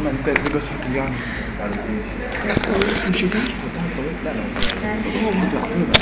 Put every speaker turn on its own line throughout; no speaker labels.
ما انت ازاي بس حكي يعني مش كده لا لا هو متوقعين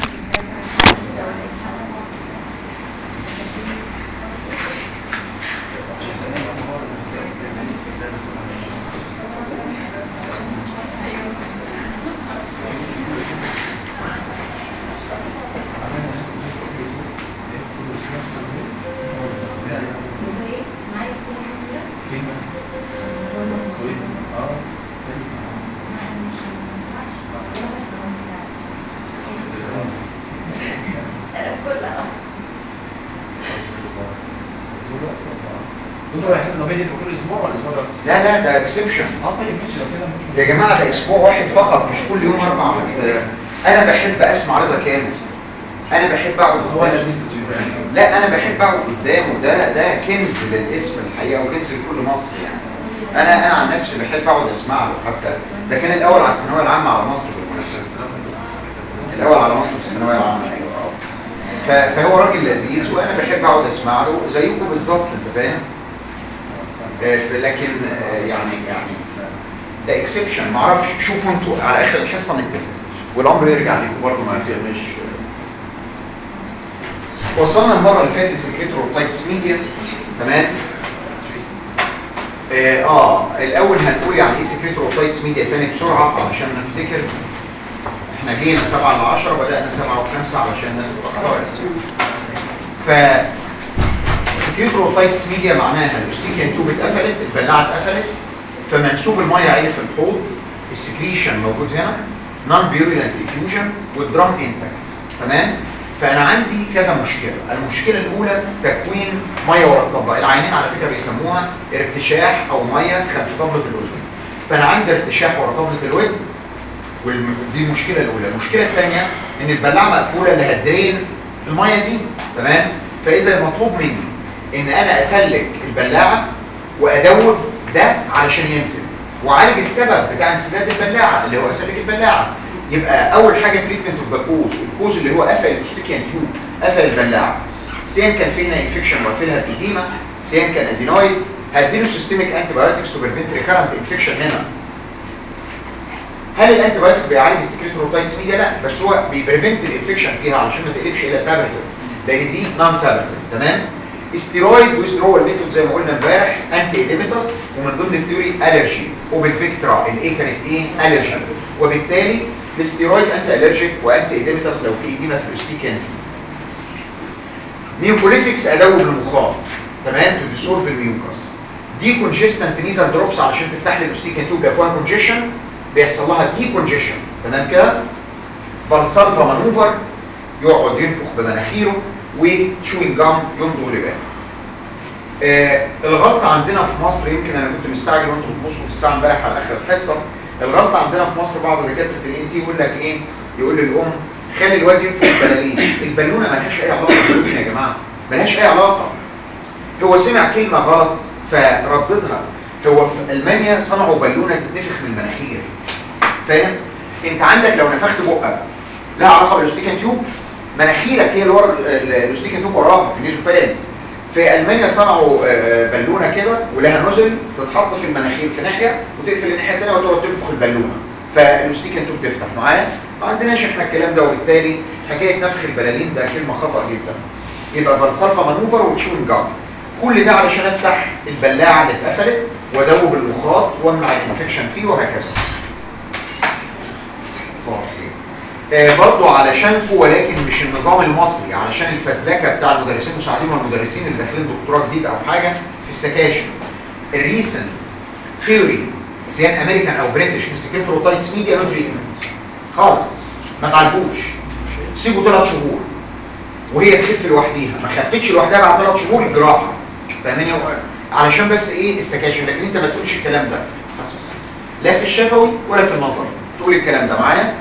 دكتور احنا لو بيجي كل اسبوع ولا اسبوع بس
لا لا ده اكسبشن
اه طيب ماشي لو كده ممكن
يا جماعة ده اسبوع واحد فقط مش كل يوم اربع آه، انا بحب اسمع رضا كامل انا بحب اقعد
هو
قدامه.
لذيذ يعني
لا انا بحب اقعد قدامه ده ده كنز للاسم الحقيقه وكنز لكل مصر يعني انا انا عن نفسي بحب اقعد اسمع له حتى ده كان الاول على الثانويه العامه على مصر بالمناسبه الاول على مصر في الثانويه العامه ايوه اه ف- فهو راجل لذيذ وانا بحب اقعد اسمع له زيكم بالظبط انت فاهم آه، لكن آه، يعني يعني ده اكسبشن ما اعرفش شوفوا انتوا على اخر الحصه نتفق والامر يرجع لكم برضه ما فيش وصلنا المره اللي فاتت لسكريتوروتايتس ميديا تمام اه, آه الاول هنقول يعني ايه سكريتوروتايتس ميديا تاني بسرعه علشان نفتكر احنا جينا 7 ل 10 بدانا 7 و5 علشان الناس تتاخر ف سكريتوروتايتس ميديا معناها الاستيكيان تيوب اتقفلت البلاعه اتقفلت فمنسوب الميه عالي في الحوض السكريشن موجود هنا نون بيوريلانت ديفيوجن والدرام انتاكت تمام فانا عندي كذا مشكله المشكله الاولى تكوين ميه ورا الطبله العينين على فكره بيسموها ارتشاح او ميه خلف طبله الاذن فانا عندي ارتشاح ورا طبله الودن ودي المشكله الاولى المشكله الثانيه ان البلاعه مقفوله اللي هتدرين الميه دي تمام فاذا المطلوب مني ان انا اسلك البلاعه وادوب ده علشان ينزل وعالج السبب بتاع انسداد البلاعه اللي هو اسلك البلاعه يبقى اول حاجه تريتمنت اوف ذا كوز الكوز اللي هو قفل الاستيكيان تيوب قفل البلاعه سواء كان فينا انفكشن وقفلها بإديمة سواء كان ادينويد هديله سيستميك انتي بايوتكس تو بريفنت ريكارنت انفكشن هنا هل الانتي بايوتيك بيعالج السكريتوروتايتس ميديا لا بس هو بيبريفنت الانفكشن فيها علشان ما تقلبش الى سابرتيف لان دي نون سابرتيف تمام استيرويد ويزرول ميثود زي ما قلنا امبارح انتي ايديميتاس ومن ضمن الثيوري الرجي وبالفيكترا الايه كانت ايه الرجي وبالتالي الاستيرويد انتي الرجيك وانتي ايديميتاس لو في ايديما في الاستيكان ميوكوليتكس ادوب المخاط تمام تو ديسولف الميوكس دي كونجستنت نيزل دروبس علشان تفتح لي الاستيكان تيوب يكون كونجيشن بيحصل لها دي كونجيشن تمام كده فالسلفا مانوفر يقعد ينفخ بمناخيره وتشوينج جام يمضغ لبان آه الغلطه عندنا في مصر يمكن انا كنت مستعجل وانتم بتبصوا في الساعه امبارح على اخر الحصه الغلطه عندنا في مصر بعض دكاتره الان تي يقول لك ايه يقول للام خلي الواد ينفخ بلالين البالونه مالهاش اي علاقه بالبالونه يا جماعه مالهاش اي علاقه هو سمع كلمه غلط فرددها هو في المانيا صنعوا بالونه تتنفخ من المناخير فاهم انت عندك لو نفخت بقك لها علاقه بالاستيكان تيوب مناخيرك هي اللي ورا الاستيكان تيوب وراها في النيزوفارينكس في المانيا صنعوا آه، بالونه كده ولها نوزل تتحط في المناخير في ناحيه وتقفل الناحيه الثانيه وتقعد تنفخ البالونه فالاستيكان تيوب تفتح معايا ما عندناش احنا الكلام ده وبالتالي حكايه نفخ البلالين ده كلمه خطا جدا يبقى فالسلفا مانوفر وتشون جام كل ده علشان افتح البلاعه اللي اتقفلت وادوب المخاط وامنع الانفكشن فيه وهكذا آه برضو علشانكم ولكن مش النظام المصري علشان الفزلكه بتاع المدرسين المساعدين والمدرسين اللي داخلين دكتوراه جديد او حاجه في السكاشن الريسنت ثيوري سيان امريكان او بريتش في سكيتروتايتس ميديا نو تريتمنت خالص ما تعالجوش سيبوا ثلاث شهور وهي تخف لوحديها ما خفتش لوحدها بعد ثلاث شهور الجراحه فاهماني علشان بس ايه السكاشن لكن انت ما تقولش الكلام ده حسس لا في الشفوي ولا في النظري تقول الكلام ده معايا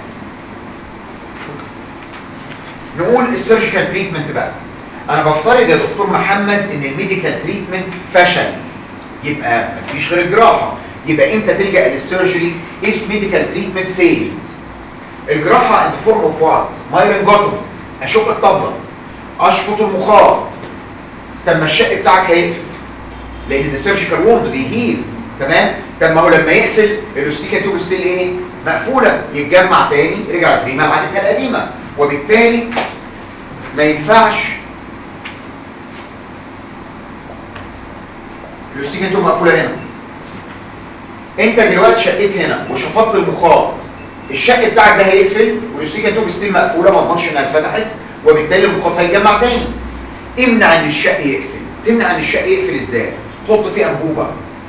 نقول السيرجيكال تريتمنت بقى انا بفترض يا دكتور محمد ان الميديكال تريتمنت فشل يبقى مفيش غير الجراحه يبقى امتى تلجا للسيرجري if medical treatment failed الجراحه انت فورم اوف وات مايرن جوتوم اشق الطبله اشفط المخاط طب ما الشق بتاعك هيقفل لان ده سيرجيكال ووند بيهيل تمام طب ما هو لما يقفل الاستيكا تيوب ستيل ايه مقفوله يتجمع تاني رجع البريمه لعادتها القديمه وبالتالي ما ينفعش الاستيكا تيوب مقفوله هنا انت دلوقتي شقيت هنا وشفطت المخاط الشق بتاعك ده هيقفل والاستيكا تيوب ستيل مقفوله ما اضمنش انها اتفتحت وبالتالي المخاط هيتجمع تاني امنع ان الشق يقفل تمنع ان الشق يقفل ازاي حط فيه انبوبه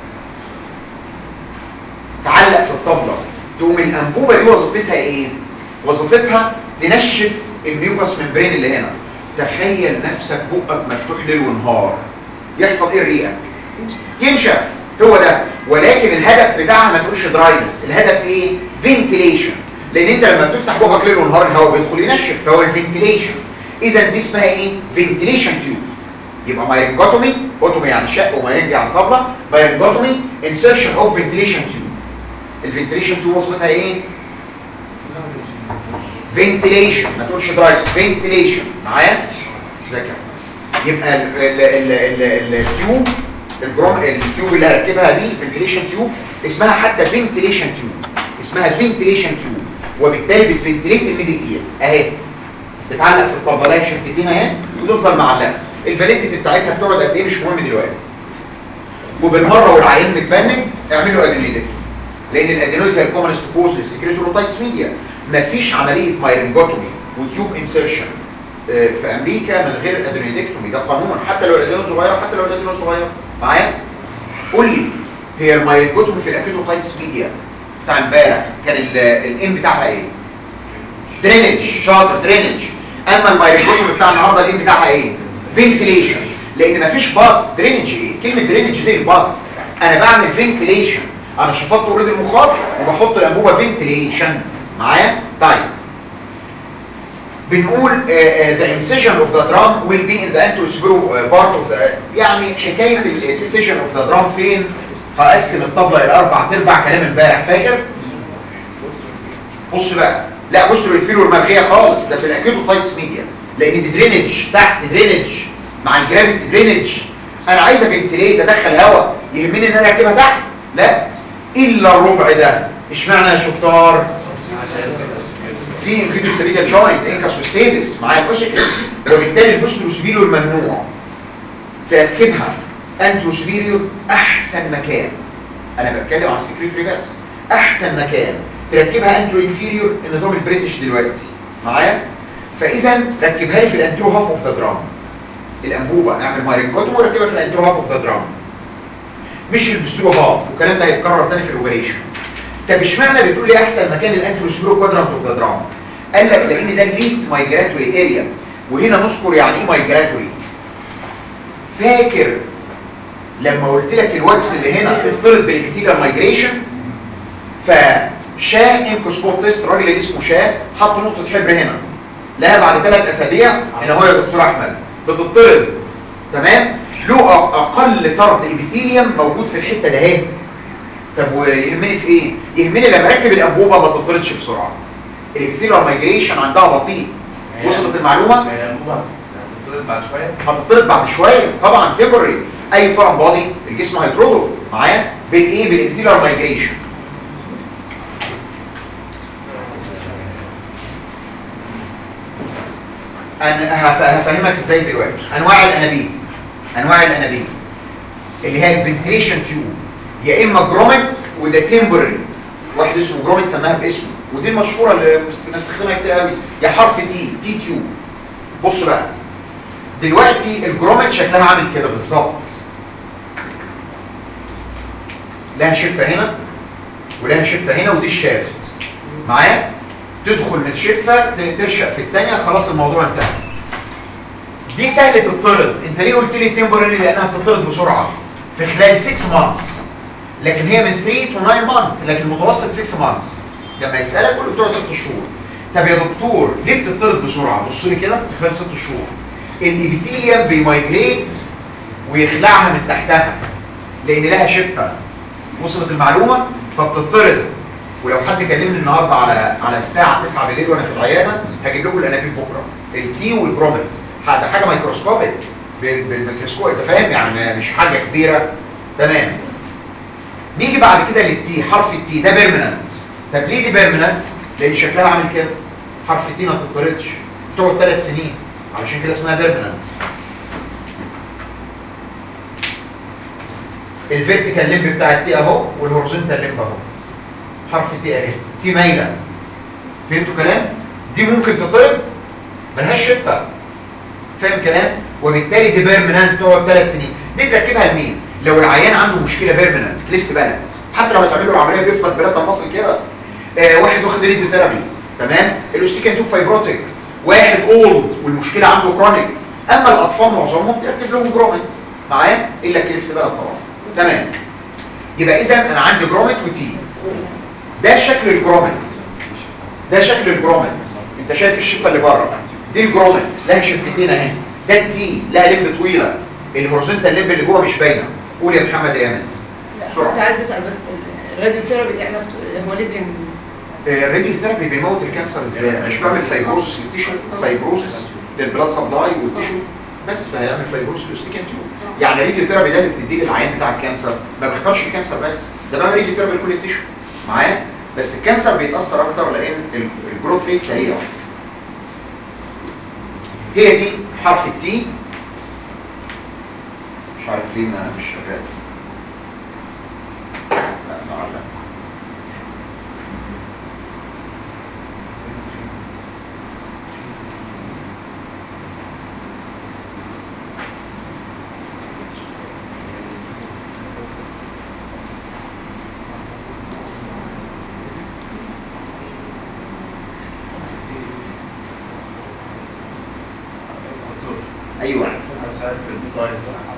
تعلق في الطبله تقوم الانبوبه دي وظيفتها ايه وظيفتها تنشف الميوكس ممبرين اللي هنا تخيل نفسك بقك مفتوح ليل ونهار يحصل ايه ريقك ينشف هو ده ولكن الهدف بتاعها ما تقولش دراينس الهدف ايه فنتيليشن لان انت لما بتفتح بقك ليل ونهار الهواء بيدخل ينشف فهو الفنتيليشن اذا دي اسمها ايه فنتيليشن تيوب يبقى مايرنجوتومي اوتومي يعني شق ومايرنج يعني طبله مايرنجوتومي انسيرشن اوف فنتيليشن تيوب الفنتيليشن تيوب وظيفتها ايه فنتيليشن ما تقولش درايف فنتيليشن معايا ذاكر يبقى ال- ال- ال- ال- التيوب البروم التيوب اللي هركبها دي فنتيليشن تيوب اسمها حتى فنتيليشن تيوب اسمها فنتيليشن تيوب وبالتالي بتفنتيليت الميدل اير اهي بتعلق في الطبلايه شفتين اهي وتفضل معلقه الفاليديتي بتاعتها بتقعد قد ايه مش مهم دلوقتي وبالمره والعيان متبنج اعملوا ادينويدكتومي لان الادينويد هي الكومنست كوز للسكريتوروتايتس ميديا مفيش عمليه مايرنجوتومي وتيوب انسيرشن في امريكا من غير ادينويدكتومي ده قانون حتى لو الادينويد صغير حتى لو الادينويد صغير معايا قول لي هي المايرنجوتومي في الاكيتوتايتس ميديا بتاع امبارح كان الام بتاعها ايه درينج شاطر درينج اما المايرنجوتومي بتاع النهارده الام بتاعها ايه فنتيليشن لان مفيش باص درينج ايه كلمه درينج دي الباص انا بعمل فنتيليشن انا شفطت اوريدي المخاط وبحط الانبوبه فنتيليشن معايا طيب بنقول uh, uh, the incision of the drum will be in the anterospero uh, part of the يعني حكايه الديسيجن اوف ذا درام فين هقسم الطبله الى اربع ارباع كلام امبارح فاكر بص بقى لا بص الفيلور مرخيه خالص ده في الاكيوتوتايتس ميديا لان دي درينج تحت درينج مع الجرافيتي درينج انا عايز فنتليت ادخل هواء يهمني ان انا اركبها تحت لا الا الربع ده اشمعنى يا شطار في انفيديو ستريجا جوينت انكس وستيدس معايا الفوسيكل وبالتالي البوستروسبيريور ممنوع تركبها انتروسبيريور احسن مكان انا بتكلم عن السكريتري بس احسن مكان تركبها انترو انفيريور النظام البريتش دلوقتي معايا فاذا ركبها لي في الانترو هاف اوف ذا درام الانبوبه اعمل مايرنجوتوم وركبها في الانترو هاف اوف ذا درام مش البسترو هاف والكلام ده هيتكرر تاني في الاوبريشن طب اشمعنى بتقول لي احسن مكان الانترو سبرو كوادرانت اوف ذا درام قال لك لان ده الليست مايجراتوري اريا وهنا نذكر يعني ايه مايجراتوري فاكر لما قلت لك الوكس اللي هنا اضطرب بالكتيريال مايجريشن فشاه انكوسبوت تيست الراجل اللي اسمه شاه حط نقطه حبر هنا لها بعد ثلاث اسابيع هنا هو يا دكتور احمد بتضطرب تمام له أ- اقل طرد ابيثيليوم موجود في الحته ده اهي طب ويهمني في ايه يهمني لما اركب الانبوبه ما تضطردش بسرعه الابيثيليوم مايجريشن عندها بطيء وصلت المعلومه
هتطلب بعد شويه
هتطرد بعد شويه طبعا تمبري اي فورم بودي الجسم هيطرده معايا بالايه بالابتيلر مايجريشن انا هف- هفهمك ازاي دلوقتي انواع الانابيب انواع الانابيب اللي هي الفنتيشن تيوب يا اما جرومت وده تمبرري واحد اسمه جرومت سماها باسمه ودي المشهوره اللي بنستخدمها كتير قوي يا حرف تي تي تيوب بص بقى دلوقتي الجرومت شكلها عامل كده بالظبط لها شفه هنا ولها شفه هنا ودي الشافت معايا تدخل من الشفه ت- ترشق في الثانيه خلاص الموضوع انتهى دي سهله تطرد انت ليه قلت لي تمبرري لانها بتطرد بسرعه في خلال 6 مانثs لكن هي من 3 to 9 مانث لكن المتوسط 6 مانثs لما يسالك قول له بتقعد 6 شهور طب يا دكتور ليه بتطرد بسرعه بص لي كده في خلال 6 شهور الابيثيليوم بيمايجريت ويخلعها من تحتها لان لها شفه وصلت المعلومه فبتطرد ولو حد كلمني النهارده على على الساعه 9 بالليل وانا في العياده هجيب لكم الانابيب بكره التي والبرومت ده حاجه ميكروسكوبيك بال- بالميكروسكوب انت فاهم يعني مش حاجه كبيره تمام نيجي بعد كده للتي حرف التي ده بيرمننت طب ليه دي بيرمننت لان شكلها عامل كده حرف التي ما تتطردش تقعد ثلاث سنين علشان كده اسمها بيرمننت الفيرتيكال ليمب بتاع التي اهو والهورزونتال ليمب اهو حرف تي اهي تي مايله فهمتوا كلام دي ممكن تطرد ملهاش شفه فاهم كلام وبالتالي دي بيرمننت تقعد ثلاث سنين دي تركبها لمين لو العيان عنده مشكله بيرمننت كليفت بالك حتى لو هتعمل له العمليه بيفقد بلاد المصل كده آه واحد واخد ريديو ثيرابي تمام الاوستيكان توب فايبروتيك واحد اولد والمشكله عنده كرونيك اما الاطفال معظمهم تركب لهم جرومت معايا الا كليفت بالك طبعا تمام يبقى اذا انا عندي جرومت وتي ده شكل الجرومت ده شكل الجرومت انت شايف الشفه اللي بره دي الجرومت لها شفتين اهي ده التي لها لمب طويله الهورزونتال لمب اللي جوه مش باينه قول يا محمد يا ايمن
لا كنت عايز اسال بس الراديو ثيرابي اللي عملته هو ليه بيعمل
الراديو ثيرابي بيموت الكانسر ازاي مش بعمل فايبروسس للتيشو فايبروسس للبلاد سبلاي والتيشو بس فهيعمل فايبروسس للاستيكان تيوب يعني الراديو ثيرابي ده اللي بتديه للعيان بتاع الكانسر ما بيختارش الكانسر بس ده بعمل راديو ثيرابي لكل التيشو معايا بس الكانسر بيتاثر اكتر لان ال- الجروث ريت سريع هي دي حرف التي مش عارف ليه ما مش شغال لا معلق ايوه
عايز أعرف الديزاين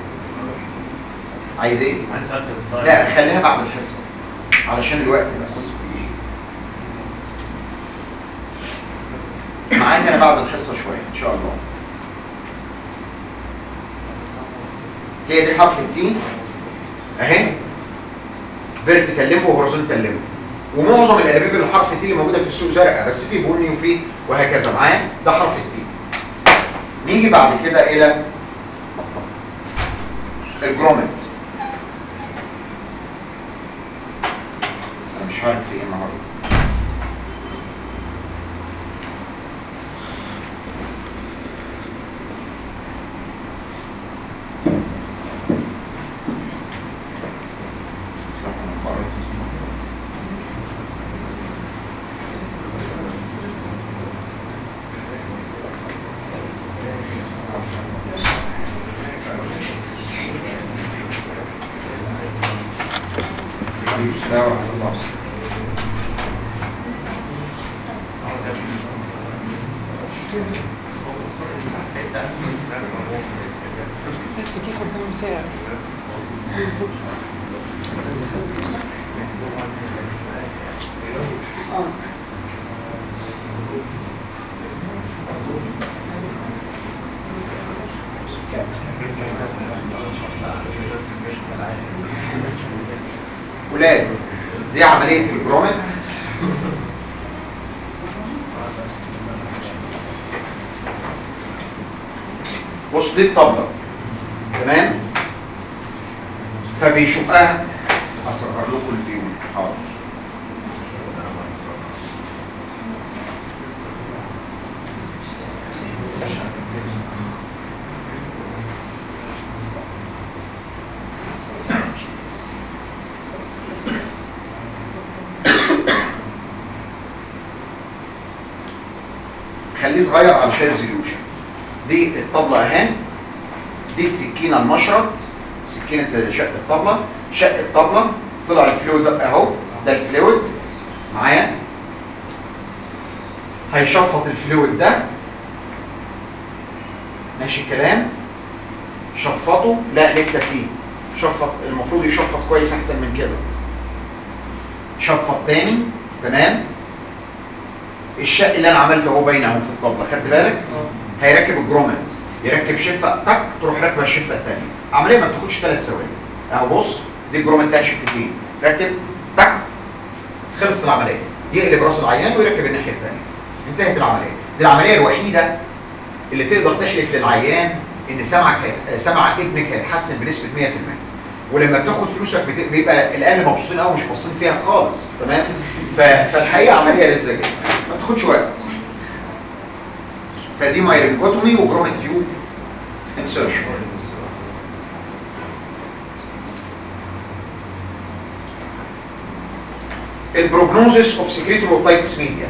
عايز ايه
عايز أعرف الديزاين
لا خليها بعد الحصه علشان الوقت بس معاك انا بعد الحصه شويه ان شاء الله هي دي حرف التي اهي فيرتيكال ليمب وهورزونتال ليمب ومعظم الانابيب اللي حرف التي اللي موجوده في السوق زرقاء بس في بني وفي وهكذا معايا ده حرف التي نيجي بعد كده الى الجرومت انا مش عارف في ايه النهارده لا ورحمة الله
بتاخد كام ساعه اه
ولاد دي عملية الجرومت بص دي الطبلة تمام فبيشقها أصغر لكم الفيو حاضر خليه صغير علشان ريزوليوشن دي الطبلة اهي دي السكينة المشرط سكينة شق الطبلة شق الطبلة طلع الفلويد اهو ده الفلويد معايا هيشفط الفلويد ده ماشي الكلام شفطه لا لسه فيه شفط المفروض يشفط كويس احسن من كده شفط تاني تمام الشق اللي انا عملته اهو باين اهو في الطبله خدت بالك هيركب الجرومنت يركب شفه تك تروح راكبه الشفه الثانيه عمليه ما بتاخدش ثلاث ثواني اهو بص دي الجرومنت لها شفتين ركب تك خلصت العمليه يقلب راس العيان ويركب الناحيه الثانيه انتهت العمليه دي العمليه الوحيده اللي تقدر تحلف للعيان ان سمعك هي- سمع ابنك هيتحسن بنسبه 100% ولما بتاخد فلوسك بت- بيبقى الاهل مبسوطين قوي مش باصين فيها خالص تمام ف- فالحقيقه عمليه لذيذه جدا ما بتاخدش وقت فدي مايرنجوتومي وجرومنت تيوب انسرشن البروجنوزس اوف سكريتوروتايتس ميديا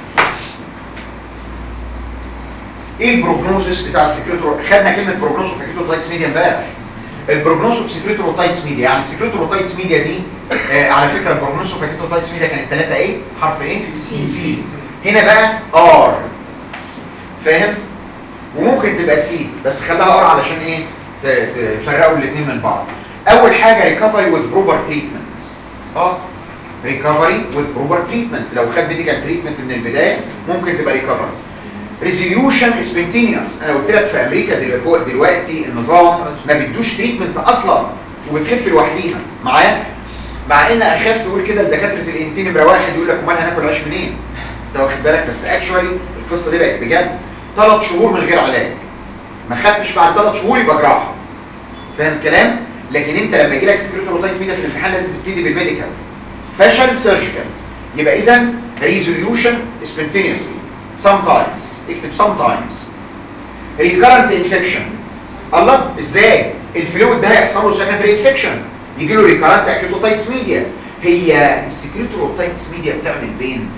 ايه البروجنوزس بتاع السكريتورو خدنا كلمه بروجنوز اوف سكريتوروتايتس ميديا امبارح البروجنوز اوف سكريتوروتايتس ميديا يعني السكريتوروتايتس ميديا دي آه على فكره البروجنوز اوف سكريتوروتايتس ميديا كانت 3 ايه حرف ايه سي سي هنا بقى ار فاهم وممكن تبقى سي بس خليها ار علشان ايه ت- تفرقوا الاثنين من بعض اول حاجه ريكفري وذ بروبر تريتمنت اه ريكفري وذ بروبر تريتمنت لو خد ميديكال تريتمنت من البدايه ممكن تبقى ريكفري ريزوليوشن سبنتينيوس انا قلت لك في امريكا دلوقتي, دلوقتي النظام ما بيدوش تريتمنت اصلا وبتخف لوحديها معايا مع ان اخاف تقول كده لدكاتره الانتين نمره واحد يقول لك امال هناكل عيش منين انت واخد بالك بس اكشوالي القصه دي بقت بجد ثلاث شهور من غير علاج ما خدتش بعد ثلاث شهور يبقى جراحه فاهم الكلام لكن انت لما يجي لك سكريتوروتايتس ميديا في الامتحان لازم تبتدي بالميديكال فشل سيرجيكال يبقى اذا ريزوليوشن سبنتينيوسلي sometimes اكتب sometimes recurrent infection الله ازاي الفلويد ده هيحصل له secondary infection يجي له recurrent acutophytes media هي السكريتوروتايتس ميديا بتعمل بين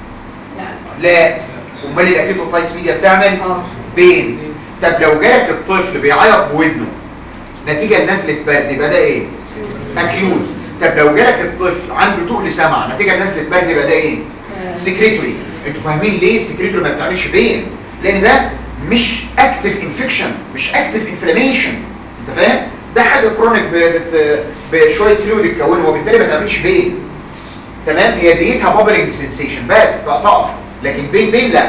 لا امال الاكيتوفايتس ميديا بتعمل بين طب لو جالك الطفل بيعيط بودنه نتيجه لنزله برد يبقى ده ايه اكيوت طب لو جالك الطفل عنده تقل سمع نتيجه لنزله برد يبقى ده ايه سكريتوري انتوا فاهمين ليه السكريتوري ما بتعملش بين لان ده مش اكتف انفكشن مش اكتف انفلاميشن انت فاهم ده حاجه كرونيك بشويه فلويد اتكونه وبالتالي ما بتعملش بين تمام هي ديتها بابلنج سنسيشن بس تقطع لكن بين بين لا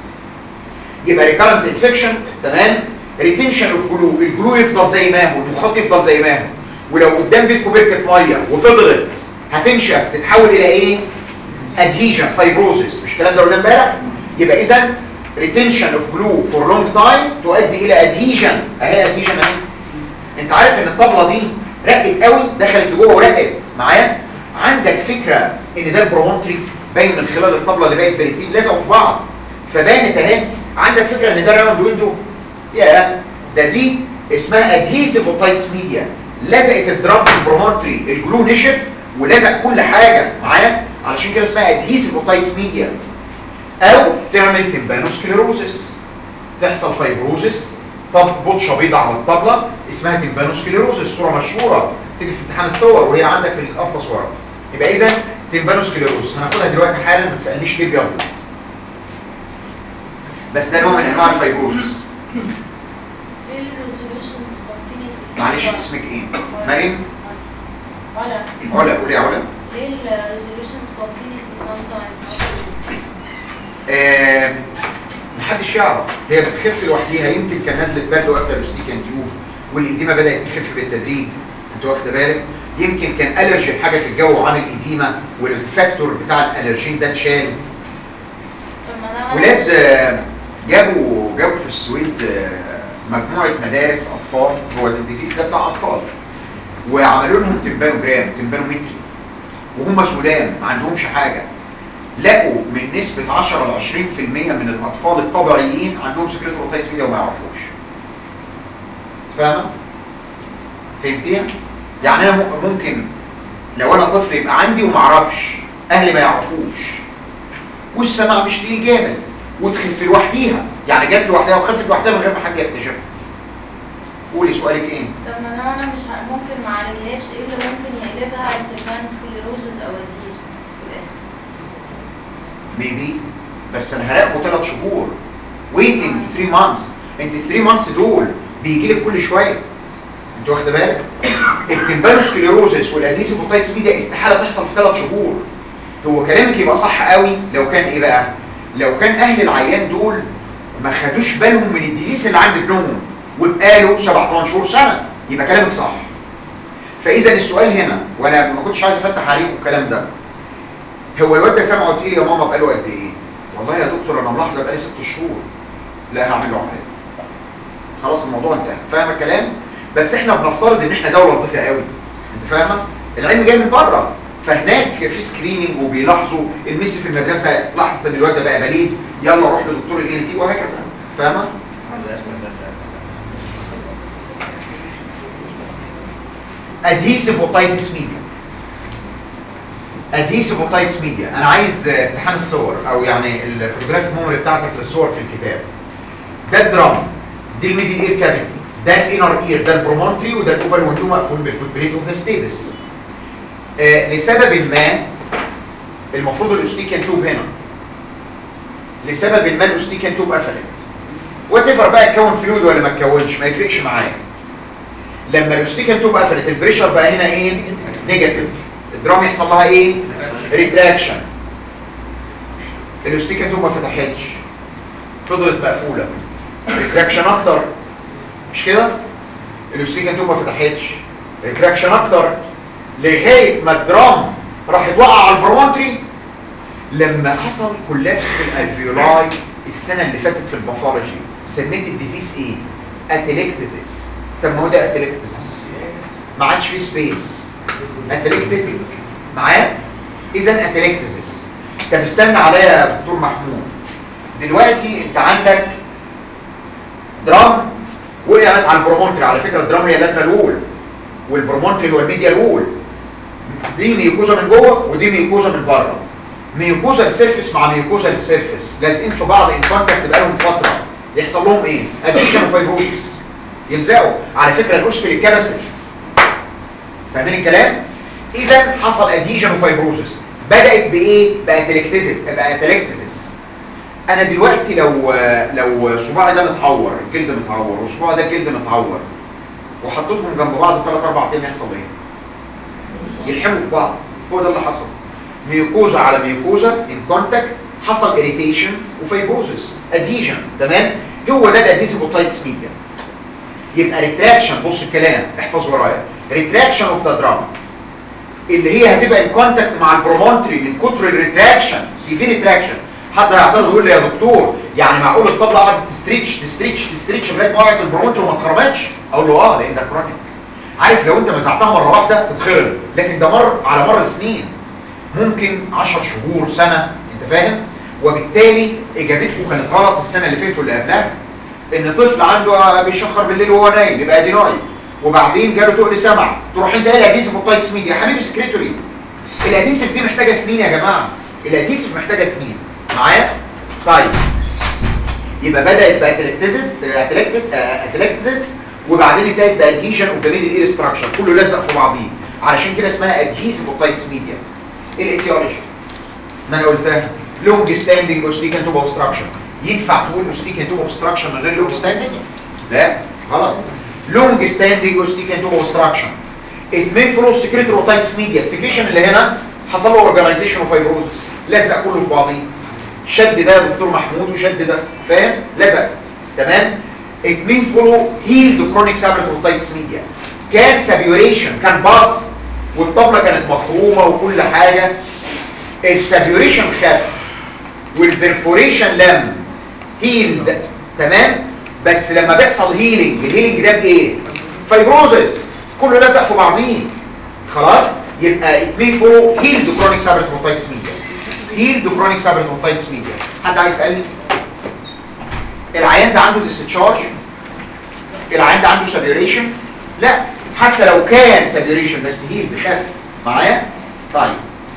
يبقى ريكارنت انفكشن تمام ريتنشن اوف جلو الجلو يفضل زي ما هو المخاط يفضل زي ما هو ولو قدام بيتكم بركه ميه وفضلت هتنشف تتحول الى ايه ادهيجن فايبروزس مش الكلام ده قلنا امبارح يبقى اذا ريتنشن اوف جلو فور لونج تايم تؤدي الى ادهيجن اهي ادهيجن اهي انت عارف ان الطبله دي رقت قوي دخلت لجوه ورقت معايا عندك فكره ان ده البرومونتري باين من خلال الطبله اللي بقت بريتين لازقوا في بعض فبانت اهي عندك فكره ان ده راوند ويندو يا ده دي اسمها ادهيسيف اوتايتس ميديا لزقت الدراب البرومونتري الجلو نشف ولزق كل حاجه معايا علشان كده اسمها ادهيسيف اوتايتس ميديا او تعمل تمبانوسكليروزس تحصل فايبروزس طب بطشه بيضاء على الطبله اسمها تمبانوسكليروزس صوره مشهوره تيجي في امتحان الصور وهي عندك في القفص ورا يبقى اذا تمبانوسكليروزس هناخدها دلوقتي حالا ما تسالنيش ليه بيض بس ده نوع من انواع الفايبروزس
ايه الريزولوشن سبونتينيوس
معلش اسمك ايه مريم
ولا
علا قولي يا علا
ليه الريزولوشن سبونتينيوس sometimes
آه، محدش يعرف هي بتخف لوحديها يمكن كان نزلت برد وقت الاستيكان تيوب والإديمة بدأت تخف بالتدريج انت واخد بالك يمكن كان الرجي حاجة في الجو وعامل إديمة والفاكتور بتاع الالرجين ده اتشال
طب ما انا
ولاد آه، جابوا جابوا في السويد آه، مجموعة مدارس أطفال هو الديزيز ده بتاع أطفال وعملوا لهم تمبانوجرام تمبانومتري وهم سودان ما عندهمش حاجة لقوا من نسبة 10 ل 20% من الأطفال الطبيعيين عندهم سكريت روتايتس ميديا وما يعرفوش فاهمة؟ فهمتيها؟ يعني أنا م- ممكن لو أنا طفل يبقى عندي وما اعرفش أهلي ما يعرفوش والسمع مش ليه جامد وتخف لوحديها يعني جت لوحدها وخفت لوحدها من غير ما حد يكتشفها قولي سؤالك ايه؟
طب ما انا انا مش ه- ممكن ما عليهاش ايه اللي ممكن يقلبها تبان سكليروزز او اديشن في الاخر
ميبي بس انا هراقبه ثلاث شهور ويتنج 3 مانثs انت 3 مانثs دول بيجي لك كل شويه انت واخده بالك التمبانوسكليروزس والاديسيف اوتايتس ميديا استحاله تحصل في ثلاث شهور هو كلامك يبقى صح قوي لو كان ايه بقى لو كان اهل العيان دول ما خدوش بالهم من الديزيز اللي عند ابنهم وبقاله 17 شهور سنه يبقى كلامك صح فاذا السؤال هنا وانا ما كنتش عايز افتح عليكم الكلام ده هو الواد ده سمعه تقيل يا ماما بقاله قد ايه والله يا دكتور انا ملاحظه بقالي ست شهور لا هعمل له عمليه خلاص الموضوع انتهى فاهم الكلام بس احنا بنفترض ان احنا دوله نظيفه قوي انت فاهمه العلم جاي من بره فهناك في سكريننج وبيلاحظوا المس في المدرسه لاحظت ان الواد ده بقى بليد يلا روح لدكتور الاي تي وهكذا فاهمه ادهيسيف اوتايتس ميديا ادهيسيف اوتايتس ميديا انا عايز آه، امتحان الصور او يعني الفوتوغرافيك ميموري بتاعتك للصور في الكتاب ده الدرام دي الميدل اير كافيتي ده الانر اير ده البرومونتري وده الاوبر ويندو مقفول بالفوتبريت اوف ذا ستيبس آه لسبب ما المفروض الاستيكان توب هنا لسبب ما الاستيكان توب قفلت وات ايفر بقى اتكون فلويد ولا ما اتكونش ما يفرقش معايا لما الاستيكان توب قفلت البريشر بقى هنا ايه نيجاتيف الدرام يحصل لها ايه ريتراكشن الاستيكان توب ما فتحتش فضلت مقفوله ريتراكشن اكتر مش كده الاستيكان توب ما فتحتش ريتراكشن اكتر لغايه ما الدرام راحت وقع على البرونتري لما حصل كولابس في الالفيولاي السنه اللي فاتت في الباثولوجي سميت الديزيز ايه اتليكتيزيس طب ما هو ده اتليكتيزيس ما عادش فيه سبيس اتليكتيك معايا اذا اتليكتيزيس طب استنى عليا يا دكتور محمود دلوقتي انت عندك درام وقعت على البرومونتري على فكره الدرام هي اللاترال وول والبرومونتري هو الميديال وول دي ميوكوزا من جوه ودي ميوكوزا من بره ميوكوزا السيرفيس مع ميوكوزا السيرفيس لازقين في بعض ان كونتاكت بقالهم فتره يحصل لهم ايه اديشن وفايبروزس يلزقوا على فكره الاوسفل الكبسل فاهمين الكلام اذا حصل اديشن وفايبروزس بدات بايه باتلكتيزس بقى اتلكتيزس انا دلوقتي لو لو صباعي ده متعور الجلد متعور وصباعي ده جلد متعور وحطيتهم جنب بعض ثلاث اربع ايام يحصل ايه يلحموا في بعض هو ده اللي حصل ميوكوزا على ميوكوزا ان كونتاكت حصل اريتيشن وفايبروزس اديشن تمام هو ده الاديسيف اوتايتس ميديا يبقى ريتراكشن بص الكلام احفظ ورايا ريتراكشن اوف ذا درام اللي هي هتبقى ان كونتاكت مع البرومونتري من كتر الريتراكشن سيفير ريتراكشن حد هيعترض يقول لي يا دكتور يعني معقول الطبله قعدت تستريتش تستريتش تستريتش لغايه ما وقعت البرومونتري وما اتخرمتش اقول له اه لان ده كرونيك عارف لو انت مزعتها مره واحده تتخرم لكن ده مر على مر سنين ممكن 10 شهور سنه انت فاهم وبالتالي اجابتكم كانت غلط السنه اللي فاتت واللي قبلها ان طفل عنده بيشخر بالليل وهو نايم يبقى ادينوي وبعدين جاله تقل سمع تروح انت قايل اديسيف اوتايتس ميديا يا حبيبي سكريتوري الاديسيف دي محتاجه سنين يا جماعه الاديسيف محتاجه سنين معايا طيب يبقى بدات باتلكتيزس اتلكتيزس وبعدين انتهت بادهيشن اوف ذا ميدل اير ستراكشر كله لازق في بعضيه علشان كده اسمها ادهيسيف اوتايتس ميديا الايتيولوجي ما انا قلتها لونج ستاندنج اوستيكان توب اوبستراكشن ينفع تقول اوستيكان توب اوبستراكشن من غير لونج ستاندنج لا غلط لونج ستاندنج اوستيكان توب اوبستراكشن اتمين فلوس سكريتور اوتايتس ميديا السكريشن اللي هنا حصل له اورجانيزيشن وفايبروزس لزق كله في بعضيه شد ده يا دكتور محمود وشد ده فاهم لزق تمام اتنين فولو هيلد كرونيك سابرتوتايتس ميديا كان سابيوريشن كان باص والطبلة كانت مخرومة وكل حاجة السابيوريشن خف والبرفوريشن لم هيلد تمام بس لما بيحصل هيلينج الهيلينج ده بايه فايبروزس كله لزق في بعضيه خلاص يبقى اتنين فولو هيلد كرونيك سابرتوتايتس ميديا هيلد كرونيك سابرتوتايتس ميديا حد عايز يسالني العيان ده عنده ديستشارج العيان ده عنده سابيوريشن لا حتى لو كان سابيوريشن بس هي بخف معايا طيب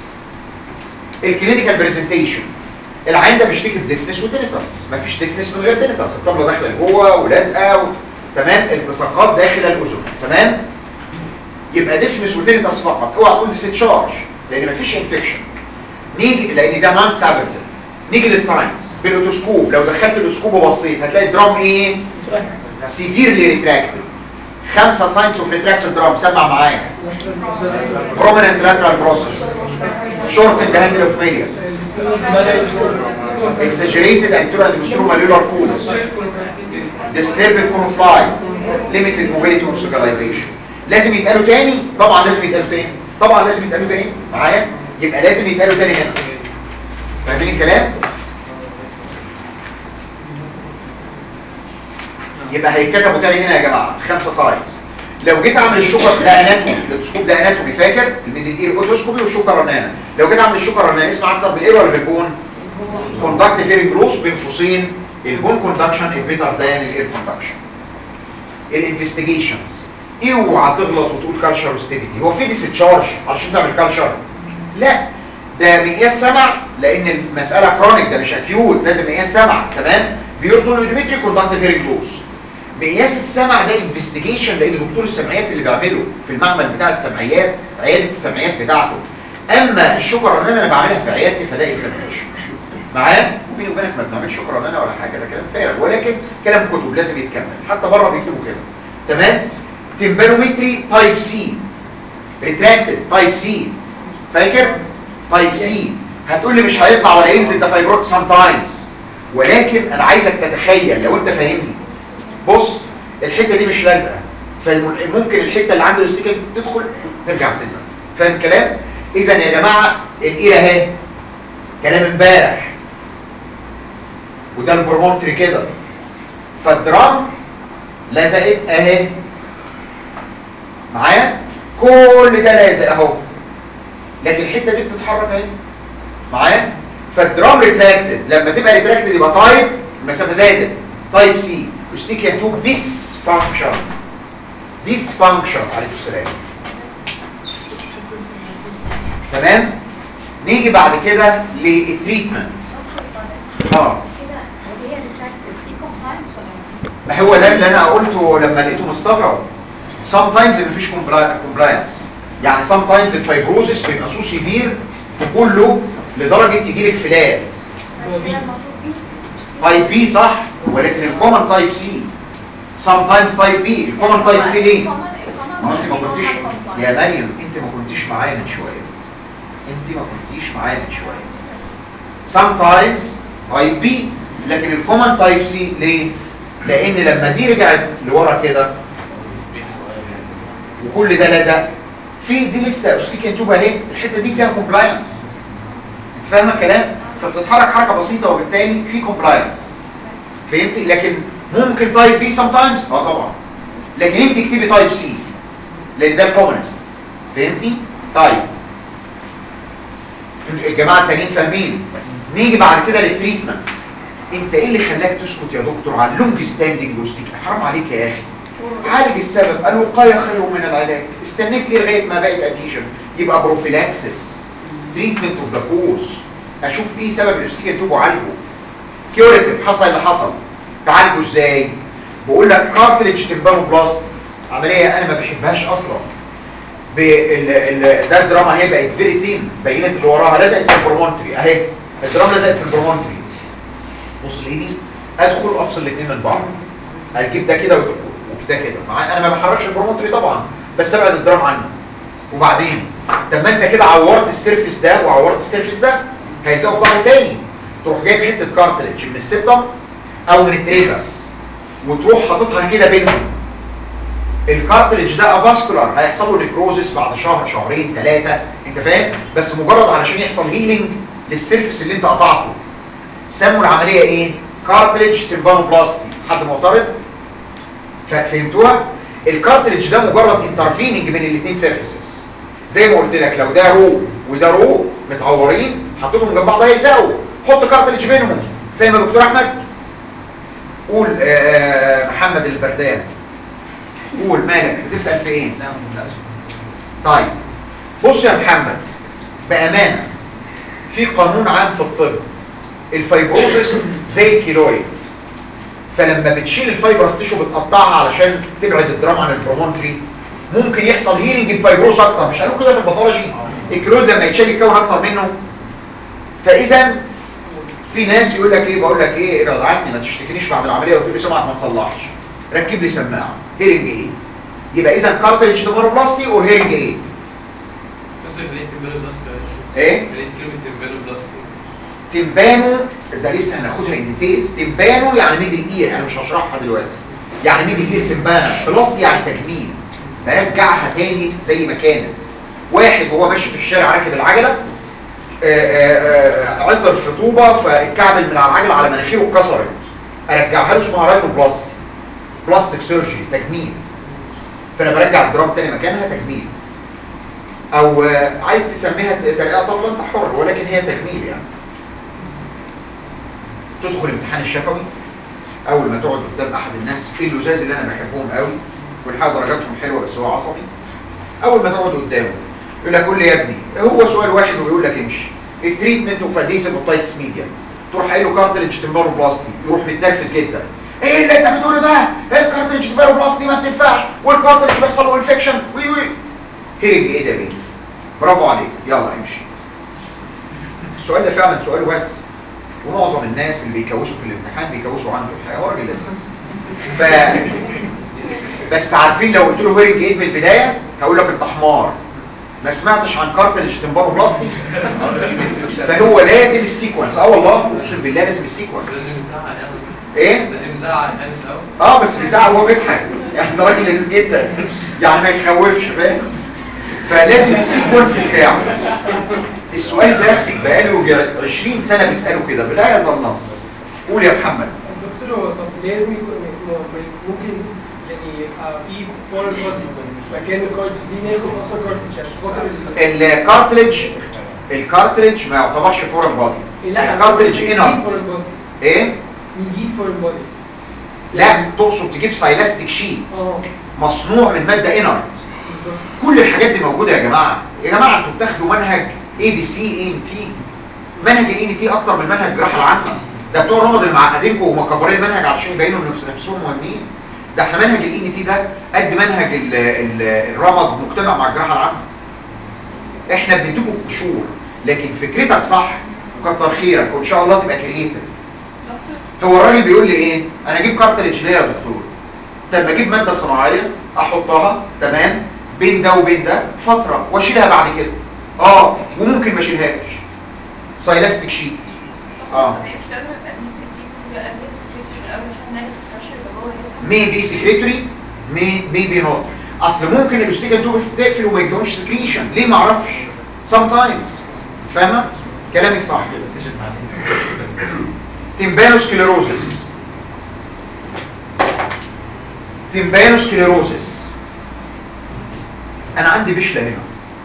الكلينيكال برزنتيشن العيان ده بيشتكي بديفنس وتينيتاس مفيش ديفنس من غير تينيتاس الطبله داخله لجوه ولازقه و... تمام التصاقات داخل الاذن تمام يبقى ديفنس وتينيتاس فقط اوعى تقول ديستشارج لان مفيش انفكشن نيجي لان ده مان سابرتن نيجي للساينس بالاوتوسكوب لو دخلت الاوتوسكوب وبصيت هتلاقي الدرام ايه سيفيرلي ريتراكتد خمسه ساينس اوف ريتراكتد درام سمع معايا prominent lateral process shortened handle of medius exaggerated anterior anteromalleolar folds disturbed chronofly limited mobility ossicalization لازم يتقالوا تاني طبعا لازم يتقالوا تاني طبعا لازم يتقالوا تاني معايا يبقى لازم يتقالوا تاني هنا فاهمين الكلام يبقى هيتكتبوا تاني هنا يا جماعه خمسه ساينس لو جيت اعمل الشوكر ده اناتومي الاوتوسكوب ده اناتومي فاكر الميدل اير اوتوسكوبي والشوكر رنانه لو جيت اعمل الشوكر رنانه اسمع اكتر بالاير ولا بالبون كوندكت هيرنج جروس بين قوسين البون كوندكشن البيتر دان الاير كوندكشن الانفستيجيشنز اوعى تغلط وتقول كالشر وستيبيتي هو في ديستشارج علشان تعمل كالشر لا ده مقياس سمع لان المساله كرونيك ده مش اكيوت لازم مقياس سمع تمام بيرضوا الاوديمتري كوندكت هيرنج جروس مقياس السمع ده انفستيجيشن لان دكتور السمعيات اللي بيعمله في المعمل بتاع السمعيات عياده السمعيات بتاعته اما الشكر ان انا بعملها في عيادتي فده اكزامينشن معايا وبيني وبينك ما بنعملش شكر ان انا ولا حاجه ده كلام فارغ ولكن كلام كتب لازم يتكمل حتى بره بيكتبوا كده تمام تمبانومتري تايب سي ريتراكتد تايب سي فاكر تايب سي هتقول لي مش هيطلع ولا ينزل ده فايبروت سام تايمز ولكن انا عايزك تتخيل لو انت فاهمني بص الحته دي مش لازقه فممكن الحته اللي عند الاستيكه تدخل ترجع سنه فاهم الكلام اذا يا جماعه الايه اهي كلام امبارح وده البرومونتري كده فالدرام لزقت اهي معايا كل ده لازق اهو لكن الحته دي بتتحرك اهي معايا فالدرام ريتراكتد لما تبقى ريتراكتد يبقى تايب المسافه زادت تايب سي وستيكيا توب ديس فانكشن ديس فانكشن عليكم السلام تمام نيجي بعد كده للتريتمنت اه
كده وهي ريتراكتد في كومبلاينس ولا
ما هو ده اللي انا قلته لما لقيته مستغرب sometimes مفيش compliance يعني sometimes الفايبروزس بيبقى سو سيفير وكله لدرجه يجي لك فلات
هو بي المفروض بي مش سي.
تايب بي صح ولكن الكومن تايب سي sometimes تايب بي الكومن تايب سي ليه
الكومن- الكومن
ما انت ما
بي
كنتيش
normal compliance.
يا مريم انت ما كنتيش معايا من شويه انت ما كنتيش معايا من شويه sometimes تايب بي لكن الكومن تايب سي ليه لان لما دي رجعت لورا كده وكل ده لزق في دي لسه اوستيكيان توب اهي الحته دي فيها كومبلاينس انت فاهمه الكلام فبتتحرك حركه بسيطه وبالتالي في كومبلاينس فهمتي لكن ممكن تايب بي سام تايمز اه طبعا لكن انت اكتبي تايب سي لان ده الكومنست فهمتي طيب الجماعه التانيين فاهمين نيجي بعد كده للتريتمنت انت ايه اللي خلاك تسكت يا دكتور على اللونج ستاندنج اوستيك حرام عليك يا اخي عالج السبب الوقايه خير من العلاج استنيت ليه لغايه ما بقت اديشن يبقى بروفيلاكسس تريتمنت اوف ذا كوز اشوف ايه سبب الاستيكا توب وعالجه كيوريتيف حصل اللي حصل تعالجه ازاي بقول لك كارتليج تمبانو بلاست عمليه انا ما بحبهاش اصلا بال ال... ده الدراما اهي بقت فيري تين بينت اللي وراها لزقت في البرومونتري اهي الدراما لزقت في البرومونتري بص لايدي ادخل افصل الاثنين من بعض اجيب ده كده وده كده مع انا ما بحركش البرومونتري طبعا بس ابعد الدرام عنه وبعدين طب ما انت كده عورت السيرفيس ده وعورت السيرفيس ده هيلزقوا في بعض تاني تروح جايب حته كارتلج من السبتم او من التريكس وتروح حاططها كده بينهم الكارتلج ده افاسكولار هيحصل له نيكروزس بعد شهر شهرين ثلاثه انت فاهم بس مجرد علشان يحصل هيلينج للسيرفيس اللي انت قطعته سموا العمليه ايه كارتلج تمبانوبلاستي حد معترض فهمتوها الكارتلج ده مجرد انترفيننج بين الاثنين سيرفيسز زي ما قلت لك لو ده رو وده رو متعورين حطيتهم جنب بعض هيلزقوا حط كارتلج بينهم فاهم يا دكتور احمد قول آه محمد البردان قول مالك بتسال في ايه
لا لا
طيب بص يا محمد بامانه في قانون عام في الطب الفايبروزس زي الكيلويد فلما بتشيل الفايبرس تيشو بتقطعها علشان تبعد الدرام عن البرومونتري ممكن يحصل هيلينج الفايبروز اكتر مش قالوا كده في الباثولوجي الكيلويد لما يتشال يتكون اكتر منه فاذا في ناس يقول لك ايه بقول لك ايه ابعد عني ما تشتكينيش بعد العمليه وتقول لي سمعك ما تصلحش ركب لي سماعه هيرنج ايد يبقى اذا كارتلج تماروبلاستي اور هيرنج ايد ايه تمبانو ده لسه هناخدها ان ديتيلز تمبانو يعني ميدل اير انا مش هشرحها دلوقتي يعني ميدل اير تمبانا بلاستي يعني تجميل برجعها تاني زي ما كانت واحد وهو ماشي في الشارع راكب العجله آه، آه، آه، عطر في طوبه فالكعبل من على العجله على مناخيره اتكسرت ارجعها له اسمها رايتو بلاستي بلاستيك سيرجري تجميل فانا برجع الدرام تاني مكانها تجميل او آه، عايز تسميها ترقية طبلة انت حر ولكن هي تجميل يعني تدخل امتحان الشفوي اول ما تقعد قدام احد الناس في اللزاز اللي انا بحبهم قوي والحقيقه درجاتهم حلوه بس هو عصبي اول ما تقعد قدامه يقول لك قول لي يا ابني هو سؤال واحد ويقول لك امشي التريتمنت اوف اديسيف اوتايتس ميديا تروح قايل له كارتلج تمبارو بلاستي يروح متنرفز جدا ايه اللي انت بتقوله ده ايه الكارتلج تمبارو بلاستي ما بتنفعش والكارتلج بيحصل له انفكشن وي وي هيرنج ايه ده يا بنتي برافو عليك يلا امشي السؤال ده فعلا سؤال واسع ومعظم الناس اللي بيكوشوا في الامتحان بيكوشوا عنده الحقيقه هو راجل لذيذ ف بس عارفين لو قلت له هيرنج ايه من البدايه هقول لك انت حمار ما سمعتش عن كارتلج تمبارو بلاستي فهو لازم السيكونس اه والله اقسم بالله لازم السيكونس
لازم يزعق قوي
ايه
لازم يزعق يعني الاول
اه بس بيزعق وهو بيضحك يعني ده راجل لذيذ جدا يعني ما يخوفش فاهم فلازم السيكونس بتاعه السؤال ده بقاله جا- 20 سنه بيسالوا كده بلا يظل النص قول يا محمد
دكتور هو طب لازم يكون ممكن يعني يبقى في فورن بودي مكان الكارت دي ناخد اصلا كارت عشان خاطر ال-
الكارتلج الكارتلج ما يعتبرش فورن بودي
لا
الكارتلج
نجيب
انر
فورن بودي
ايه
نجيب فورن بودي
لا تقصد تجيب سايلاستيك شيت
اه
مصنوع من ماده انرت
بالظبط
كل الحاجات دي موجوده يا جماعه يا جماعه انتوا بتاخدوا منهج اي بي سي اي ام تي منهج الاي ام تي اكتر من منهج الجراحه العامه ده بتوع رمض المعقدينكم ومكبرين المنهج علشان يبينوا ان نفسهم مهمين ده احنا منهج الاي ام تي ده قد منهج ال ال الرمض مجتمع مع الجراحه العامه احنا بنديكم قشور لكن فكرتك صح وكتر خيرك وان شاء الله تبقى كرييتيف هو الراجل بيقول لي ايه انا اجيب كارتلج ليه يا دكتور طب اجيب ماده صناعيه احطها تمام بين ده وبين ده فتره واشيلها بعد كده اه وممكن ما اشيلهاش سايلاستيك شيت اه
مش لازم يبقى دي سكري كل قبل سكري الاول عشان نعرف الفرش اللي جوه يسحب
مي بي سكريتوري مي مي بي نوت اصل ممكن الاستيكا توب تقفل وما يكونش سكريشن ليه ما اعرفش سام تايمز فاهمه كلامك صح تيمبانوسكليروزس تيمبانوسكليروزس انا عندي بشلة هنا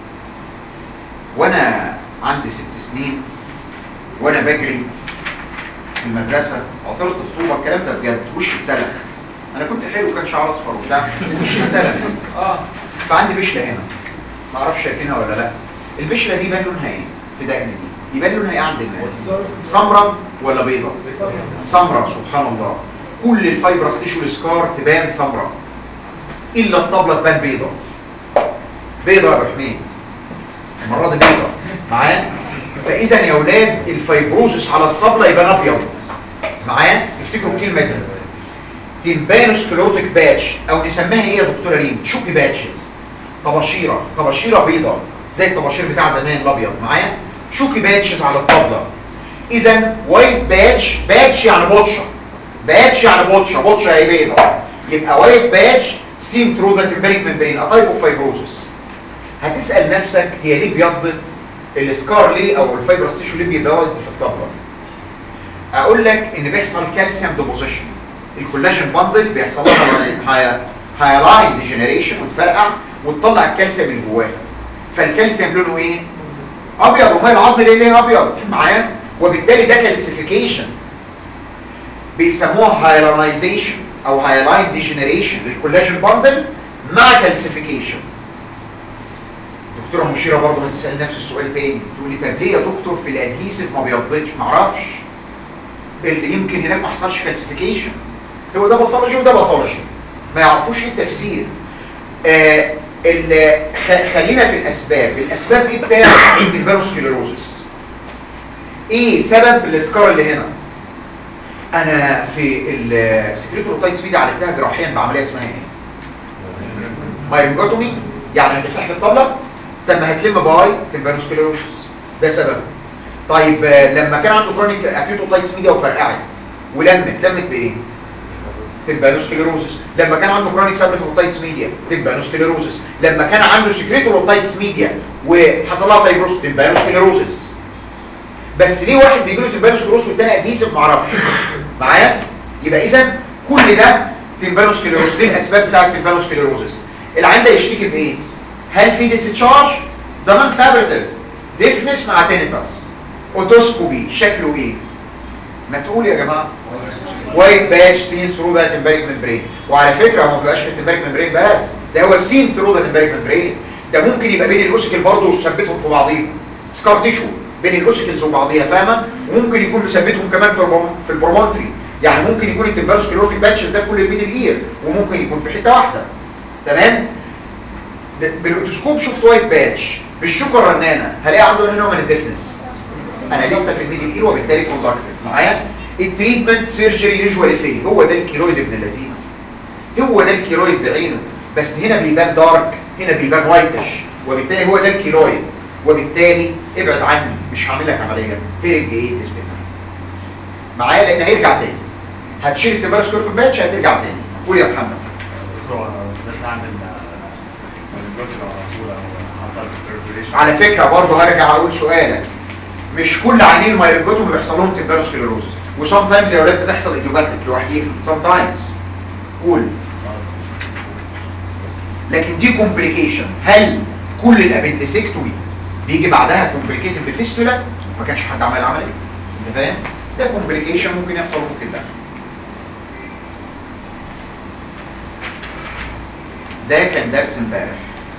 وانا عندي ست سنين وانا بجري في المدرسة عطرت في طوبة الكلام ده بجد وشي اتسلخ انا كنت حلو كان شعر اصفر وبتاع وشي اتسلخ اه فعندي بشلة هنا ما اعرفش شايفينها ولا لا البشلة دي يبان لونها ايه في دقن دي يبان لونها ايه عند الناس سمراء ولا بيضة سمراء سبحان الله كل الفايبرس تيشو السكار تبان سمراء الا الطبلة تبان بيضة بيضة يا ابو حميد المرة دي بيضة معايا فاذا يا اولاد الفايبروزس على الطبلة يبان ابيض معايا افتكروا الكلمة دي تيمبانوسكلوتيك باتش او نسميها ايه يا دكتوره ريم شوكي باتشز طباشيره طباشيره بيضاء زي الطباشير بتاع زمان الابيض معايا شوكي باتشز على الطبله اذا وايت باتش باتش يعني بوتشه باتش يعني بوتشه بوتشه هي بيضاء يبقى وايت باتش سين ثرو ذا تمبريك ممبرين اتايب اوف فايبروزس هتسال نفسك هي ليه بيضت السكار ليه او الفايبرس تيشو ليه بيبيض في الطبله اقول لك ان بيحصل كالسيوم ديبوزيشن الكولاجين باندل بيحصل لها هايلاين ديجنريشن وتفرقع وتطلع الكالسيوم اللي جواها فالكالسيوم لونه ايه ابيض وما العظم ليه ليه ابيض معايا وبالتالي ده كالسيفيكيشن بيسموها هايلاينيزيشن او هايلاين ديجنريشن للكولاجين باندل مع كالسيفيكيشن دكتوره مشيره برضه هتسال نفس السؤال تاني تقول لي طب ليه يا دكتور في الادهيسيف ما بيضبطش معرفش اللي يمكن هناك ما حصلش كالسيفيكيشن هو ده باثولوجي وده باثولوجي ما يعرفوش ايه التفسير آه ال- خ- خلينا في الاسباب الاسباب ايه بتاع الفيروسكليروزس ايه سبب الاسكار اللي هنا انا في السكريتوروتايتس فيدي عالجتها جراحيا بعمليه اسمها ايه مايرنجوتومي يعني هتفتح الطبله طب ما هتلم باي تمبانوسكليروزس ده سبب طيب آه، لما كان عنده كرونيك اكيوتوتايتس ميديا وفرقعت ولمت لمت بايه تمبانوسكليروزس لما كان عنده كرونيك سابريتوتايتس ميديا تمبانوسكليروزس لما كان عنده سكريتوروتايتس ميديا وحصل لها فايبروس تمبانوسكليروزس بس ليه واحد بيجي له تمبانوسكليروزس والتاني ادهيسيف معرفش معايا يبقى اذا كل ده تمبانوسكليروزس دي الاسباب بتاعه التمبانوسكليروزس العين ده يشتكي بايه هل في ديسشارج ده نون سابرتيف ديفنس مع تينيتاس اوتوسكوبي شكله ايه ما تقول يا جماعه وايت باتش سين ثرو ذا تمبريك ممبرين وعلى فكره هو ما بيبقاش في التمبريك ممبرين بس ده هو سين ثرو ذا تمبريك ممبرين ده ممكن يبقى بين الاوسيكل برضه وثبتهم في بعضيهم سكار تيشو بين الاوسيكلز وبعضيها فاهمه وممكن يكون مثبتهم كمان في البرو- في البرومونتري يعني ممكن يكون التمبرس كلوروفيك باتشز ده كل الميدل اير وممكن يكون في حته واحده تمام ده- بالاوتوسكوب شفت وايت باتش بالشوكه الرنانه هلاقي عنده هنا نوع من الديفنس انا لسه في الميدل اير وبالتالي كونتاكتد معايا التريتمنت سيرجري يوجوالي فين هو ده الكيلويد ابن اللذينه هو ده الكيلويد بعينه بس هنا بيبان دارك هنا بيبان وايتش وبالتالي هو ده الكيلويد وبالتالي ابعد عني مش هعمل لك عمليه فرج ايه تثبتها معايا لان هيرجع تاني هتشيل التمارس كورت باتش هترجع تاني قول يا محمد على فكره برضه هرجع اقول سؤالك مش كل عينين المايلوجوتوم بيحصل لهم تمبارس كلوروسس وسام تايمز يا اولاد بتحصل ايديوباتيك لوحديها سام تايمز قول لكن دي كومبليكيشن هل كل الابندسكتومي بيجي بعدها كومبليكيتد بفيستولا ما كانش حد عمل عمليه انت فاهم ده كومبليكيشن ممكن يحصل ممكن لا ده كان درس امبارح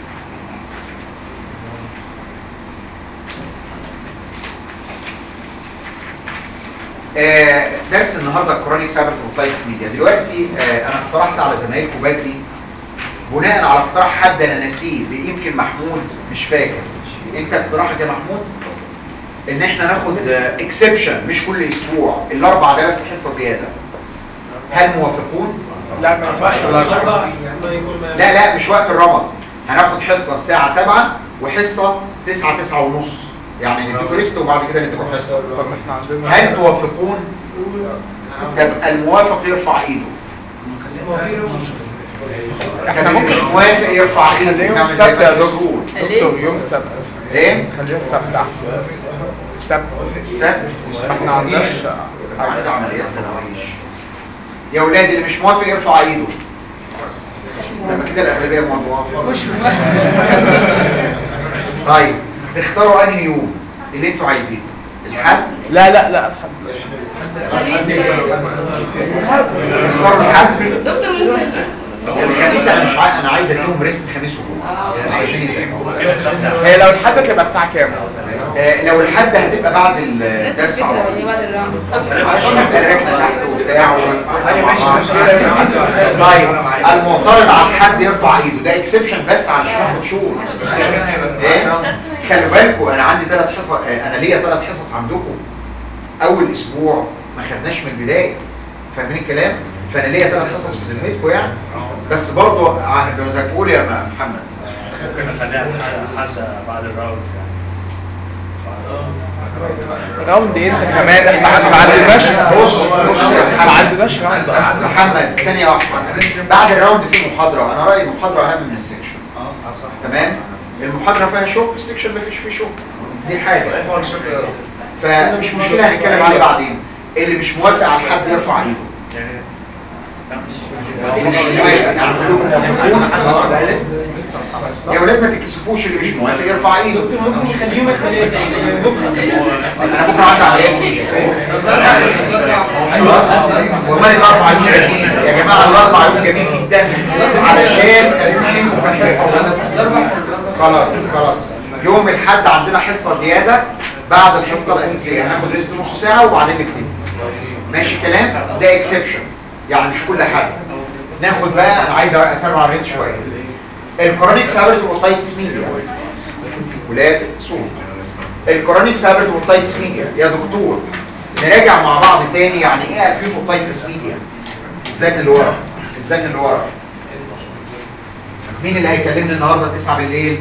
آه، درس النهارده كرونيك سابر بروفايتس ميديا دلوقتي آه، انا اقترحت على زمايلكم بدري بناء على اقتراح حد انا ناسيه يمكن محمود مش فاكر انت اقتراحك يا محمود ان احنا ناخد اكسبشن مش كل اسبوع الاربع ده بس حصه زياده هل موافقون
لا ما ينفعش
لا لا مش وقت الرمض هناخد حصه الساعه 7 وحصه 9 9 ونص يعني نديكوا ريست وبعد كده نديكوا حصه هل توافقون تبقى الموافق يرفع ايده
احنا
اللي
ممكن
مش موافق يرفع ايده
خليه يوم
نعمل زي
السبت
ما
يا
انت
دكتور
بتقول.
دكتور يوم السبت
ايه
خليه السبت احسن السبت
السبت
احنا عندناش
عندنا عمليات في الرئيش يا ولاد اللي مش موافق يرفع ايده لما كده الاغلبيه موافقه طيب تختاروا انهي يوم اللي انتوا عايزينه الحد
لا لا لا الحمد
تختاروا الحد
دكتور ممكن
الخميس انا مش عايز انا عايز اديهم ريست خميس وجمعه عشان يذاكروا
هي لو الحد تبقى الساعة كام؟
آه، لو الحد هتبقى بعد الدرس على
الفكرة
طول
هي بعد الراوند
عشان نبقى رحنا تحت وبتاع طيب المعترض على الحد يرفع ايده ده اكسبشن بس علشان ناخد شهور ايه خلوا بالكم انا عندي ثلاث حصص آه، انا ليا ثلاث حصص عندكم اول اسبوع ما خدناش من البدايه فاهمين الكلام فانا ليا ثلاث حصص في ذمتكم يعني بس برضه ع- زي ما تقول يا محمد
ممكن نخليها حتى بعد الراوند
راوند ايه انت كمان احنا ما عندناش
بص بص يا
ما
محمد
عندناش راوند
محمد ثانية واحدة بعد الراوند في محاضرة أنا رأيي المحاضرة أهم من السكشن تمام المحاضرة فيها شوك السكشن ما فيش فيه شوك دي حاجة فمش مشكلة هنتكلم عليه بعدين اللي مش موافق على حد يرفع ايده اللي مش موافق يعني كلكم موافقون يا ولاد ما تكسفوش اللي مش موافق يرفع ايده
ممكن نخليهم الثلاثة بكرة
انا بكره عندي عمليات خلاص والله الاربع يوم جميل يا جماعه الاربع يوم جميل جدا علشان اديكم في الحصه خلاص خلاص يوم الحد عندنا حصه زياده بعد الحصه الاساسيه هناخد ريست نص ساعه وبعدين نبتدي ماشي الكلام ده اكسبشن يعني مش كل حد ناخد بقى انا عايز اسرع الريت شويه الكرونيك سابرت اوتايتس ميديا ولاد صوت الكرونيك سابرت اوتايتس ميديا يا دكتور نراجع مع بعض تاني يعني ايه اكيوت اوتايتس ميديا الزن اللي ورا الزن اللي ورا مين اللي هيكلمني النهارده 9 بالليل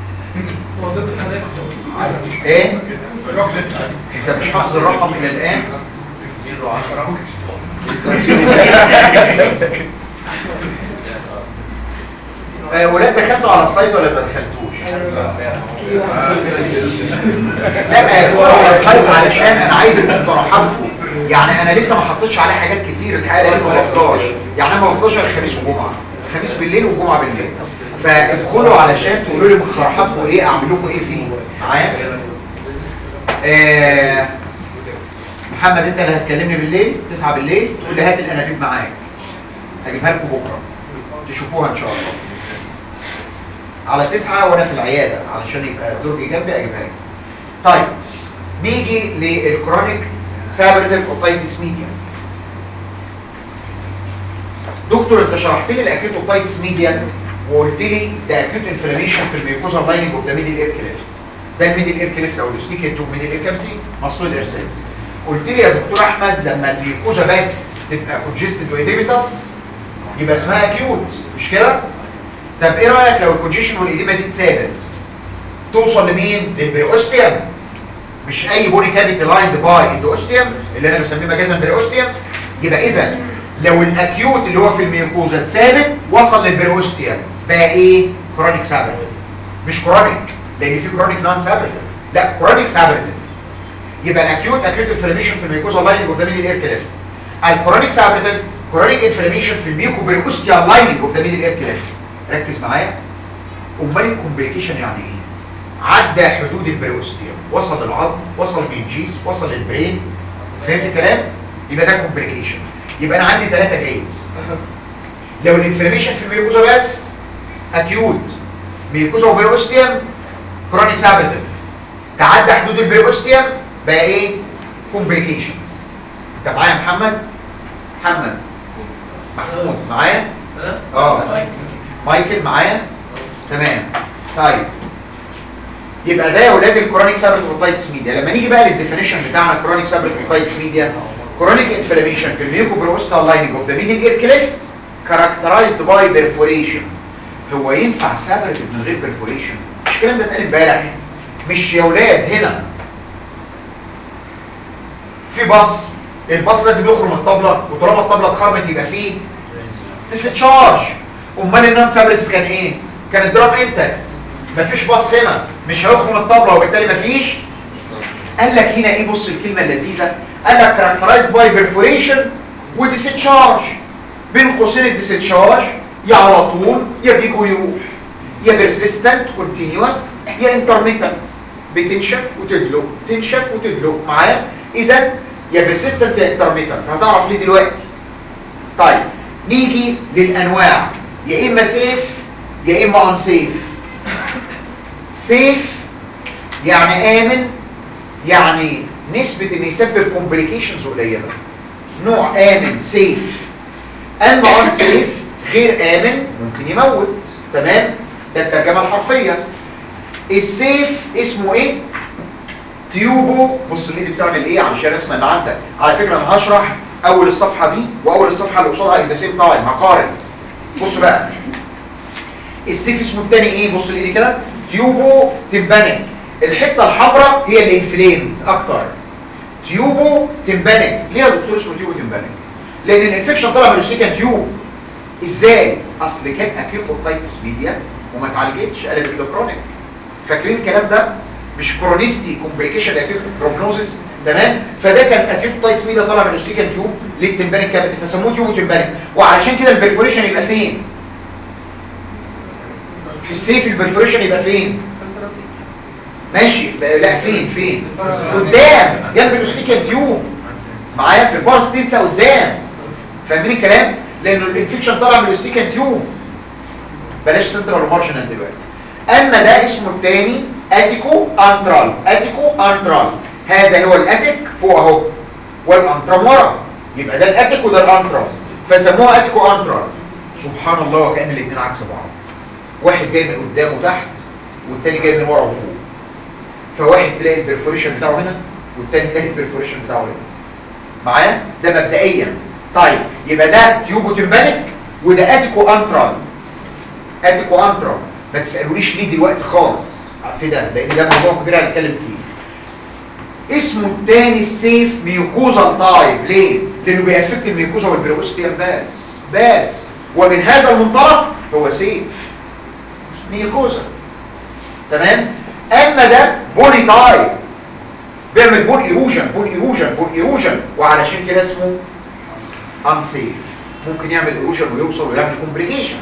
ايه انت مش حافظ الرقم الى الان آه، ولاد دخلتوا على السايت ولا ما دخلتوش لا هو السايت علشان انا عايز مقترحاتكم يعني انا لسه ما حطيتش عليه حاجات كتير الحقيقه لان ما بفضاش يعني انا ما بفضاش غير الخميس وجمعه الخميس بالليل والجمعه بالليل فادخلوا علشان تقولوا لي مقترحاتكم ايه اعمل لكم ايه فيه معايا آه محمد انت اللي هتكلمني بالليل 9 بالليل تقول لي هات الانابيب معاك هجيبها لكم بكره تشوفوها ان شاء الله على 9 وانا في العياده علشان يبقى درجي جنبي اجيبها لكم طيب نيجي للكرونيك سابرتيف اوتايتس ميديا دكتور انت شرحت لي الاكيوت اوتايتس ميديا وقلت لي ده اكيوت انفلاميشن في الميوكوزا لايننج اوف ذا ميدل اير كليفت ده الميدل اير كليفت او الاستيكيت تو ميدل اير كافيتي مسطول ارسالز قلت لي يا دكتور احمد لما الميوكوزا بس تبقى كونجستد واديميتاس يبقى اسمها اكيوت مش كده طب ايه رايك لو الكونجيشن والاديمه دي اتثابت توصل لمين للبريوستيوم مش اي بوني كافيتي لايند باي اندوستيوم اللي انا بسميه مجازا بريوستيوم يبقى اذا لو الاكيوت اللي هو في الميوكوزا اتثابت وصل للبريوستيوم بقى ايه كرونيك سابرتيف مش كرونيك لان في كرونيك نون سابرتيف لا كرونيك سابرتيف يبقى الاكيوت اكيوت انفلاميشن في الميوكوزا لايننج اوف ذا ميدل اير كليفت الكرونيك سابرتيف كرونيك انفلاميشن في الميوكو بريوستيوم لايننج اوف ذا ميدل اير كليفت ركز معايا امال الكومبليكيشن يعني ايه عدى حدود البريوستيوم وصل للعظم وصل للجيز وصل للبرين فهمت الكلام يبقى ده كومبليكيشن يبقى انا عندي ثلاثه جريدز لو الانفلاميشن في الميوكوزا بس اكيوت ميوكوزا وبريوستيوم كرونيك سابرتيف تعدى حدود البريوستيوم بقى ايه كومبليكيشنز انت معايا يا محمد محمد محمود معايا اه مايكل معايا تمام طيب يبقى ده يا اولاد الكرونيك سابرت اوتايتس ميديا لما نيجي بقى للديفينيشن بتاعنا الكرونيك سابرت اوتايتس ميديا كرونيك انفلاميشن في الميوكو بروستال لايننج اوف ذا ميدل اير كليفت كاركترايزد باي بيرفوريشن هو ينفع سابرت من غير بيرفوريشن مش الكلام ده اتقال امبارح مش يا اولاد هنا في باص الباص لازم يخرج من الطبله وطالما الطبله اتخرمت يبقى فيه ديسشارج امال النون سابرت كان ايه كان الدرام انتكت مفيش باص هنا مش هيخرم الطبله وبالتالي مفيش قال لك هنا ايه بص الكلمه اللذيذه قال لك characterized by perforation وديسشارج بين قوسين الديسشارج يا على طول يا بيجي ويروح يا persistent continuous يا intermittent بتنشف وتدلق تنشف وتدلق معايا اذا يا persistent يا intermittent هتعرف ليه دلوقتي طيب نيجي للانواع يا اما سيف يا اما ان سيف سيف يعني امن يعني نسبة ان يسبب كومبليكيشنز قليلة نوع امن سيف اما ان سيف غير امن ممكن يموت تمام ده الترجمة الحرفية السيف اسمه ايه تيوبو بص الايد بتعمل ايه علشان اسمع اللي عندك على فكرة انا هشرح اول الصفحة دي واول الصفحة اللي قصادها ان سيف تايم هقارن بص بقى السيف اسمه التاني ايه بص الايد كده تيوبو تمبانك الحته الحمراء هي اللي انفليمد اكتر تيوبو تمبانك ليه يا دكتور اسمه تيوبو تمبانك لان الانفكشن طلع من السيكا تيوب ازاي اصل كان اكيوت اوتايتس ميديا وما اتعالجتش قلبت الى كرونيك فاكرين الكلام ده مش كرونيستي كومبليكيشن اكيوت بروجنوزس تمام فده كان اكيوت اوتايتس ميديا طلع من السيكا تيوب ليه تمبانك كابت فسموه تيوبو تمبانك وعلشان كده البرفوريشن يبقى فين في السيف البرفوريشن يبقى فين ماشي لا فين فين قدام جنب الاستيكا تيوب معايا في البارس تنسى قدام فاهمين الكلام لانه الانفكشن طالع من الاستيكا تيوب بلاش سنترال مارشنال دلوقتي اما ده اسمه الثاني اتيكو انترال اتيكو انترال هذا هو الاتيك فوق اهو والانترال ورا يبقى ده الاتيك وده الانترال فسموها اتيكو انترال سبحان الله وكأن الاثنين عكس بعض واحد جاي من قدام وتحت والتاني جاي من ورا وفوق فواحد تلاقي البرفوريشن بتاعه هنا والتاني تلاقي البرفوريشن بتاعه هنا معايا ده مبدئيا طيب يبقى ده تيوبو تمبانك وده اتيكو انترال اتيكو انترال ما تسالونيش ليه دلوقتي خالص في ده لان ده موضوع كبير هنتكلم فيه اسمه الثاني السيف ميوكوزا تايب ليه لانه بيأفكت الميوكوزا والبريوستيوم بس بس ومن هذا المنطلق هو سيف ميوكوزا تمام اما ده بولي تايب بيعمل بول ايروجن بول ايروجن بول ايروجن وعلشان كده اسمه انسيف ممكن يعمل ايروجن ويوصل ويعمل كومبليكيشنز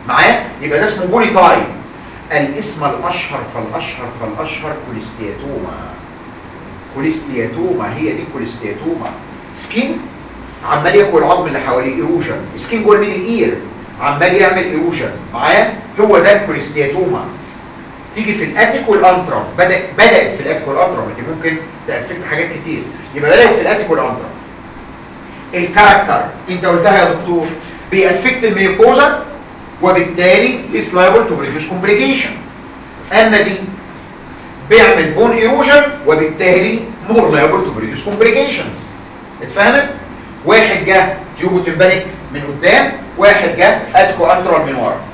معايا يبقى ده اسمه بولي تايب الاسم الاشهر فالاشهر فالاشهر كوليستياتوما كوليستياتوما هي دي كوليستياتوما سكين عمال ياكل العظم اللي حواليه ايروجن سكين جوه الميدل اير عمال يعمل ايروجن معايا هو ده الكوليستياتوما تيجي في الاتيك والانترا بدأ بدأت في الاتيك والانترا لكن ممكن تأفكت حاجات كتير يبقى بدأت في الاتيك والانترا الكاركتر انت قلتها يا دكتور بيأفكت الميوكوزا وبالتالي is liable to produce complication اما دي بيعمل بون ايروجن وبالتالي more liable to produce complications اتفهمت؟ واحد جه جيوبو تمبانيك من قدام واحد جه اتكو انترال من ورا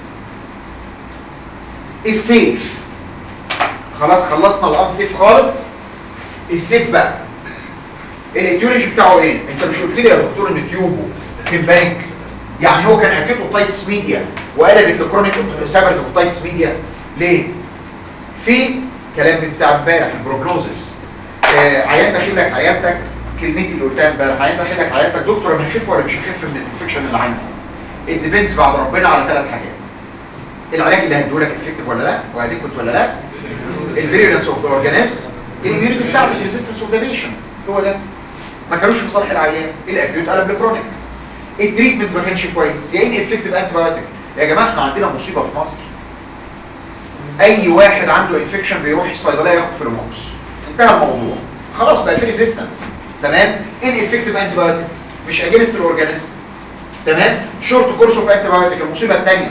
السيف خلاص خلصنا الانسيف خالص السيف بقى الايتيولوجي بتاعه ايه انت مش قلت لي يا دكتور ان تيوبو تمبانيك يعني هو كان اكيد اوتايتس ميديا وقلبت لكرونيك سابرت اوتايتس ميديا ليه في كلام بتاع امبارح البروجنوزس آه عيان داخل لك عيادتك كلمتي اللي قلتها امبارح عيان داخل لك عيادتك دكتور انا هخف ولا مش هخف من الانفكشن اللي عندي الديبندز بعد ربنا على ثلاث حاجات العلاج اللي هديهولك افكتيف ولا لا واديكوت ولا لا الفيريولنس اوف ذا اورجانيزم الاميونيتي بتاعته الريزيستنس اوف ذا بيشنت هو ده ما كانوش في صالح العيان الاكيوت قلب لكرونيك التريتمنت ما كانش كويس يا ان افكتيف انتي بايوتيك يا جماعه احنا عندنا مصيبه في مصر اي واحد عنده انفكشن بيروح الصيدليه ياخد فلوموكس انتهى الموضوع خلاص بقى في ريزيستنس تمام ان افكتيف انتي بايوتيك مش اجينست الاورجانيزم تمام شورت كورس اوف انتي بايوتيك المصيبه الثانيه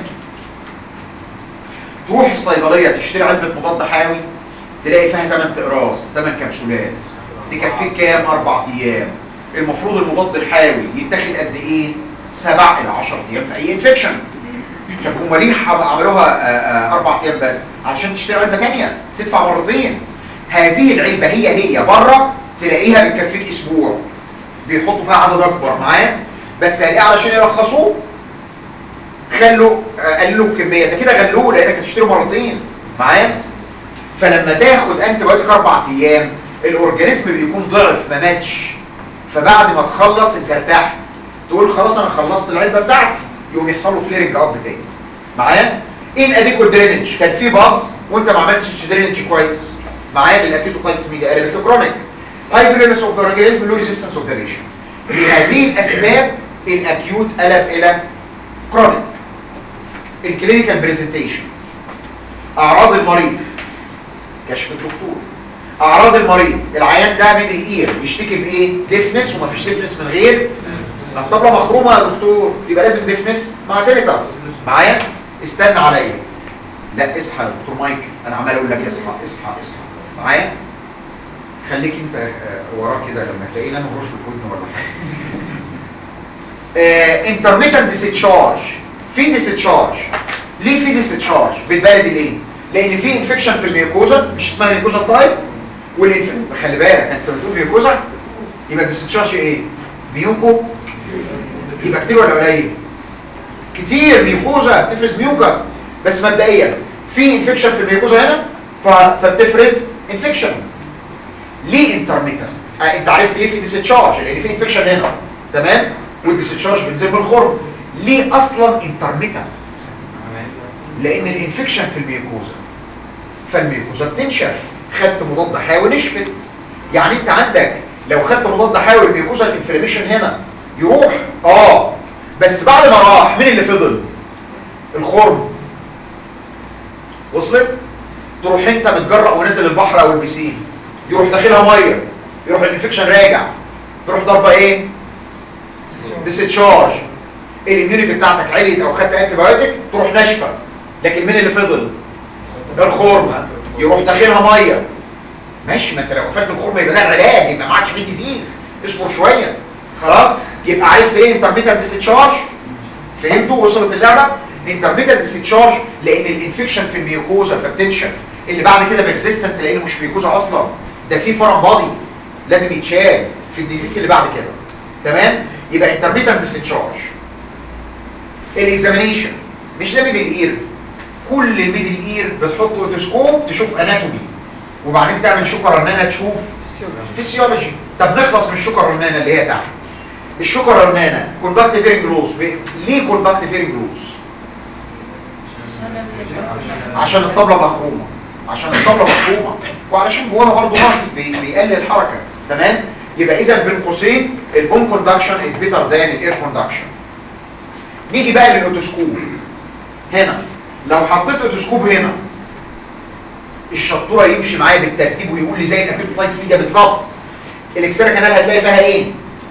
تروح الصيدليه تشتري علبه مضاد حيوي تلاقي فيها 8 اقراص 8 كبسولات تكفيك كام اربع ايام المفروض المضاد الحيوي يتاخد قد ايه 7 الى 10 ايام في اي انفكشن طب هم ليه عملوها اربع ايام بس عشان تشتري علبه ثانيه تدفع مرتين هذه العلبه هي هي بره تلاقيها بتكفيك اسبوع بيحطوا فيها عدد اكبر معايا بس هلاقيه علشان يرخصوه خلوا قللوا الكميه ده كده غلوه لانك هتشتري مرتين معايا فلما تاخد انت بايوتيك اربع ايام الاورجانيزم بيكون ضعف ما ماتش فبعد ما تخلص انت ارتحت تقول خلاص انا خلصت العلبه بتاعتي يقوم يحصل له كليرنج اب تاني معايا ايه الاديكو درينج كان في باص وانت ما عملتش درينج كويس معايا للاكيوتوكايتس ميديا قلبت كرونيك هايبرينس اوف ذا اورجانيزم له ريزيستنس اوف ذا بيشنت لهذه الاسباب الاكيوت قلب الى كرونيك الكلينيكال بريزنتيشن اعراض المريض كشف الدكتور اعراض المريض العيان ده من الاير بيشتكي بايه ديفنس ومفيش ديفنس من غير الطبله مخرومه يا دكتور يبقى لازم ديفنس مع تيليتاس معايا استنى عليا لا اصحى يا دكتور مايكل انا عمال اقول لك اصحى اصحى اصحى معايا خليك انت آه، وراه كده لما تلاقيني انا برش في ودنه ولا حاجه انترميتنت ديسيتشارج في ديسيتشارج ليه في ديسيتشارج بالبلدي ليه لان في انفكشن في الميوكوزا مش اسمها ميوكوزا تايب والانفكشن خلي بالك انت بتقول ميوكوزا يبقى الديسيتشارج ايه ميوكو يبقى كتير ولا قليل كتير ميوكوزا بتفرز ميوكاس بس مبدئيا في انفكشن في الميوكوزا هنا ف- فبتفرز انفكشن ليه انترميتنت آه انت عارف ليه في ديسيتشارج لان في انفكشن هنا تمام والديسيتشارج بتنزل بالخرم ليه اصلا انترميتنت لان الانفكشن في الميوكوزا فالميوكوزا بتنشف خدت مضاد حيوي نشفت يعني انت عندك لو خدت مضاد حيوي الميوكوزا الانفلاميشن هنا يروح اه بس بعد ما راح مين اللي فضل الخرم وصلت تروح انت متجرأ ونازل البحر او البسين يروح داخلها ميه يروح الانفكشن راجع تروح ضربه ايه ديسيتشارج الاميونيتي بتاعتك عليت او خدت انتي بايوتيك تروح ناشفه لكن مين اللي فضل الخرم يروح داخلها ميه ماشي ما انت لو قفلت الخرم يبقى ده العلاج يبقى معكش فيه ديزيز اصبر شويه خلاص يبقى عرفت ايه انترميتال ديسيتشارج فهمتوا وصلت اللعبه انترميتال ديسيتشارج لان الانفكشن في الميوكوزا فبتنشف اللي بعد كده بيرسيستنت لانه مش ميوكوزا اصلا ده في فرم بادي لازم يتشال في الديزيز اللي بعد كده تمام يبقى انترميتال ديسيتشارج الاكزامينيشن مش ده ميدل اير كل الميدل اير بتحط اوتوسكوب تشوف اناتومي وبعدين تعمل شوكه رنانه تشوف فيسيولوجي طب نخلص من الشوكه الرنانه اللي هي تحت الشوكه الرنانه كوندكت فيرنج لوز ليه كوندكت فيرنج لوز عشان الطبلة مخرومة عشان الطبلة مخرومة وعلشان جواها برضه نص بي- بيقلل الحركة تمام يبقى اذا بين قوسين البون كوندكشن از بيتر ذان الاير كوندكشن نيجي بقى للاوتوسكوب هنا لو حطيت اوتوسكوب هنا الشطوره يمشي معايا بالترتيب ويقول لي زي الاكيوتايتس ميديا بالظبط الاكسرا كانال هتلاقي فيها ايه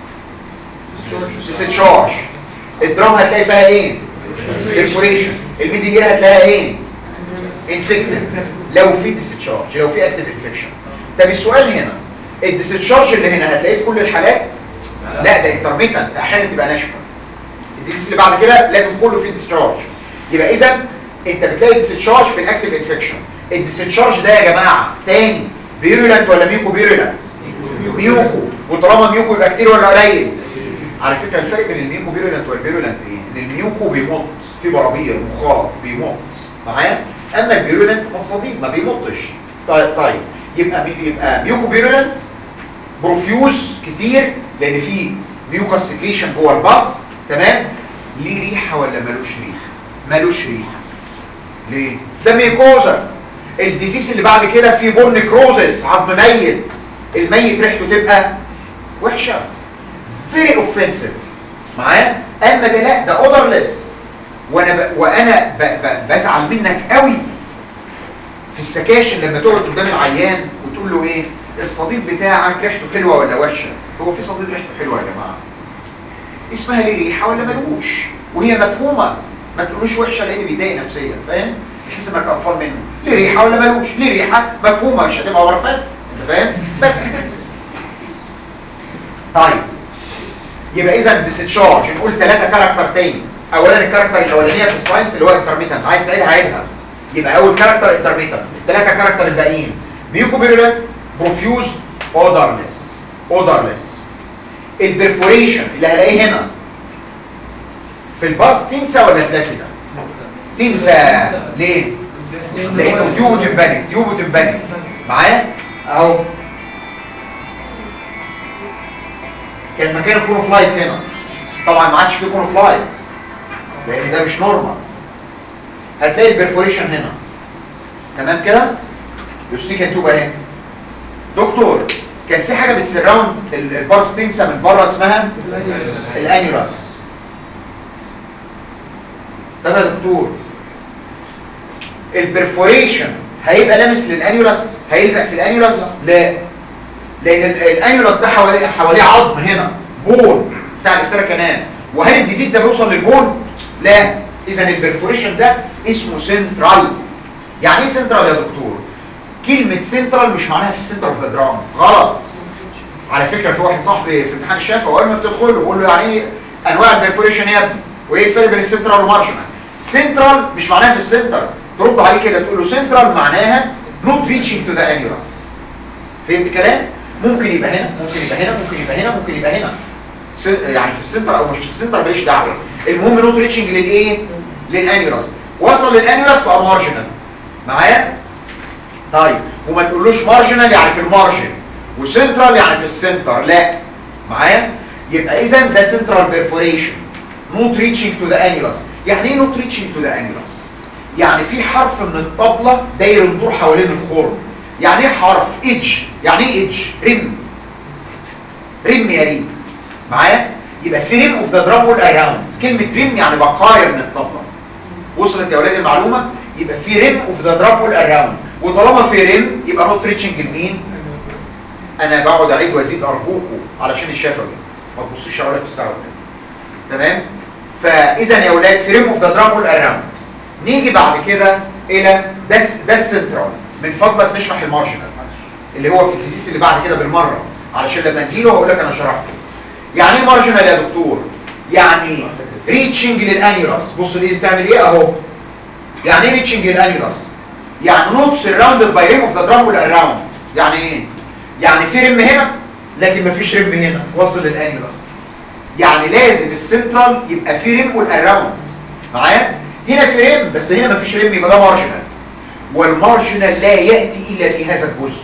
ديسشارج الدرام هتلاقي فيها ايه بيرفوريشن الميدي جير هتلاقيها ايه انفكتد لو في ديسشارج لو في اكتيف انفكشن طب السؤال هنا الديسشارج اللي هنا هتلاقيه في كل الحالات لا ده انترميتنت احيانا تبقى ناشفه الديسيس اللي بعد كده لازم كله فيه ديسشارج يبقى اذا انت بتلاقي ديسشارج في الاكتيف انفكشن الديسشارج ده يا جماعه تاني بيرولنت ولا ميوكو بيرولنت ميوكو وطالما ميوكو يبقى كتير ولا قليل على فكره الفرق بين الميوكو بيرولنت والبيرولنت ايه ان الميوكو بيمط في برابير مخاط بيمط معايا اما البيرولنت صديق ما بيمطش طيب طيب يبقى يبقى ميوكو بيرولنت بروفيوز كتير لان في ميوكاس سكريشن جوه الباص تمام ليه ريحه ولا ملوش ريحه ملوش ريحه ليه ده ميكوزا الديزيز اللي بعد كده فيه بون نكروزس عظم ميت الميت ريحته تبقى وحشه فيري اوفنسيف معايا اما ده لا ده اودرلس وانا ب... وانا ب... ب... بزعل منك قوي في السكاشن لما تقعد قدام العيان وتقول له ايه الصديق بتاعك ريحته حلوه ولا وحشه هو في صديق ريحته حلوه يا جماعه اسمها ليه ريحه ولا ملوش وهي مفهومه ما تقولوش وحشه لان بيضايق نفسيا فاهم تحس انك قرفان منه ليه ريحه ولا ملوش ليه ريحه مفهومه مش هتبقى ورفان انت فاهم بس طيب يبقى اذا الديسشارج نقول ثلاثه كاركتر تاني اولا الكاركتر الاولانيه في الساينس اللي هو انترميتنت عايز تعيدها عيدها يبقى اول كاركتر انترميتنت الثلاثه كاركتر الباقيين ميوكوبيرولنت بروفيوز اودرلس اودرلس البرفوريشن اللي هلاقيه هنا في الباص تنسى ولا فلاسده تنسى ليه لانه تيوبو تمباني تيوبو تمباني معايا اهو كان مكان الكونو فلايت هنا طبعا ما عادش فيه كونو فلايت لان ده مش نورمال هتلاقي البرفوريشن هنا تمام كده يستيك التوب اهي دكتور كان في حاجه بتسراوند البارس تنسى من بره اسمها الانيولاس ده يا دكتور البرفوريشن هيبقى لامس للانيولاس هيلزق في الانيولاس لا لان ال- الانيولاس ده حواليه حواليه عظم هنا بون بتاع الاكسترا كانال وهل الديزيز ده بيوصل للبون لا اذا البرفوريشن ده اسمه سنترال يعني ايه سنترال يا دكتور كلمه سنترال مش معناها في السنتر اوف ذا درام غلط على فكره في واحد صاحبي في امتحان الشفا واول ما بتدخل له بقول له يعني ايه انواع البرفوريشن يا ابني وايه الفرق بين السنترال والمارجنال سنترال مش معناها في السنتر ترد عليه كده تقول له سنترال معناها نوت ريتشنج تو ذا انيولاس فهمت الكلام ممكن يبقى هنا ممكن يبقى هنا ممكن يبقى هنا ممكن يبقى هنا سن- يعني في السنتر او مش في السنتر ماليش دعوه المهم نوت ريتشنج للايه للانيولاس وصل للانيولاس بقى مارجنال معايا طيب وما تقولوش مارجنال يعني في المارجن وسنترال يعني في السنتر لا معايا يبقى اذا ده سنترال بيرفوريشن نوت ريتشنج تو ذا انيولاس يعني ايه نوت ريتشنج تو ذا انيولاس يعني في حرف من الطبلة داير الدور حوالين الخرم يعني ايه حرف ايدج يعني ايه ايدج رم رم يا ريم معايا يبقى في رم اوف ذا درام وول اراوند كلمه رم يعني بقايا من الطبلة وصلت يا اولاد المعلومه يبقى في رم اوف ذا درام وول اراوند وطالما في رم يبقى نوت ريتشنج لمين انا بقعد اعيد وازيد ارجوكم علشان الشفوي ما تبصوش على في الساعه تمام فاذا يا اولاد في رم اوف ذا درام وول اراوند نيجي بعد كده الى ده ده السنترال من فضلك نشرح المارجنال اللي هو في الديزيز اللي بعد كده بالمره علشان لما نجيله هقول لك انا شرحته يعني ايه مارجنال يا دكتور يعني ريتشنج للانيولاس بص دي بتعمل ايه اهو يعني ايه ريتشنج للانيولاس يعني نوت سراوندد باي ريم اوف ذا درام والاراوند يعني ايه يعني في رم هنا لكن مفيش رم هنا وصل للانيولاس يعني لازم السنترال يبقى في رم والاراوند معايا هنا في رم بس هنا مفيش رم يبقى ده مارجنال والمارجنال لا ياتي الا في هذا الجزء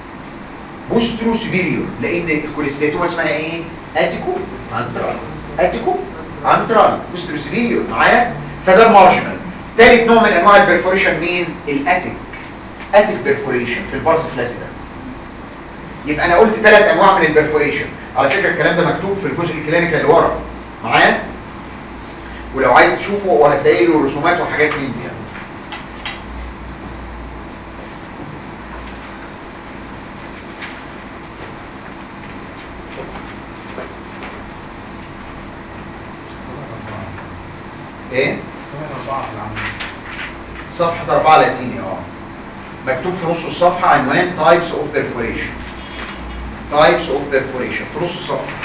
بوسترو سيفيريور لان الكوليستاتوما اسمها ايه اتيكو انترال اتيكو انترال بوسترو سيفيريور معايا فده المارجنال ثالث نوع من انواع البرفوريشن مين الاتيك اتيك برفوريشن في البارس فلاسيدا يبقى انا قلت ثلاث انواع من البرفوريشن على فكره الكلام ده مكتوب في الجزء الكلينيكال اللي ورا معايا ولو عايز تشوفه وهتلاقي له رسومات وحاجات من دي يعني. ايه صفحة 4 لاتيني اه مكتوب في نص الصفحة عنوان types of perforation types of perforation في نص الصفحة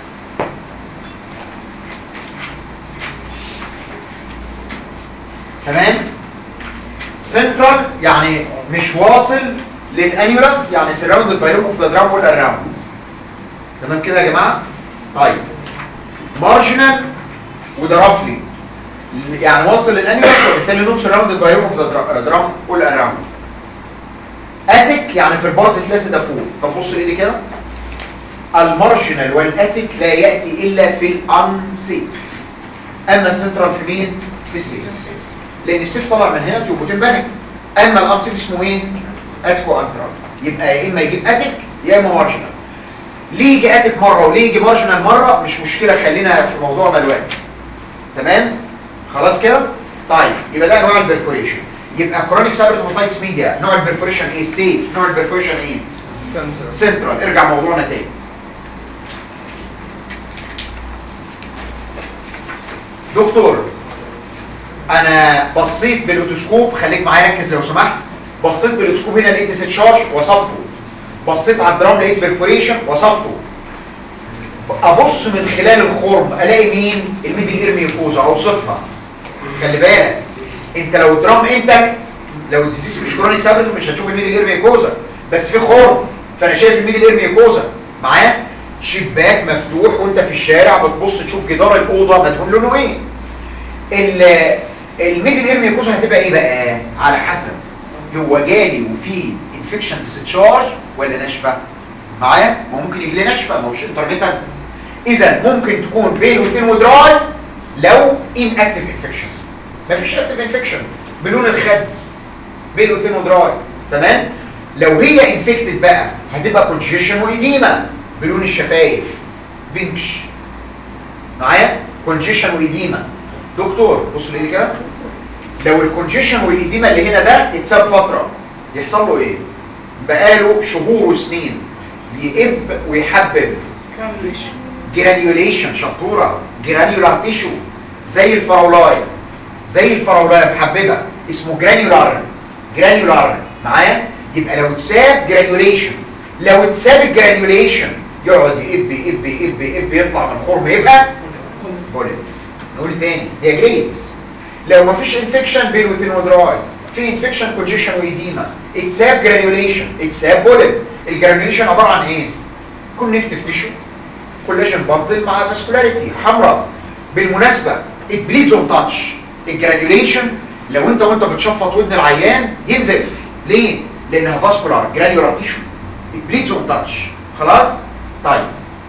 تمام central يعني مش واصل للانيولس يعني surrounded by loop of the drum all around تمام كده يا جماعة طيب marginal وده roughly يعني واصل للانيولس وبالتالي نوت سراوندد باي روم اوف ذا درام اول اراوند اتيك يعني في الباص فلاس ده فوق طب بص لايدي كده المارجنال والاتيك لا ياتي الا في الانسيف اما السنترال في مين في السيف لان السيف طلع من هنا تيوبوتين بانك اما الانسيف اسمه ايه اتيكو انترال يبقى يا اما يجيب اتيك يا اما مارجنال ليه يجي اتيك مره وليه يجي مارجنال مره مش مشكله خلينا في موضوعنا دلوقتي تمام خلاص كده طيب يبقى ده انواع البرفوريشن يبقى كرونيك سابرتوماتايتس ميديا نوع البرفوريشن ايه سيف نوع البرفوريشن ايه سنترال ارجع موضوعنا تاني دكتور انا بصيت بالاوتوسكوب خليك معايا ركز لو سمحت بصيت بالاوتوسكوب هنا لقيت ديسشارج وصفته بصيت على الدرام لقيت برفوريشن وصفته ابص من خلال الخرم الاقي مين الميدل اير ميوكوزا اوصفها خلي بالك انت لو الدرام انتكت لو الديزيز مش كرونيك سابرت مش هتشوف الميدل اير ميوكوزا بس في خرم فانا شايف الميدل اير ميوكوزا معايا شباك مفتوح وانت في الشارع بتبص تشوف جدار الاوضه مدهون لونه ايه ال- الميدل اير ميوكوزا هتبقى ايه بقى على حسب هو جالي وفيه انفكشن ديسشارج ولا ناشفه معايا ما ممكن يجي لي ناشفه ما هوش انترميتنت اذا ممكن تكون بين واثنين ودراي لو ان اكتف انفكشن مفيش اكتف انفكشن بلون الخد بين واثنين ودراي تمام لو هي انفكتد بقى هتبقى كونجيشن وايديما بلون الشفايف بنكش معايا كونجيشن وايديما دكتور بص لي كده لو الكونجيشن والايديما اللي هنا ده اتساب فتره يحصل له ايه بقاله شهور وسنين يقب ويحبب جرانيوليشن شطوره جرانيولار تيشو زي الفراولاي زي الفراولاي محببه اسمه جرانيولار جرانيولار معايا يبقى لو اتساب جرانيوليشن لو اتساب الجرانيوليشن يقعد يقب يقب يقب يقب يطلع من الخرم يبقى بوليت نقول تاني هي جريدز لو مفيش انفكشن بين وثين ودراي في انفكشن كونجيشن وايديما اتساب جرانيوليشن اتساب بوليت الجرانيوليشن عباره عن ايه كونكتيف تيشو كولاجين باندل مع فاسكولاريتي حمراء بالمناسبه اتبليدز اون تاتش الجرانيوليشن لو انت وانت بتشفط ودن العيان ينزف ليه لانها فاسكولار جرانيولار تيشو اتبليدز اون تاتش خلاص طيب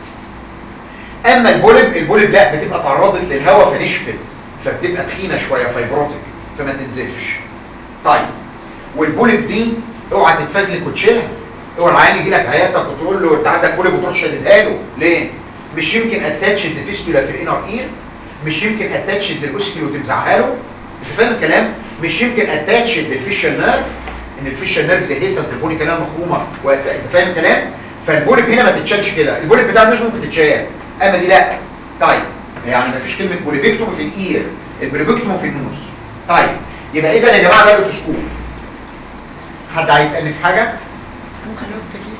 اما البولب البولب لا بتبقى تعرضت للهواء فنشفت فبتبقى تخينه شويه فايبروتيك فما تنزفش طيب والبولب دي اوعى تتفزلك وتشيلها اوعى العيان يجي لك عيادتك وتقول له انت عندك بولب وتروح شاددها له ليه مش يمكن اتاتش الفيستولا في الانر اير مش يمكن اتاتش الاوسكي وتمزعها له انت فاهم الكلام مش يمكن اتاتش الفيشال نيرف ان الفيشال نيرف ده هيسه البولي كلام مخرومه انت فاهم الكلام فالبولب هنا ما تتشالش كده البولب بتاع مش ممكن تتشال اما دي لا طيب يعني ما فيش كلمه بوليبيكتوم في الاير البوليبيكتوم في النوز طيب يبقى اذا يا جماعه ده الاوتوسكوب حد عايز يسالني في حاجه
ممكن نقول تكليف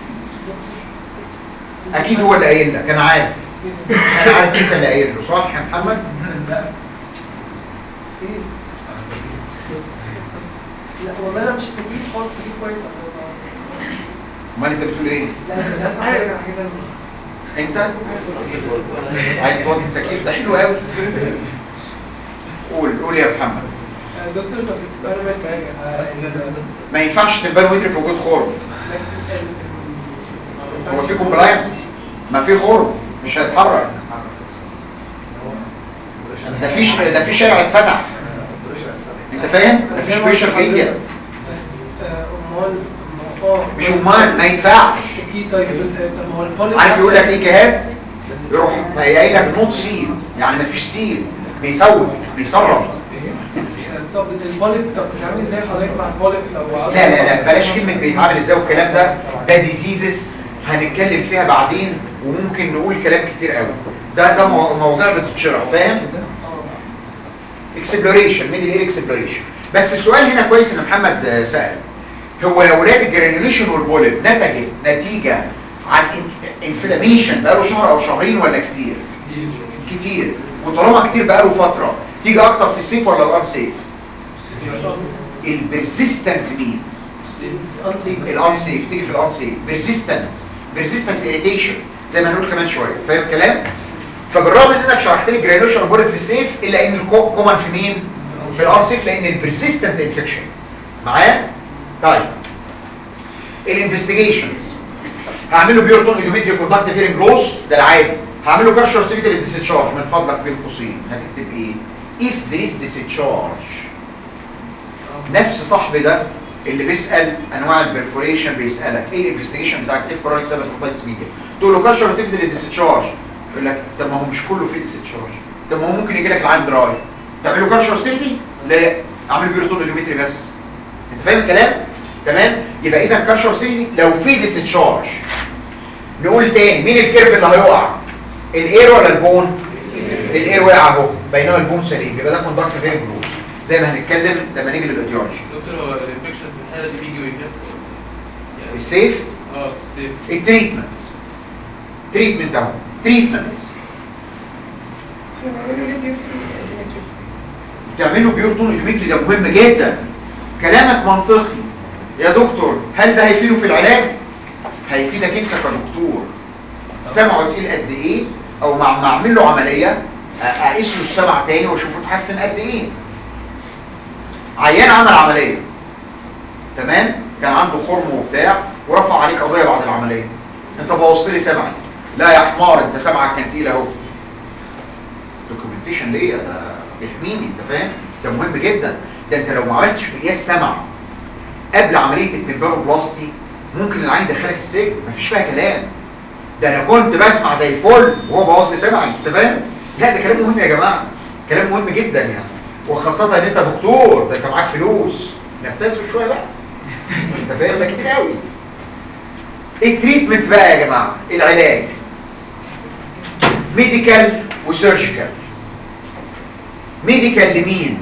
اكيد هو اللي قايل لك انا عارف انا عارف انت اللي قايل له صح يا محمد
لا والله انا مش تكليف خالص تكليف كويس
امال انت بتقول ايه
لا الناس عارف حاجه
انت عايز توضي التكليف ده حلو قوي قول قول يا محمد
دكتور طب انا بقيت حاجه
ما ينفعش تبان وتر في وجود خرم هو في كومبلاينس ما في خرم مش هيتحرك ده في ش- ده في شارع اتفتح انت انت فاهم مفيش بريشر جريدينت
امال اه
مش امال ما ينفعش
اكيد طيب طب ما هو البوليب
عارف يقول لك ايه جهاز يروح قايل لك نوت سيل يعني مفيش سيل بيفوت بيسرب
طب البوليب طب بتتعامل ازاي حضرتك مع البوليب لو عاوز-
لا لا لا بلاش كلمة بيتعامل ازاي والكلام ده ده ديزيزز هنتكلم فيها بعدين وممكن نقول كلام كتير قوي ده ده مو- مواضيع بتتشرح فاهم اكسبلوريشن ميدل اير اكسبلوريشن بس السؤال هنا كويس ان محمد آه، سأل هو يا ولاد الجرانيوليشن والبوليب نتجت نتيجة عن انفلاميشن بقاله شهر او شهرين ولا كتير كتير وطالما كتير بقاله فترة تيجي اكتر في السيف ولا الار سيف البرزيستنت مين الان سيف تيجي في الان سيف بيرسيستنت بيرسيستنت اريتيشن زي ما هنقول كمان شويه فاهم الكلام فبالرغم ان انك شرحت لي جرانيوليشن بوليت في السيف الا ان الكومن في مين في الار سيف لان البرسيستنت انفكشن معايا طيب الانفستيجيشنز هعمل له بيورتون ايديومتري كونتاكت فيرنج لوس ده العادي هعمل له كارشر سيفيتي للديسشارج من فضلك بين قوسين هتكتب ايه if there is discharge نفس صاحبي ده اللي بيسأل انواع البرفوريشن بيسألك ايه الانفستيجيشن بتاع السيف كورونيك سيرفيس موتايتس ميديا تقول له كارشر تفضل للديسشارج يقول لك طب ما هو مش كله فيه ديسشارج طب ما هو ممكن يجي لك العين دراي تعمل له كارشر سيفتي لا اعمل بيرتون ايديومتري بس انت فاهم الكلام تمام يبقى اذا كارشر سيفتي لو في ديسشارج نقول تاني مين الكيرف اللي هيقع الاير ولا البون الاير وقع اهو بينما البون سليم يبقى ده كوندكت فيري جلوس زي ما هنتكلم لما نيجي للايديولوجي
دكتور هو الانفكشن في الحاله دي بيجي ويجي يعني
السيف
اه ستيف
التريتمنت تريتمنت اهو تريتمنت تعمل له بيورتون ايديومتري ده مهم جدا كلامك منطقي يا دكتور هل ده هيفيده في العلاج هيفيدك انت كدكتور سمعه تقيل قد ايه او مع ما اعمل له عمليه أ- اقيس له السمع تاني واشوفه اتحسن قد ايه عيان عمل عمليه تمام كان عنده خرم وبتاع ورفع عليك قضيه بعد العمليه انت بوظت لي سمعي لا يا حمار انت سمعك كان تقيل اهو دوكيومنتيشن ليه ده بيحميني انت فاهم ده مهم جدا ده انت لو ما عملتش مقياس سمع قبل عمليه التمبانوبلاستي ممكن العين يدخلك السجن مفيش فيها كلام ده انا كنت بسمع زي الفل وهو بوظ لي سمعي انت فاهم لا ده كلام مهم يا جماعه كلام مهم جدا يعني وخاصه ان انت دكتور ده انت معاك فلوس نبتزه شويه بقى انت فاهم ده كتير قوي التريتمنت بقى يا جماعه العلاج ميديكال وسيرجيكال ميديكال لمين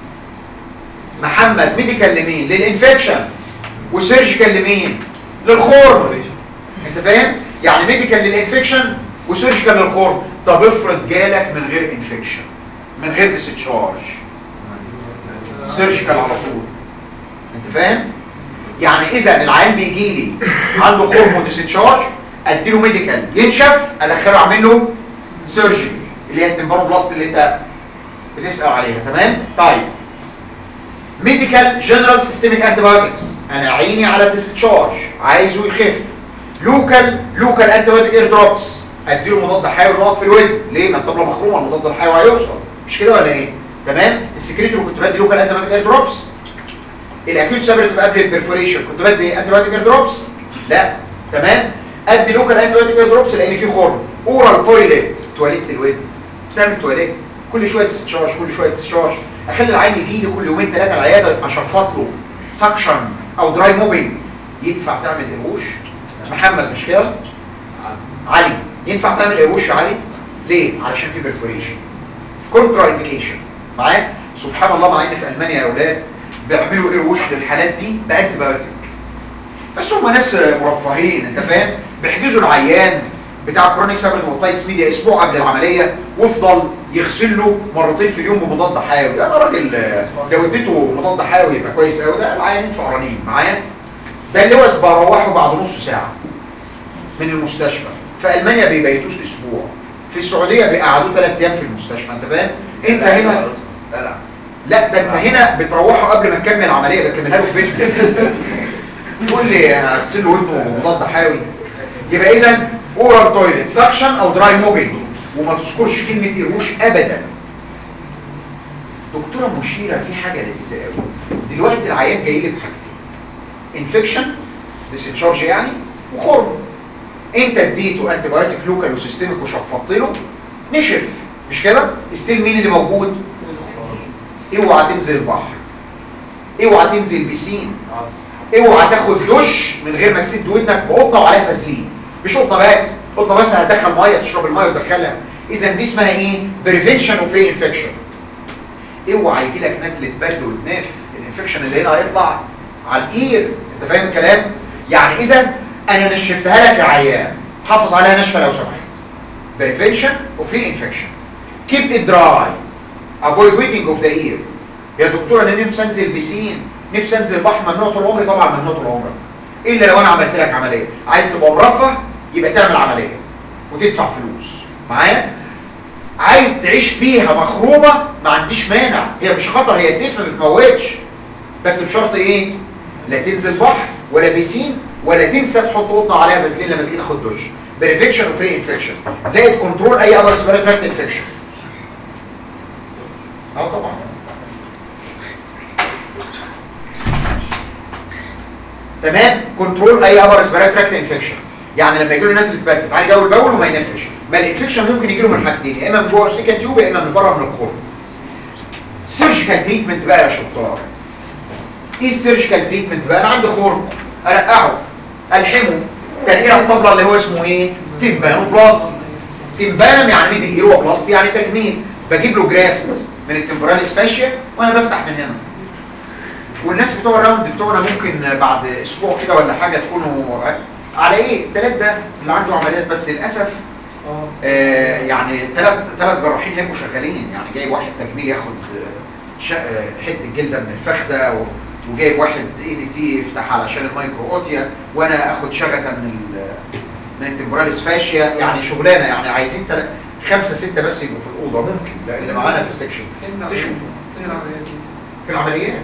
محمد ميديكال لمين للانفكشن وسيرجيكال لمين للخرم انت فاهم يعني ميديكال للانفكشن وسيرجيكال للخرم طب افرض جالك من غير انفكشن من غير ديسشارج سيرجيكال على طول انت فاهم يعني اذا العيان بيجي لي عنده خرم وديسشارج اديله ميديكال ينشف ادخله اعمل له سيرجري اللي هي التمبانوبلاست اللي انت بتسال عليها تمام طيب ميديكال جنرال سيستميك انتيبيوتكس انا عيني على ديسشارج عايزه يخف لوكال لوكال انتيبيوتيك اير دروبس اديله مضاد حيوي نقط في الودن ليه ما الطبله مخرومه المضاد الحيوي هيوصل مش كده ولا ايه تمام السكريتور كنت بدي لوكال انتيبيوتيك اير دروبس الاكيوت سابرت بتبقى قبل البرفوريشن كنت بدي انتيبيوتيك اير دروبس لا تمام ادي لوكال انتيبيوتيك اير دروبس لان في خرم اورال تويليت تواليت الودن بتعمل تواليت كل شويه تستشارج كل شويه تستشارج اخلي العين يجي لي كل يومين ثلاثه العياده اشفط له سكشن او دراي موبينج ينفع تعمل قروش محمد مش كده علي ينفع تعمل قروش يا علي ليه علشان في برفوريشن كونترا انديكيشن معايا سبحان الله مع ان في المانيا يا اولاد بيعملوا قروش للحالات دي بانتي بايوتيك بس هم ناس مرفهين انت فاهم بيحجزوا العيان بتاع كرونيك سابرت موتايتس ميديا اسبوع قبل العمليه ويفضل يغسل له مرتين في اليوم بمضاد حيوي انا راجل آه، لو اديته مضاد حيوي يبقى كويس قوي ده العيانين فقرانين معايا ده اللوز بروحه بعد نص ساعه من المستشفى في المانيا بيبيتوش اسبوع في السعوديه بيقعدوه ثلاث ايام في المستشفى انت فاهم انت هنا
لا لا
لا ده انت هنا بتروحه قبل ما نكمل العمليه بكملها له في بيته تقول لي انا هغسل له ودنه مضاد حيوي يبقى اذا اورال تويلت سكشن او دراي موبينج وما تذكرش كلمه قروش ابدا دكتوره مشيره في حاجه لذيذه قوي دلوقتي العيان جاي لي بحاجتين انفكشن ديسشارج يعني وخرم انت اديته انتي بايوتيك لوكال وسيستميك وشفطت له نشف مش كده ستيل مين اللي موجود اوعى تنزل البحر اوعى تنزل بسين اوعى تاخد دش من غير ما تسد ودنك بقطه وعليها فازلين مش قطه بس قطه بس هتدخل ميه تشرب الميه وتدخلها اذا دي اسمها ايه بريفنشن اوف ري انفكشن اوعى يجي لك نزله برد وتناف الانفكشن اللي هنا هيطلع على الاير انت فاهم الكلام يعني اذا انا نشفتها لك يا عيان حافظ عليها نشفه لو سمحت بريفنشن اوف ري انفكشن keep it dry avoid wetting of the ear يا دكتور انا نفسي انزل بسين نفسي انزل بحر ممنوع طول عمري طبعا ممنوع طول عمرك الا لو انا عملت لك عمليه عايز تبقى مرفه يبقى تعمل عمليه وتدفع فلوس معايا عايز تعيش فيها مخرومه ما عنديش مانع هي مش خطر هي سيف ما بتموتش بس بشرط ايه لا تنزل بحر ولا بيسين ولا تنسى تحط قطنه عليها فازلين لما تيجي تاخد دش بريفكشن وفري انفكشن زائد كنترول اي اذر سبيريت انفكشن اه طبعا تمام كنترول اي ابر ريسبيراتوري انفكشن يعني لما يجي له نزله برد تعالى جو البول وما ينفش ما الانفكشن ممكن يجي له من حاجتين يا اما من جوه السكن تيوب يا اما من بره من الخرم سيرجيكال تريتمنت بقى يا شطار ايه السيرجيكال تريتمنت بقى انا عندي خرم ارقعه الحمه ترقيع الطبله اللي هو اسمه ايه تمبانو بلاستي تمبانم يعني ميدل ايرو بلاستي يعني تجميل بجيب له جرافت من التمبرال سباشيا وانا بفتح من هنا والناس بتوع الراوند بتوعنا ممكن بعد اسبوع كده ولا حاجه تكونوا على ايه الثلاث ده اللي عنده عمليات بس للاسف آه يعني ثلاث ثلاث جراحين هيبقوا شغالين يعني جايب واحد تجميل ياخد آه، شق- آه، حته جلده من الفخده و- وجايب واحد اي دي تي يفتح علشان المايكرو اوتيا وانا اخد شغفه من ال من التمبرال سفاشيا يعني شغلانه يعني عايزين تل... خمسه سته بس يبقوا في الاوضه ممكن لا، اللي معانا في السكشن تشوف في العمليات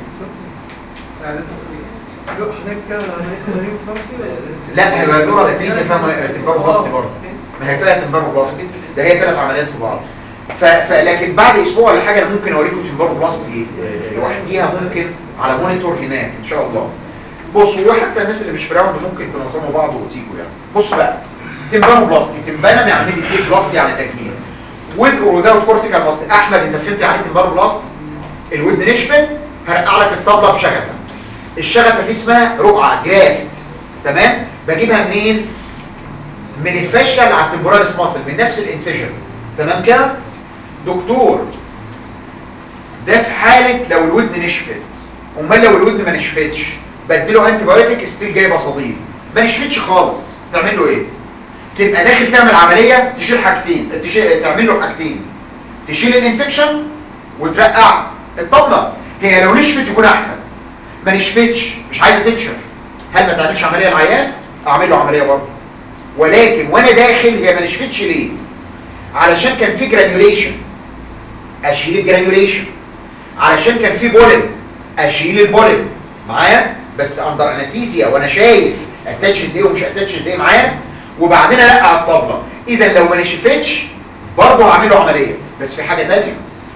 لا هيبقى الدورة الأتريسيا فيها تنبارو بلاستي برضه ما هي فيها تنبارو بلاستي ده هي ثلاث عمليات في بعض ف... ف... لكن بعد اسبوع ولا حاجه انا ممكن اوريكم تنبارو بلاستي آه، لوحديها ممكن على مونيتور هناك ان شاء الله بصوا وحتى الناس اللي مش في راوند ممكن تنظموا بعض وتيجوا يعني بصوا بقى تنبارو بلاستي تنبانم يعني ميدي ايه بلاستي يعني تجميل ود وداوت كورتيكال بلاستي احمد انت فهمت يعني إيه تنبارو بلاستي الود نشفت هرقع لك الطبله بشغفه الشغفه دي اسمها رقعه جرافت تمام بجيبها منين من الفشه اللي على التمبوراليس ماسل من نفس الانسيجن تمام كده دكتور ده في حاله لو الودن نشفت امال لو الودن ما نشفتش بديله انتي بايوتيك ستيل جايبه صديد ما نشفتش خالص تعمل له ايه تبقى داخل تعمل عمليه تشيل حاجتين تشيل تعمل له حاجتين تشيل الانفكشن وترقع الطبله هي لو نشفت يكون احسن ما نشفتش مش عايزه تنشف هل ما تعملش عمليه العيان اعمل له عمليه برضه ولكن وانا داخل هي ما نشفتش ليه علشان كان في جرانيوليشن اشيل الجرانيوليشن علشان كان في بولن اشيل البولن معايا بس اندر انستيزيا وانا شايف اتاتشد ايه ومش اتاتشد ايه معايا وبعدين ارقع الطبله اذا لو ما نشفتش برضه هعمل له عمليه بس في حاجه ثانيه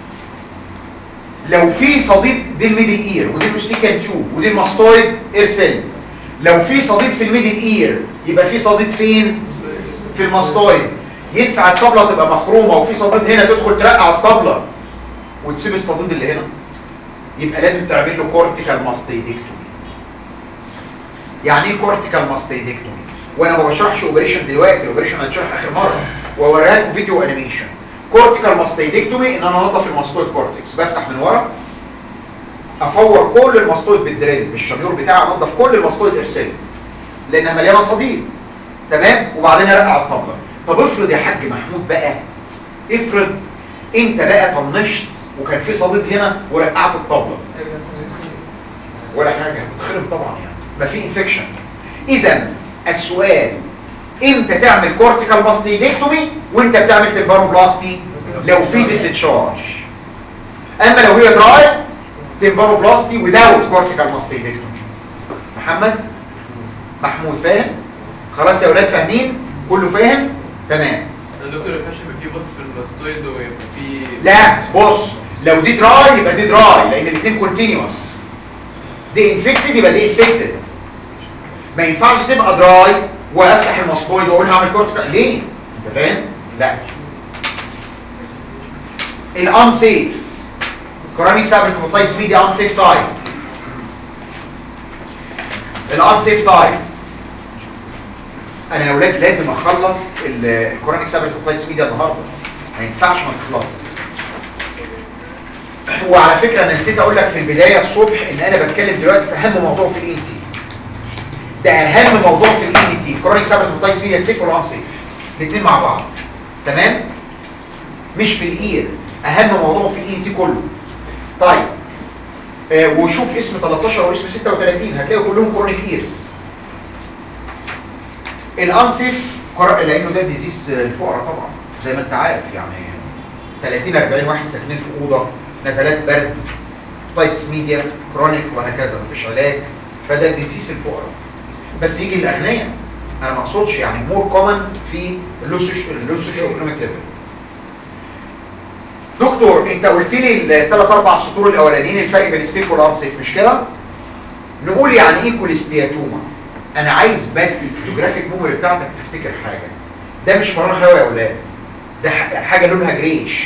لو في صديد دي الميدل اير ودي الاستيكان تيوب ودي الماستويد اير سيل لو في صديد في الميدل اير يبقى في صديد فين في الماستويد ينفع الطبله تبقى مخرومه وفي صديد هنا تدخل ترقع الطبله وتسيب الصديد اللي هنا يبقى لازم تعمل له كورتيكال ماستيدكتومي يعني ايه كورتيكال ماستيدكتومي وانا ما بشرحش اوبريشن دلوقتي الاوبريشن هتشرح اخر مره واوريها لكم فيديو انيميشن كورتيكال ماستيدكتومي ان انا انضف الماستويد كورتكس بفتح من ورا افور كل الماستويد بالدريل بالشنيور بتاعي انضف كل الماستويد ارسال لانها مليانه صديد تمام وبعدين ارقع الطبله طب افرض يا حاج محمود بقى افرض انت بقى طنشت وكان في صديد هنا ورقعت الطبله ولا حاجه هتتخرب طبعا يعني ما في انفكشن اذا السؤال امتى تعمل كورتيكال ماستيدكتومي وانت بتعمل تمباروبلاستي لو في ديستشارج اما لو هي دراي تمباروبلاستي without كورتيكال ماستيدكتومي محمد محمود فاهم خلاص يا اولاد فاهمين كله فاهم تمام
الدكتور ما ينفعش يبقى فيه بص في الماستويد ويبقى فيه
لا بص لو دي دراي يبقى دي دراي لان الاثنين كونتينوس دي انفكتد يبقى دي انفكتد ما ينفعش تبقى دراي وافتح المصبويد واقول هعمل كورتيكال ليه انت فاهم لا الانسيف كرونيك سابريك هيباتايتس بي دي انسيف تايب الانسيف تايب انا يا اولاد لازم اخلص الكرونيك سابريك هيباتايتس بي دي النهارده ما ينفعش ما تخلص وعلى فكره انا نسيت اقول لك في البدايه الصبح ان انا بتكلم دلوقتي في اهم موضوع في الان تي ده اهم موضوع في الان تي كرونيك سابريك هيباتايتس بي دي السيف والانسيف الاثنين مع بعض تمام مش في الاير اهم موضوع في الاي تي كله طيب آه وشوف اسم 13 واسم 36 هتلاقوا كلهم كرونيك ايرز الانسيف كر- لانه ده ديزيز الفقراء طبعا زي ما انت عارف يعني 30 40 واحد ساكنين في اوضه نزلات برد تايتس ميديا كرونيك وهكذا مفيش علاج فده ديزيز الفقراء بس يجي الاغنياء انا ما اقصدش يعني مور كومن في اللو سوشيو ايكونوميك ليفل دكتور انت قلت لي الثلاث اربع سطور الاولانيين الفرق بين السيف والانسيف مش كده نقول يعني ايه كوليستياتوما انا عايز بس الفوتوجرافيك ميموري بتاعتك تفتكر حاجه ده مش فراغ هوا يا اولاد ده ح- حاجه لونها جريش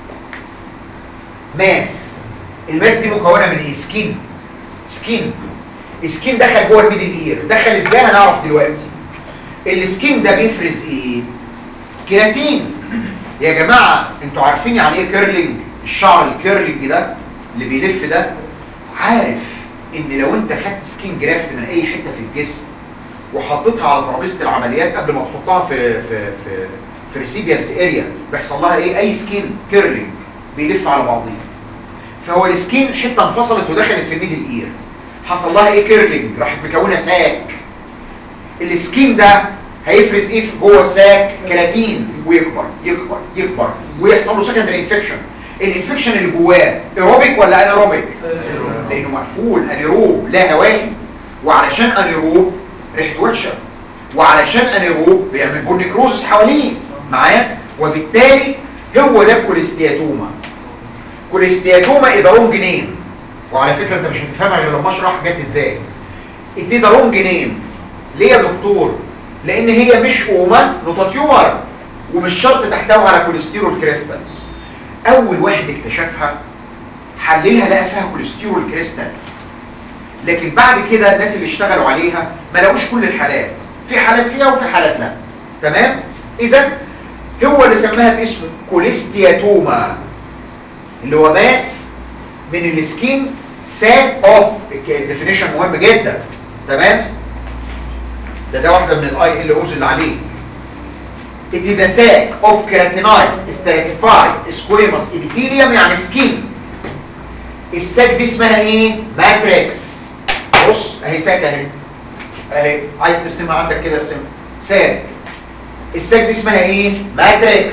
ماس الماس دي مكونه من ايه سكين سكين السكين دخل جوه الميدل اير دخل ازاي هنعرف دلوقتي السكين ده بيفرز ايه كيراتين يا جماعة انتوا عارفين يعني ايه كيرلينج الشعر الكيرلينج ده اللي بيلف ده عارف ان لو انت خدت سكين جرافت من اي حتة في الجسم وحطيتها على ترابيزة العمليات قبل ما تحطها في في في في ريسيبيانت اريا بيحصل لها ايه اي سكين كيرلينج بيلف على بعضيه فهو السكين حتة انفصلت ودخلت في الميدل اير حصل لها ايه كيرلينج راحت مكونة ساك السكين ده هيفرز ايه في جوه الساك كيراتين ويكبر يكبر يكبر ويحصل له سكندري انفكشن الانفكشن اللي جواه ايروبيك ولا انيروبيك لانه مقفول انيروب لا هوائي وعلشان انيروب ريحته وحشه وعلشان انيروب بيعمل بون نيكروزس حواليه معايا وبالتالي هو ده الكوليستياتوما كوليستياتوما ادارون جنين وعلى فكره انت مش هتفهمها غير لما اشرح جت ازاي ادارون جنين ليه يا دكتور لان هي مش اوما نقطه تيومر ومش شرط تحتوي على كوليسترول كريستالز اول واحد اكتشفها حللها لقى فيها كوليسترول كريستال لكن بعد كده الناس اللي اشتغلوا عليها ما لقوش كل الحالات في حالات فيها وفي حالات لا تمام اذا هو اللي سماها باسم كوليستياتوما اللي هو ماس من السكين ساك اوف الديفينيشن مهم جدا تمام ده ده واحده من الاي ال اوز اللي عليه It is a sac of keratinized stratified squamous epithelium يعني سكين الساك دي اسمها ايه؟ ماتريكس بص اهي ساك اهي اهي عايز ترسمها عندك كده ارسمها ساك الساك دي اسمها ايه؟ ماتريكس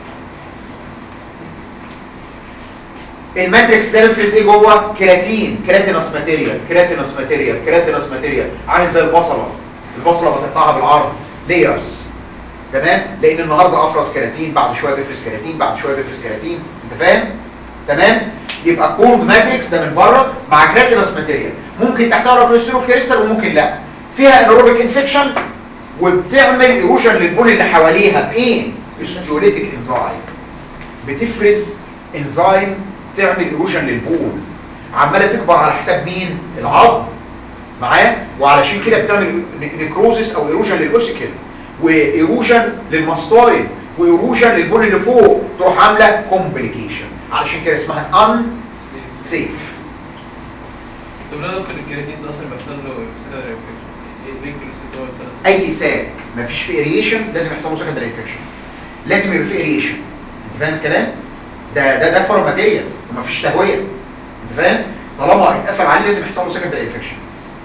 الماتريكس ده بيفرز ايه جوه؟ كيراتين كيراتينوس ماتيريال كيراتينوس ماتيريال كيراتينوس ماتيريال عامل زي البصله البصله بتقطعها بالعرض لايرز تمام لان النهارده افرز كيراتين بعد شويه بيفرز كيراتين بعد شويه بيفرز كيراتين انت فاهم تمام يبقى كورد ماتريكس ده من بره مع كراتينوس ماتيريال ممكن تحتوي كوليسترول كريستال وممكن لا فيها انيروبيك انفكشن وبتعمل ايروجن للبول اللي حواليها بايه استيوليتيك انزايم بتفرز انزايم تعمل ايروجن للبول عماله تكبر على حساب مين العظم معايا وعلشان كده بتعمل نيكروزس او ايروجن للاوسيكل وايروجن للماستويد وايروجن للبول اللي فوق تروح عامله كومبليكيشن علشان كده اسمها ان سيف
طب لو دكتور الكرياتين ده اصلا بيحصل له سكندري انفكشن ايه ليه كوليسترول ده
اي ساك مفيش فيه اريشن لازم يحصل له سكندري انفكشن لازم يبقى فيه اريشن انت فاهم الكلام ده ده ده فورماتيه ومفيش تهويه انت فاهم طالما اتقفل عليه لازم يحصل له سكندري انفكشن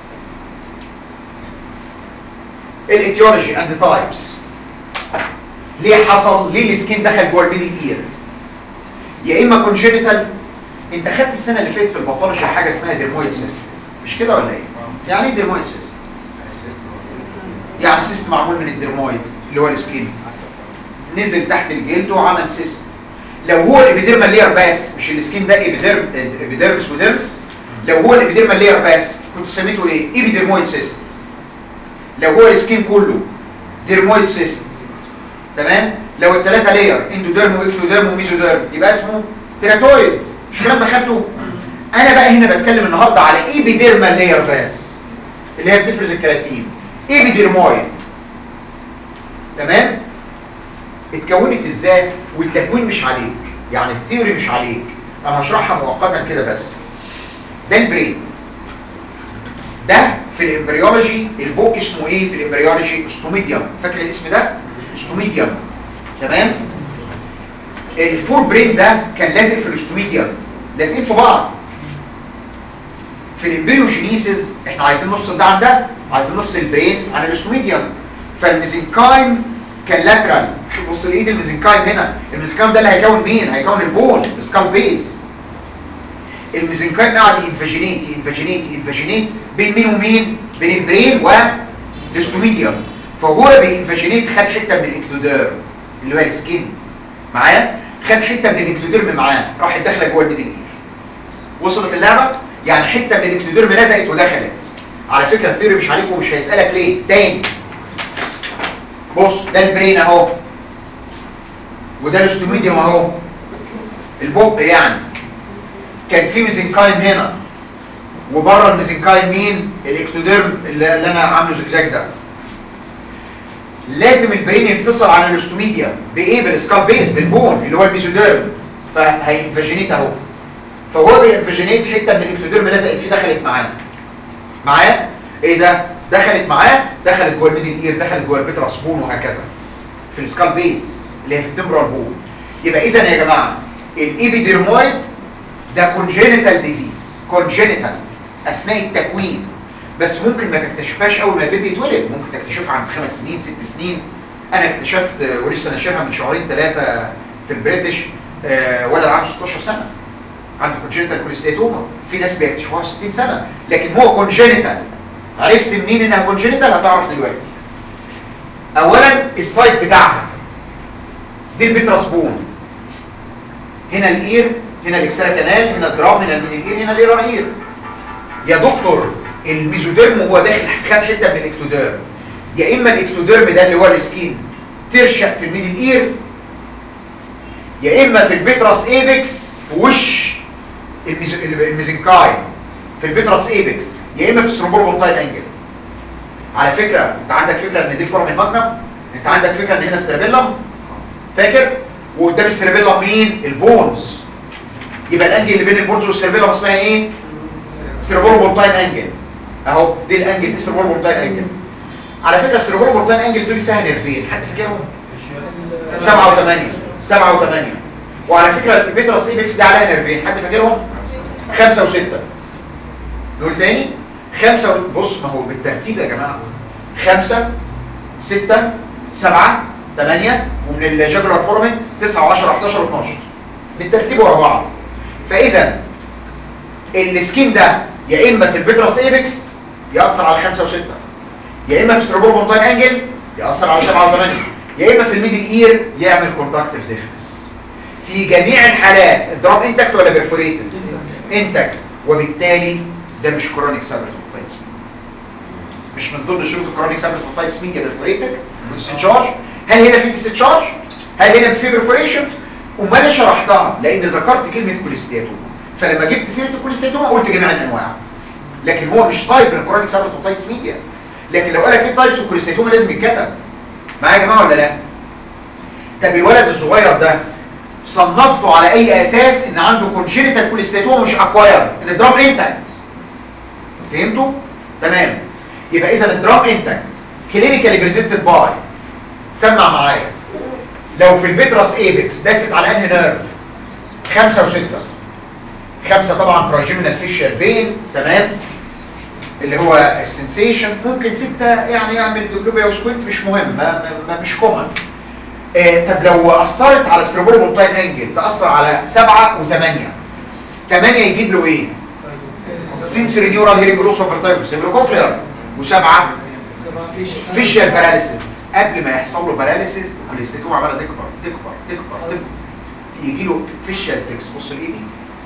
الايتيولوجي اند تايبس ليه حصل ليه السكين دخل جوه الميدل اير يا اما كونجينيتال انت خدت السنه اللي فاتت في الباثولوجي حاجه اسمها ديرمويد سيست مش كده ولا ايه يعني ايه ديرمويد سيست يعني سيست معمول من الديرمويد اللي هو السكين نزل تحت الجلد وعمل سيست لو هو الابيديرمال لير بس مش السكين ده ابيديرم ابيديرمس وديرمس لو هو الابيديرمال لير بس كنت سميته ايه ايبيديرمويد سيست لو هو السكين كله ديرمويد سيست تمام لو الثلاثه لير اندوديرم واكتوديرم وميزوديرم يبقى اسمه تيراتويد مش الكلام ده خدته انا بقى هنا بتكلم النهارده على ايبيديرمال لير بس اللي هي بتفرز الكراتين ايبيديرمويد تمام اتكونت ازاي والتكوين مش عليك يعني الثيوري مش عليك انا هشرحها مؤقتا كده بس ده البرين ده في الامبريولوجي البوك اسمه ايه في الامبريولوجي استوميديوم فاكر الاسم ده استوميديوم تمام الفور برين ده كان لازق في الاستوميديوم لازقين في بعض في الامبريوجينيسيس احنا عايزين نفصل ده عن ده عايزين نفصل البرين عن الاستوميديوم فالميزنكايم كان لاترال بص الايد الميزنكايم هنا الميزنكايم ده اللي هيكون مين هيكون البون السكال بيز الميزنكايم قاعد ينفاجينيت ينفاجينيت ينفاجينيت بين مين ومين بين البرين والاستوميديوم فهو بينفاجينيت خد حته من الاكتوديرم اللي هو السكين معايا خد حته من الاكتوديرم معاه راحت داخله جوه الميدل اير وصلت اللعبه يعني حته من الاكتوديرم لزقت ودخلت على فكره الثيوري مش عليكم ومش هيسالك ليه تاني بص ده البرين اهو وده الاستوميديوم اهو البق يعني كان في ميزنكايم هنا وبره الميزنكايم مين الاكتوديرم اللي اللي انا عامله زجزاج ده لازم البرين ينفصل عن الاستوميديا بايه بالسكال بيس بالبون اللي هو الميزوديرم فهينفاجينيت اهو فهو بينفاجينيت حته من الاكتوديرم لزقت فيه دخلت معاه معاه ايه ده دخلت معاه دخلت جوه الميدل اير دخلت جوه البيتراس بون وهكذا في السكال بيس اللي هي في التمبرال بون يبقى اذا يا جماعه الايبيديرمويد ده كونجينيتال ديزيز كونجينيتال اثناء التكوين بس ممكن ما تكتشفهاش اول ما البيبي يتولد ممكن تكتشفها عند خمس سنين ست سنين انا اكتشفت آه، ولسه ناشرها من شهرين ثلاثه في البريتش آه، ولد عنده 16 سنه عنده كونجينيتال كوليستيتوما في ناس بيكتشفوها في 60 سنه لكن هو كونجينيتال عرفت منين انها كونجينيتال هتعرف دلوقتي اولا السايت بتاعها دي البيتراس بون هنا الاير هنا الاكسترا كانال هنا الدرام هنا الميديكير هنا الايرا اير يا دكتور الميزوديرم وهو داخل خد حته من الاكتوديرم يا اما الاكتوديرم ده اللي هو السكين ترشق في الميدل اير يا اما في البيتراس ايبكس في وش الميز... الميزنكاي في البيتراس ايبكس يا اما في السروبوربونتاين انجل على فكره انت عندك فكره ان دي الفورم الماجنم انت عندك فكره ان هنا السيربيلم فاكر وقدام السيربيلم مين البونز يبقى الانجل اللي بين البونز والسيربيلم اسمها ايه سيربوربونتاين انجل اهو دي الانجل دي سيربوربونتاين انجل على فكره السيربوربونتاين انجل دول فيها نيرفين حد فاكرهم سبعة وثمانية سبعة وثمانية وعلى فكرة البيتراس ايبكس دي عليها نيرفين حد فاكرهم خمسة وستة نقول تاني خمسة و... بص ما هو بالترتيب يا جماعة خمسة ستة سبعة ثمانية ومن الجبر فورمين تسعة وعشرة 11 و12 بالترتيب ورا بعض فإذا السكين ده يا إما في البيتراس ايبكس يأثر على خمسة وستة يا إما في السيربوربونتاين انجل يأثر على سبعة وثمانية يا إما في الميدل اير يعمل كونتاكتيف ديفنس في جميع الحالات الدراب انتكت ولا بيرفوريتد انتكت وبالتالي ده مش كرونيك سابرتوفايتس مش من ضمن شروط الكرونيك سابرتوفايتس ميديا بيرفوريتد ديستشارج هل هنا في ديستشارج هل هنا في بيرفوريشن وما انا شرحتها لان ذكرت كلمه كوليستياتوما فلما جبت سيره الكوليستياتوما قلت جميع الانواع لكن هو مش تايب من الكرونيك سابرتوفايتس ميديا لكن لو قال لك في تايبس الكوليستياتوما لازم يتكتب معايا يا جماعه ولا لا طب الولد الصغير ده صنفته على اي اساس ان عنده كونجينيتال كوليستيتوما مش اكواير ان الدرام انتكت فهمتوا تمام يبقى اذا الدرام انتكت كلينيكالي بريزنتد باي سمع معايا لو في الفيتراس ايبكس داست على انهي نيرف خمسة وستة خمسة طبعا تراجيمينال فيشيال بين تمام اللي هو السنسيشن ممكن ستة يعني يعمل دبلوبيا وسكوينت مش مهم ما, ما مش كومن آه طب لو أثرت على السيربوربونتاين انجل تأثر على سبعة وثمانية ثمانية يجيب له ايه؟ سنسوري نيورال هيرنج لوس اوفر تايم سيبروكوكلير وسبعة فيشيال باراليسيس قبل ما يحصل له باراليسيس الاستيتوم عماله تكبر تكبر تكبر تكبر يجي له فيشال تكس بص لايدي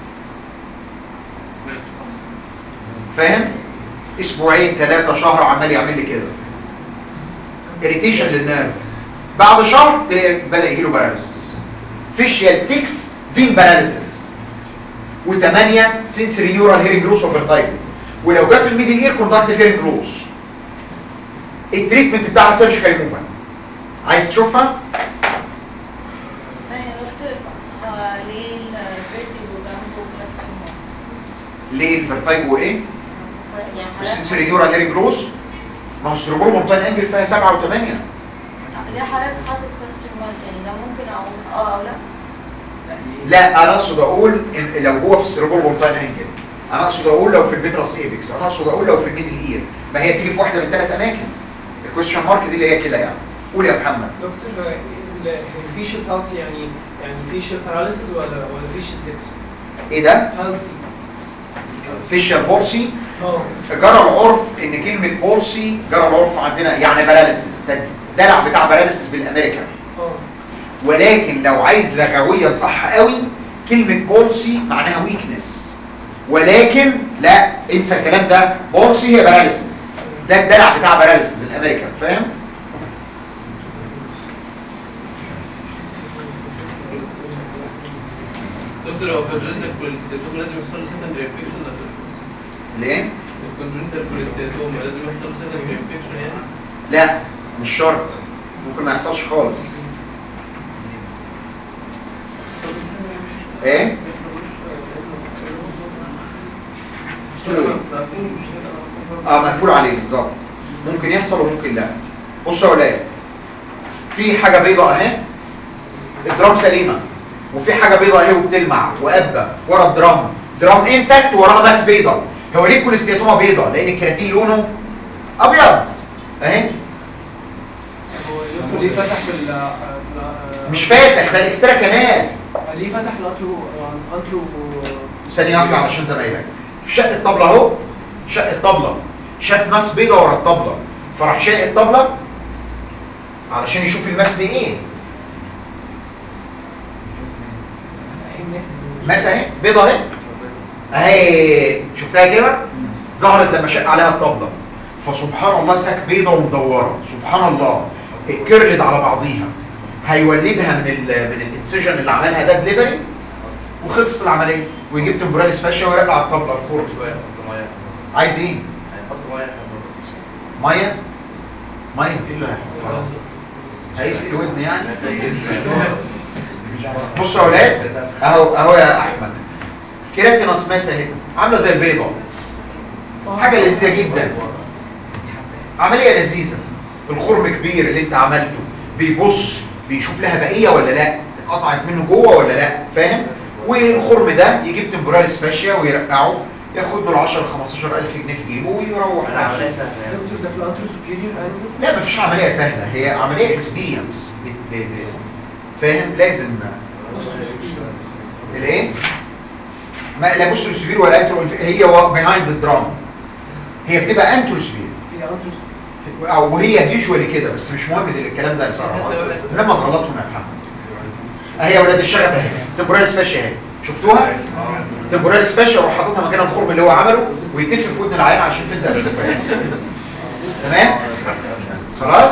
فاهم اسبوعين ثلاثة شهر عمال يعمل لي كده اريتيشن للنيرف بعد شهر تلاقي بدا يجي له باراليسيس فيشال تكس فين باراليسيس وثمانية سنسوري نيورال هيرنج لوس اوفرتايتد ولو جت في الميدل اير كوندكت هيرنج لوس التريتمنت بتاعها سيرجيكال موفمنت عايز تشوفها
ثانية يا دكتور هو ليه الفيرتيجو جنبه بلاستيك
ليه الفرتايجو ايه
يعني حالات
السنسوري نيورال هيرنج لوس ما هو السيربرو مونتاين انجل فيها سبعة وثمانية
ليه حالات حاطط كويستشن مارك يعني ده ممكن اقول اه او لا
لا انا اقصد اقول إن لو هو في السيربرو مونتاين انجل انا اقصد اقول لو في الفيتراس ايبكس انا اقصد اقول لو في الميدل اير ما هي تيجي في واحدة من ثلاث اماكن الكويشن مارك دي اللي هي كده يعني قول يا محمد
دكتور الفيشل بالسي يعني يعني فيشل باراليسيس ولا ولا فيشل تكس
ايه ده
بالسي
فيشر بورسي
اه
جرى العرف ان كلمة بورسي جرى العرف عندنا يعني باراليسيس ده دلع بتاع باراليسيس بالامريكان
اه
ولكن لو عايز لغويا صح قوي كلمة بولسي معناها ويكنس ولكن لا انسى الكلام ده بولسي هي باراليسيس ده الدلع بتاع باراليسيس الامريكان فاهم
دكتور هو كونجنتال كوليستاتوم لازم يحصل له سكندري انفكشن ولا
ليه
الكونجنتال كوليستاتوم لازم يحصل له سكندري انفكشن يعني
لا مش شرط ممكن ما يحصلش خالص ايه قلت له ايه اه مقفول عليه بالظبط ممكن يحصل وممكن لا بصوا يا ولاد في حاجه بيضاء اهي الدرام سليمه وفي حاجه بيضاء اهي وبتلمع وقبه ورا الدرام درام انتكت وراها بس بيضاء هو ليه الكوليستياتوما بيضاء لان الكرياتين لونه ابيض اهي
هو الدكتور ليه فتح في ال في ال-
مش فاتح ده الاكسترا كانال
ليه فتح في الاترو الاترو
ثانيه واحده علشان زمايلك شق الطبله اهو شق الطبله شاف ماس بيضه ورا الطبله فراح شاق الطبله علشان يشوف الماس دي ايه ماس اهي بيضه اهي اهي شفتها كده ظهرت لما شق عليها الطبله فسبحان الله ساك بيضه ومدوره سبحان الله اتكرلت على بعضيها هيولدها من ال من الانسجن اللي عملها ده دليفري وخلصت العمليه ويجيب تمبراليس فاشيا ويرجع على الطبله الفرن عايز ايه ميه ميه ايه اللي هيحطها هيسقي الودن يعني بصوا يا اولاد اهو اهو يا احمد كيراتينس ماس اهي عامله زي البيضه حاجه لذيذه جدا عمليه لذيذه الخرم كبير اللي انت عملته بيبص بيشوف لها بقيه ولا لا اتقطعت منه جوه ولا لا فاهم والخرم ده يجيب تمبراليس فاشيا ويرقعه ياخد له 10 15000 جنيه في جيبه ويروح
دكتور ده في الاترو سوبيريور انجل
لا مفيش عمليه سهله هي عمليه اكسبيرينس فاهم لازم الايه ما لا بص السبير ولا انترو هي بيهايند الدراما هي بتبقى انترو سبير
في اترو
او وهي فيجوالي كده بس مش مهم دل- الكلام ده صراحه لما تغلطهم يا محمد اهي يا ولاد الشغف اهي تمبوراليس فاشيا اهي شفتوها تمبوراليس فاشيا وراح حاططها مكان الخرم اللي هو عمله ويتف في ودن العين عشان تنزل الشفايف تمام خلاص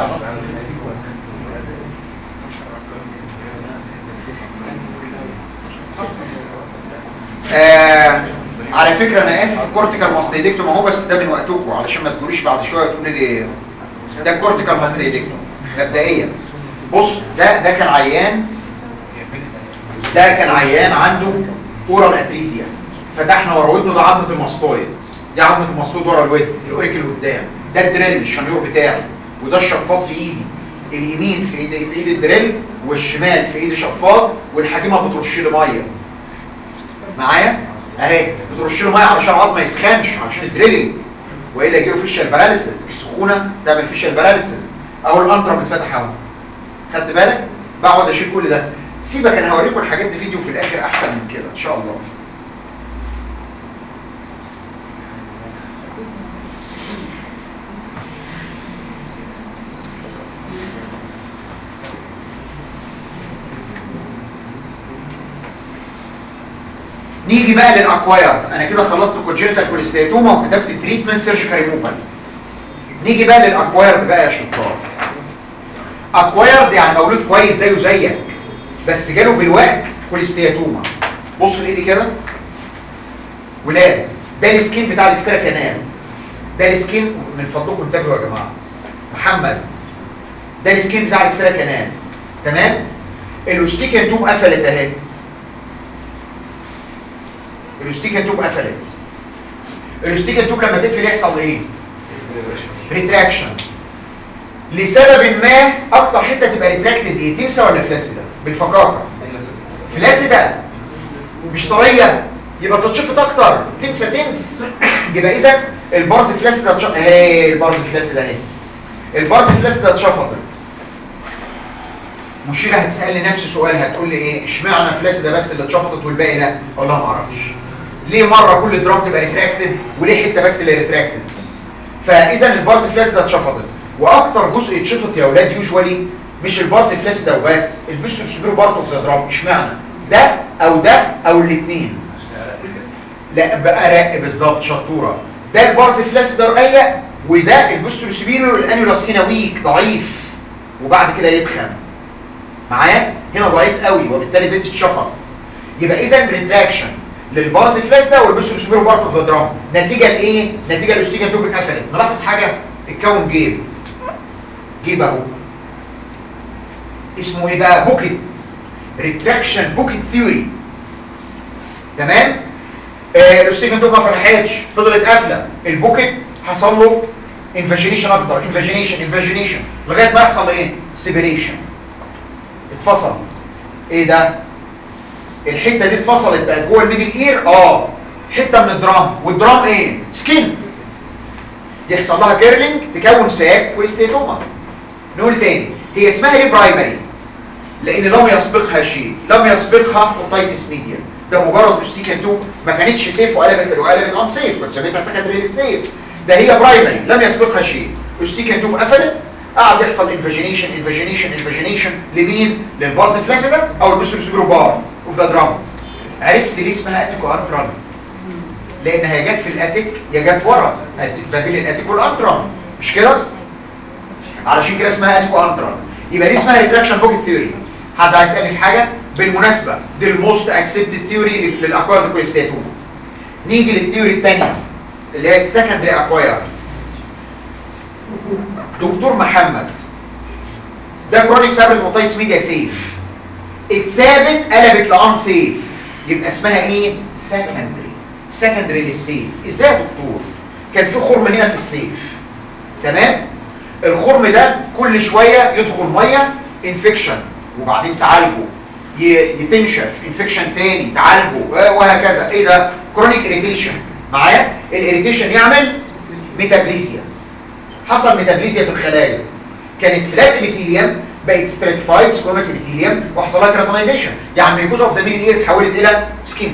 آه على فكرة انا اسف الكورتيكال ماستيدكتوم اهو بس ده من وقتكم علشان ما تقوليش بعد شوية تقولي لي ده الكورتيكال ماستيدكتوم مبدئيا بص ده ده كان عيان ده كان عيان عنده اورال اتريزيا فتحنا ورا ودنه ده عظمة الماستويد دي عظمة الماستويد ورا الودن الاوريكل قدام ده الدريل الشنيور بتاعي وده الشفاط في ايدي اليمين في ايد في ايد الدريل والشمال في ايد شفاط والحكيمه بترش لي ميه معايا اهي بترش له ميه علشان العظم ما يسخنش علشان الدريلنج والا يجيله فيشال باراليسيس السخونه تعمل فيشال باراليسيس اهو الانترا متفتح اهو خدت بالك بقعد اشيل كل ده سيبك انا هوريكم الحاجات دي فيديو في الاخر احسن من كده ان شاء الله نيجي بقى للاكوايرد انا كده خلصت كونجنتال كوليستيتوما وكتبت تريتمنت سيرجيكال ريموفال نيجي بقى للاكوايرد بقى يا شطار اكوايرد يعني مولود كويس زيه زيك بس جاله بالوقت كوليستياتوما بص لايدي كده ولاد ده السكين بتاع الاكسترا كانال ده السكين من فضلكم انتبهوا يا جماعه محمد ده السكين بتاع الاكسترا كانال تمام الاوستيكا توب قفلت اهي الاوستيكا توب قفلت الاوستيكا توب لما تقفل يحصل ايه ريتراكشن لسبب ما اكتر حته تبقى ريتراكتد ايه تنسى ولا فلاسده بالفقاقه فلاسده مش طريه يبقى تتشفط اكتر تنسى تنس يبقى اذا البارز فلاسده اتش... اهي البارز فلاسده اهي البارز فلاسده اتشفطت مشيره هتسالني نفس السؤال هتقول لي ايه اشمعنى فلاسده بس اللي اتشفطت والباقي لا اقول لها ما اعرفش ليه مره كل درام تبقى ريتراكتد وليه حته بس اللي ريتراكتد فاذا البارز فلاسده اتشفطت واكتر جزء يتشفط يا اولاد يوجوالي مش البارز فلاسده وبس البيستر سبيرو بارتو في الدرام اشمعنى ده او ده او الاثنين لا بقى رق بالظبط شطوره ده البارز فلاسده رقيق وده البوستر سبيرو الانيولاس هنا ويك ضعيف وبعد كده يتخن معايا هنا ضعيف قوي وبالتالي بتتشفط يبقى اذا ريتراكشن للبارز فلاسده والبوستر سبيرو بارتو في الدرام نتيجه لايه نتيجه الاستيجا توب اتقفلت نلاحظ حاجه اتكون جيب جيب اهو اسمه ايه بقى بوكيت ريتراكشن بوكيت ثيوري تمام آه الاستيجن دوب ما فتحتش فضلت قافله البوكيت حصل له انفاجينيشن اكتر انفاجينيشن انفاجينيشن لغايه ما يحصل ايه سيبريشن اتفصل ايه ده الحته دي اتفصلت بقت جوه الميدل اير اه حته من الدرام والدرام ايه سكين يحصل لها كيرلينج تكون ساك وستيتوما نقول تاني هي اسمها ليه برايمري لان لم يسبقها شيء لم يسبقها اوتايتس ميديا ده مجرد اوستيكا توب ما كانتش سيف وقلبت وقلبت ان سيف كنت سميتها سكندري للسيف ده هي برايمري لم يسبقها شيء اوستيكا توب قفلت قعد يحصل انفاجينيشن انفاجينيشن انفاجينيشن لمين للبارز فلاسيدا او البوستر سبيرو بارد اوف ذا درام عرفت ليه اسمها اتيكو ارترال لان هي جت في الاتيك يا جت ورا ما بين الاتيك والانترال مش كده علشان كده اسمها اتيكو انترال يبقى دي اسمها ريتراكشن بوكيت ثيوري حد عايز يسالني في حاجه بالمناسبه دي الموست اكسبتد ثيوري للاكوايرد كويستاتوما نيجي للثيوري الثانيه اللي هي السكندري اكوايرد دكتور محمد ده كرونيك سابت موتايتس ميديا سيف اتثابت قلبت لان سيف يبقى اسمها ايه سكندري سكندري للسيف ازاي يا دكتور كان في خرم هنا في السيف تمام الخرم ده كل شويه يدخل ميه انفكشن وبعدين تعالجه يتنشف انفكشن تاني تعالجه وهكذا ايه ده كرونيك اريتيشن معايا الاريتيشن يعمل ميتابليزيا حصل ميتابليزيا في الخلايا كانت فلات ابيثيليوم بقت ستراتيفايد سكوماس ابيثيليوم وحصل لها كراتونايزيشن يعني الميكوزا اوف ذا ميدل اير اتحولت الى سكين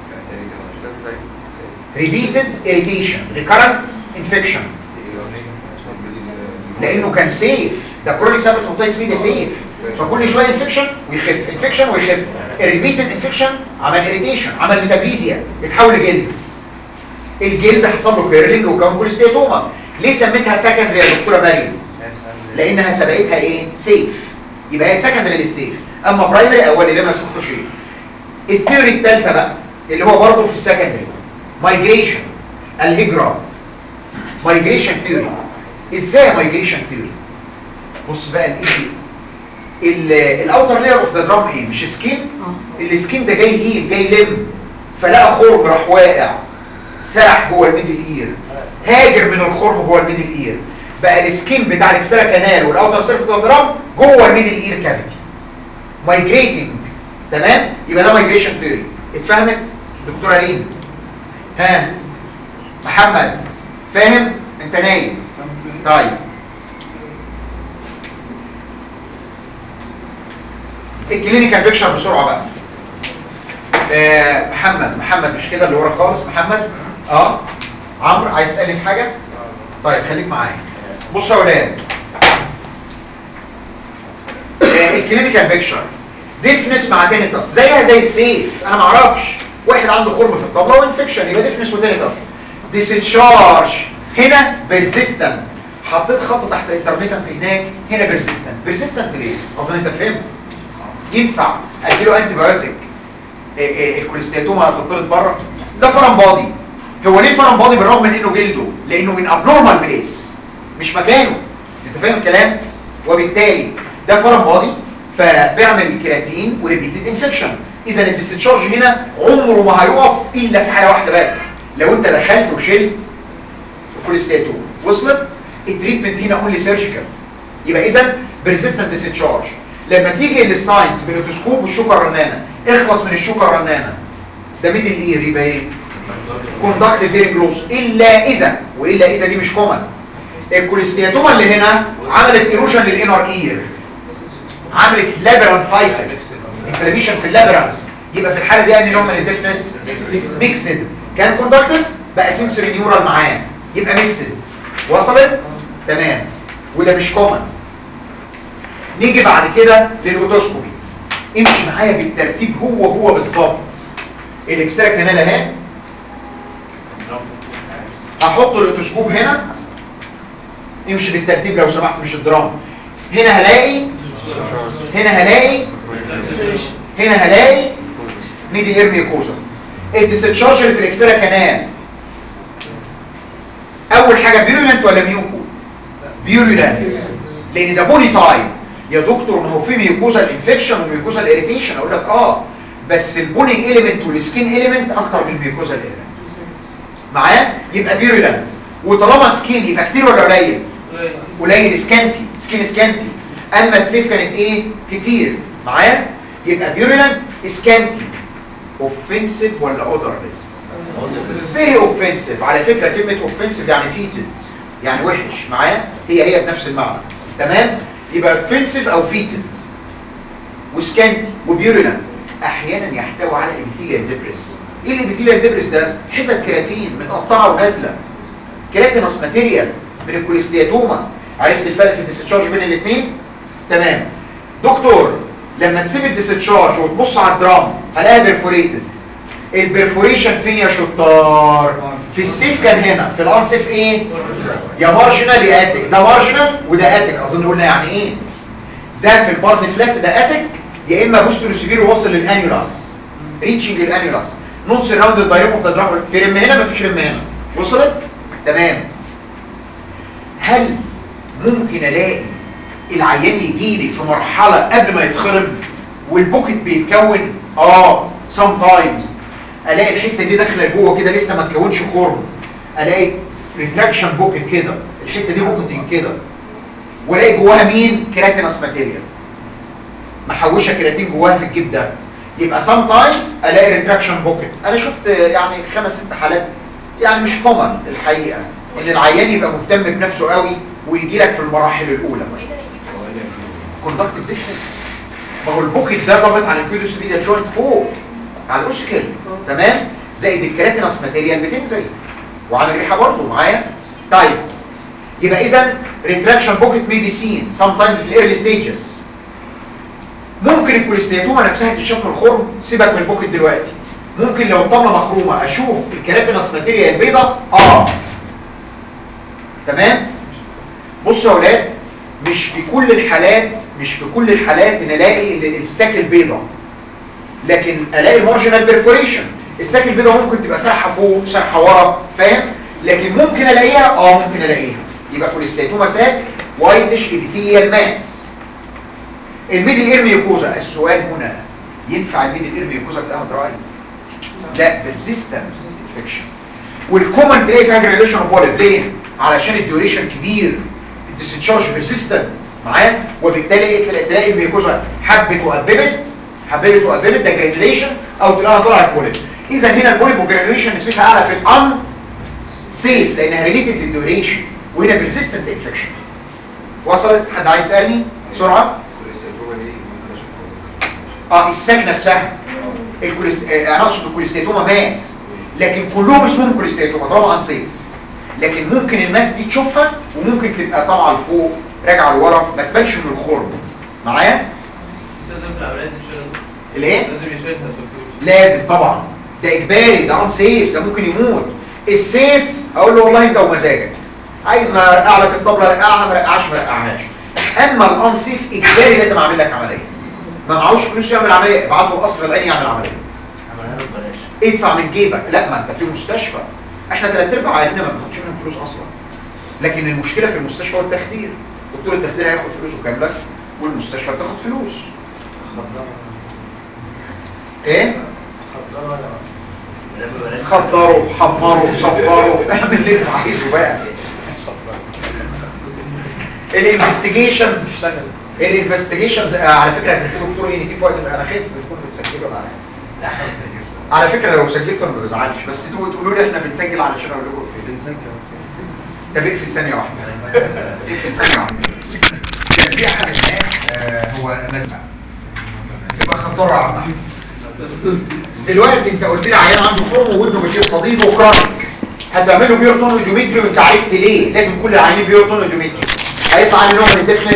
repeated irritation recurrent infection لانه كان سيف ده كرونيك سابت اوتايتس ميديا سيف فكل شويه انفكشن ويخف انفكشن ويخف الريبيتد انفكشن عمل اريتيشن عمل ميتابليزيا اتحول لجلد الجلد حصل له كيرلينج وكان كوليستيتوما ليه سميتها سكندري يا دكتوره مريم لانها سبقتها ايه سيف يبقى هي سكندري للسيف اما برايمري اول اللي ما سبقته شيء الثيوري الثالثه بقى اللي هو برضه في السكندري مايجريشن الهجره مايجريشن ثيوري ازاي مايجريشن ثيوري بص بقى الايه الاوتر لاير اوف ذا درام ايه مش سكين السكين ده جاي هيل جاي لم فلقى خرم راح واقع سرح جوه الميدل اير هاجر من الخرم جوه الميدل اير بقى السكين بتاع الاكسترا كانال والاوتر سيرفيس اوف ذا درام جوه الميدل اير كافيتي مايجريتنج تمام يبقى ده مايجريشن ثيوري اتفهمت دكتوره ريم ها محمد فاهم انت نايم طيب الكلينيكال بيكشر بسرعه بقى آه محمد محمد مش كده اللي ورا خالص محمد اه عمرو عايز تسالني في حاجه طيب خليك معايا بص يا ولاد آه الكلينيكال بيكشر ديفنس مع تينيتاس زيها زي السيف انا ما اعرفش واحد عنده خرم في الطبله وانفكشن يبقى ديفنس وديليكاس ديسشارج هنا بيرسيستنت حطيت خط تحت انترميتنت هناك هنا بيرسيستنت بيرسيستنت ليه اظن انت فهمت ينفع اديله انتي بايوتيك الكوليستاتوما هتطرد بره ده فرن بادي هو ليه فرن بادي بالرغم من انه جلده لانه من ابنورمال بليس مش مكانه انت فاهم الكلام وبالتالي ده فرن بادي فبيعمل كيراتين وريبيتد انفكشن اذا الديستشارج هنا عمره ما هيقف الا في حاله واحده بس لو انت دخلت وشلت الكوليستاتوما وصلت التريتمنت هنا اونلي سيرجيكال يبقى اذا بيرسيستنت ديستشارج لما تيجي للساينس بالاوتوسكوب والشوكه الرنانه اخلص من الشوكه الرنانه ده ميدل اير يبقى ايه كوندكت فيري جروس الا اذا والا اذا دي مش كومن الكوليستياتوما اللي هنا عملت ايروجن للانر اير عملت لابرانثايتس انفلاميشن في اللابرانث يبقى في الحاله دي ان نوع من الديفنس ميكسد كان كوندكتيف بقى سنسوري نيورال معاه يبقى ميكسد وصلت تمام وده مش كومن نيجي بعد كده للاوتوسكوبي امشي معايا بالترتيب هو هو بالظبط الاكسترا كانال اهي هحط الاوتوسكوب هنا امشي بالترتيب لو سمحت مش الدراما هنا هلاقي هنا هلاقي هنا هلاقي ميدي اير كوزا الديستشارج اللي في الاكسترا كانال اول حاجه بيرولنت ولا ميوكو بيرولنت لان ده بوني تايب يا دكتور ما هو في ميوكوزا انفكشن وميوكوزا اريتيشن اقول لك اه بس البوني اليمنت والسكين اليمنت اكتر من الميوكوزا اليمنت معايا يبقى بيرولنت وطالما سكين يبقى كتير ولا قليل قليل سكانتي سكين سكانتي اما السيف كانت ايه كتير معايا يبقى بيرولنت سكانتي اوفنسيف ولا اودرلس فيري اوفنسيف على فكره كلمه اوفنسيف يعني فيتد يعني وحش معايا هي هي بنفس المعنى تمام يبقى اوفنسيف او فيتد وسكانتي وبيورينال احيانا يحتوي على ابيثيليال ديبريس ايه الابيثيليال ديبريس ده حتت كيراتين متقطعه ونازله كيراتينوس ماتيريال من الكوليستياتوما عرفت الفرق في الديستشارج بين الاثنين تمام دكتور لما تسيب الديستشارج وتبص على الدرام هلاقيها بيرفوريتد البرفوريشن فين يا شطار في السيف كان هنا في الانسيف ايه يا مارجنال يا اتك ده مارجنال وده اتك اظن قلنا يعني ايه ده في البارز فلاس ده اتك يا اما بوستر سيفير واصل للانيولاس ريتشنج للانيولاس نون سراوندد باي اوف ذا دراما في رم هنا مفيش رم هنا وصلت تمام هل ممكن الاقي العيان يجي لي في مرحله قبل ما يتخرم والبوكت بيتكون اه سام تايمز الاقي الحته دي داخله جوه كده لسه ما اتكونش خرم الاقي ريتراكشن بوكت كده الحته دي ممكن تيجي كده والاقي جواها مين كيراتينس ماتيريال محوشه كيراتين جواها في الجيب ده يبقى سام تايمز الاقي ريتراكشن بوكت انا شفت يعني خمس ست حالات يعني مش كومن الحقيقه ان العيان يبقى مهتم بنفسه قوي ويجي لك في المراحل الاولى كوندكتيف ديفنس ما هو البوكت ده ضابط على الكيلوس ميديا جوينت فوق على الاوسكل تمام زائد الكراتينس ماتيريال بتنزل وعامل ريحه برضه معايا طيب يبقى اذا ريتراكشن بوكت مي بي سين سام تايمز في الايرلي ستيجز ممكن الكوليستياتوما نفسها تتشاف من الخرم سيبك من البوكت دلوقتي ممكن لو الطبله مخرومه اشوف الكراتينس ماتيريال البيضاء اه تمام بصوا يا اولاد مش في كل الحالات مش في كل الحالات ان الاقي الساك البيضاء لكن الاقي المارجنال بيرفوريشن الساك البيضاء ممكن تبقى سارحه فوق سارحه ورا فاهم لكن ممكن الاقيها اه ممكن الاقيها يبقى كوليستاتوما ساك وايتش ابيثيليال ماس الميدل اير ميوكوزا السؤال هنا ينفع الميدل اير ميوكوزا تلاقيها دراي لا بيرسيستنت انفكشن والكومن تلاقي فيها جريديشن اوف بوليت ليه علشان الديوريشن كبير الديسشارج بيرسيستنت معايا وبالتالي ايه تلاقي الميوكوزا حبت وقببت حبيت وقبلت ده جرانيوليشن او تلاقيها طلعت بوليب اذا هنا البوليب وجرانيوليشن نسبتها اعلى في الان سيف لانها ريليتد للديوريشن وهنا بيرسيستنت انفكشن وصلت حد عايز يسالني بسرعه اه الساك نفسها الكوليست آه، انا اقصد الكوليستاتوما ماس لكن كلهم اسمهم كوليستاتوما طالما ان سيف لكن ممكن الماس دي تشوفها وممكن تبقى طالعه لفوق راجعه لورا ما تبانش من الخرم معايا
لازم في الأولاد يشيلها
الايه
لازم يشيلها الدكتور
لازم طبعا ده اجباري ده ان سيف ده ممكن يموت السيف اقول له والله انت ومزاجك عايز ما ارقع لك الطبله رقعها ما رقعش ما رقعهاش اما الان سيف اجباري لازم اعمل لك عمليه ما معهوش فلوس يعمل عمليه ابعته القصر العيني يعمل عمليه
عملها له ببلاش
ادفع من جيبك لا ما انت في مستشفى احنا ثلاث ارباع عيالنا ما بناخدش منهم فلوس اصلا لكن المشكله في المستشفى هو التخدير دكتور التخدير هياخد فلوسه كامله والمستشفى بتاخد فلوس ايه
لا ببلاش
خدروا حمروا صفروا اعمل اللي انت عايزه بقى الانفستيجيشنز الانفستيجيشنز على فكره كان في دكتور ان تي في وقت انا خايف بتكون بتسجلوا معايا
لا احنا بنسجل
على فكره لو سجلتوا انا ما بزعلش بس انتوا تقولوا لي احنا بنسجل علشان اقول لكم في
بنسجل
طب اقفل ثانيه واحده اقفل ثانيه واحده كان في احد الناس آه، هو مزرعه يبقى خطره على الأحمر. دلوقتي انت قلت لي عيان عنده فوم وودنه بيشيل صديد وكرونيك هتعمله بيورتون اوديومتري وانت عرفت ليه لازم كل العيانين بيورتون اوديومتري هيطلع عنده نوع من الديفنس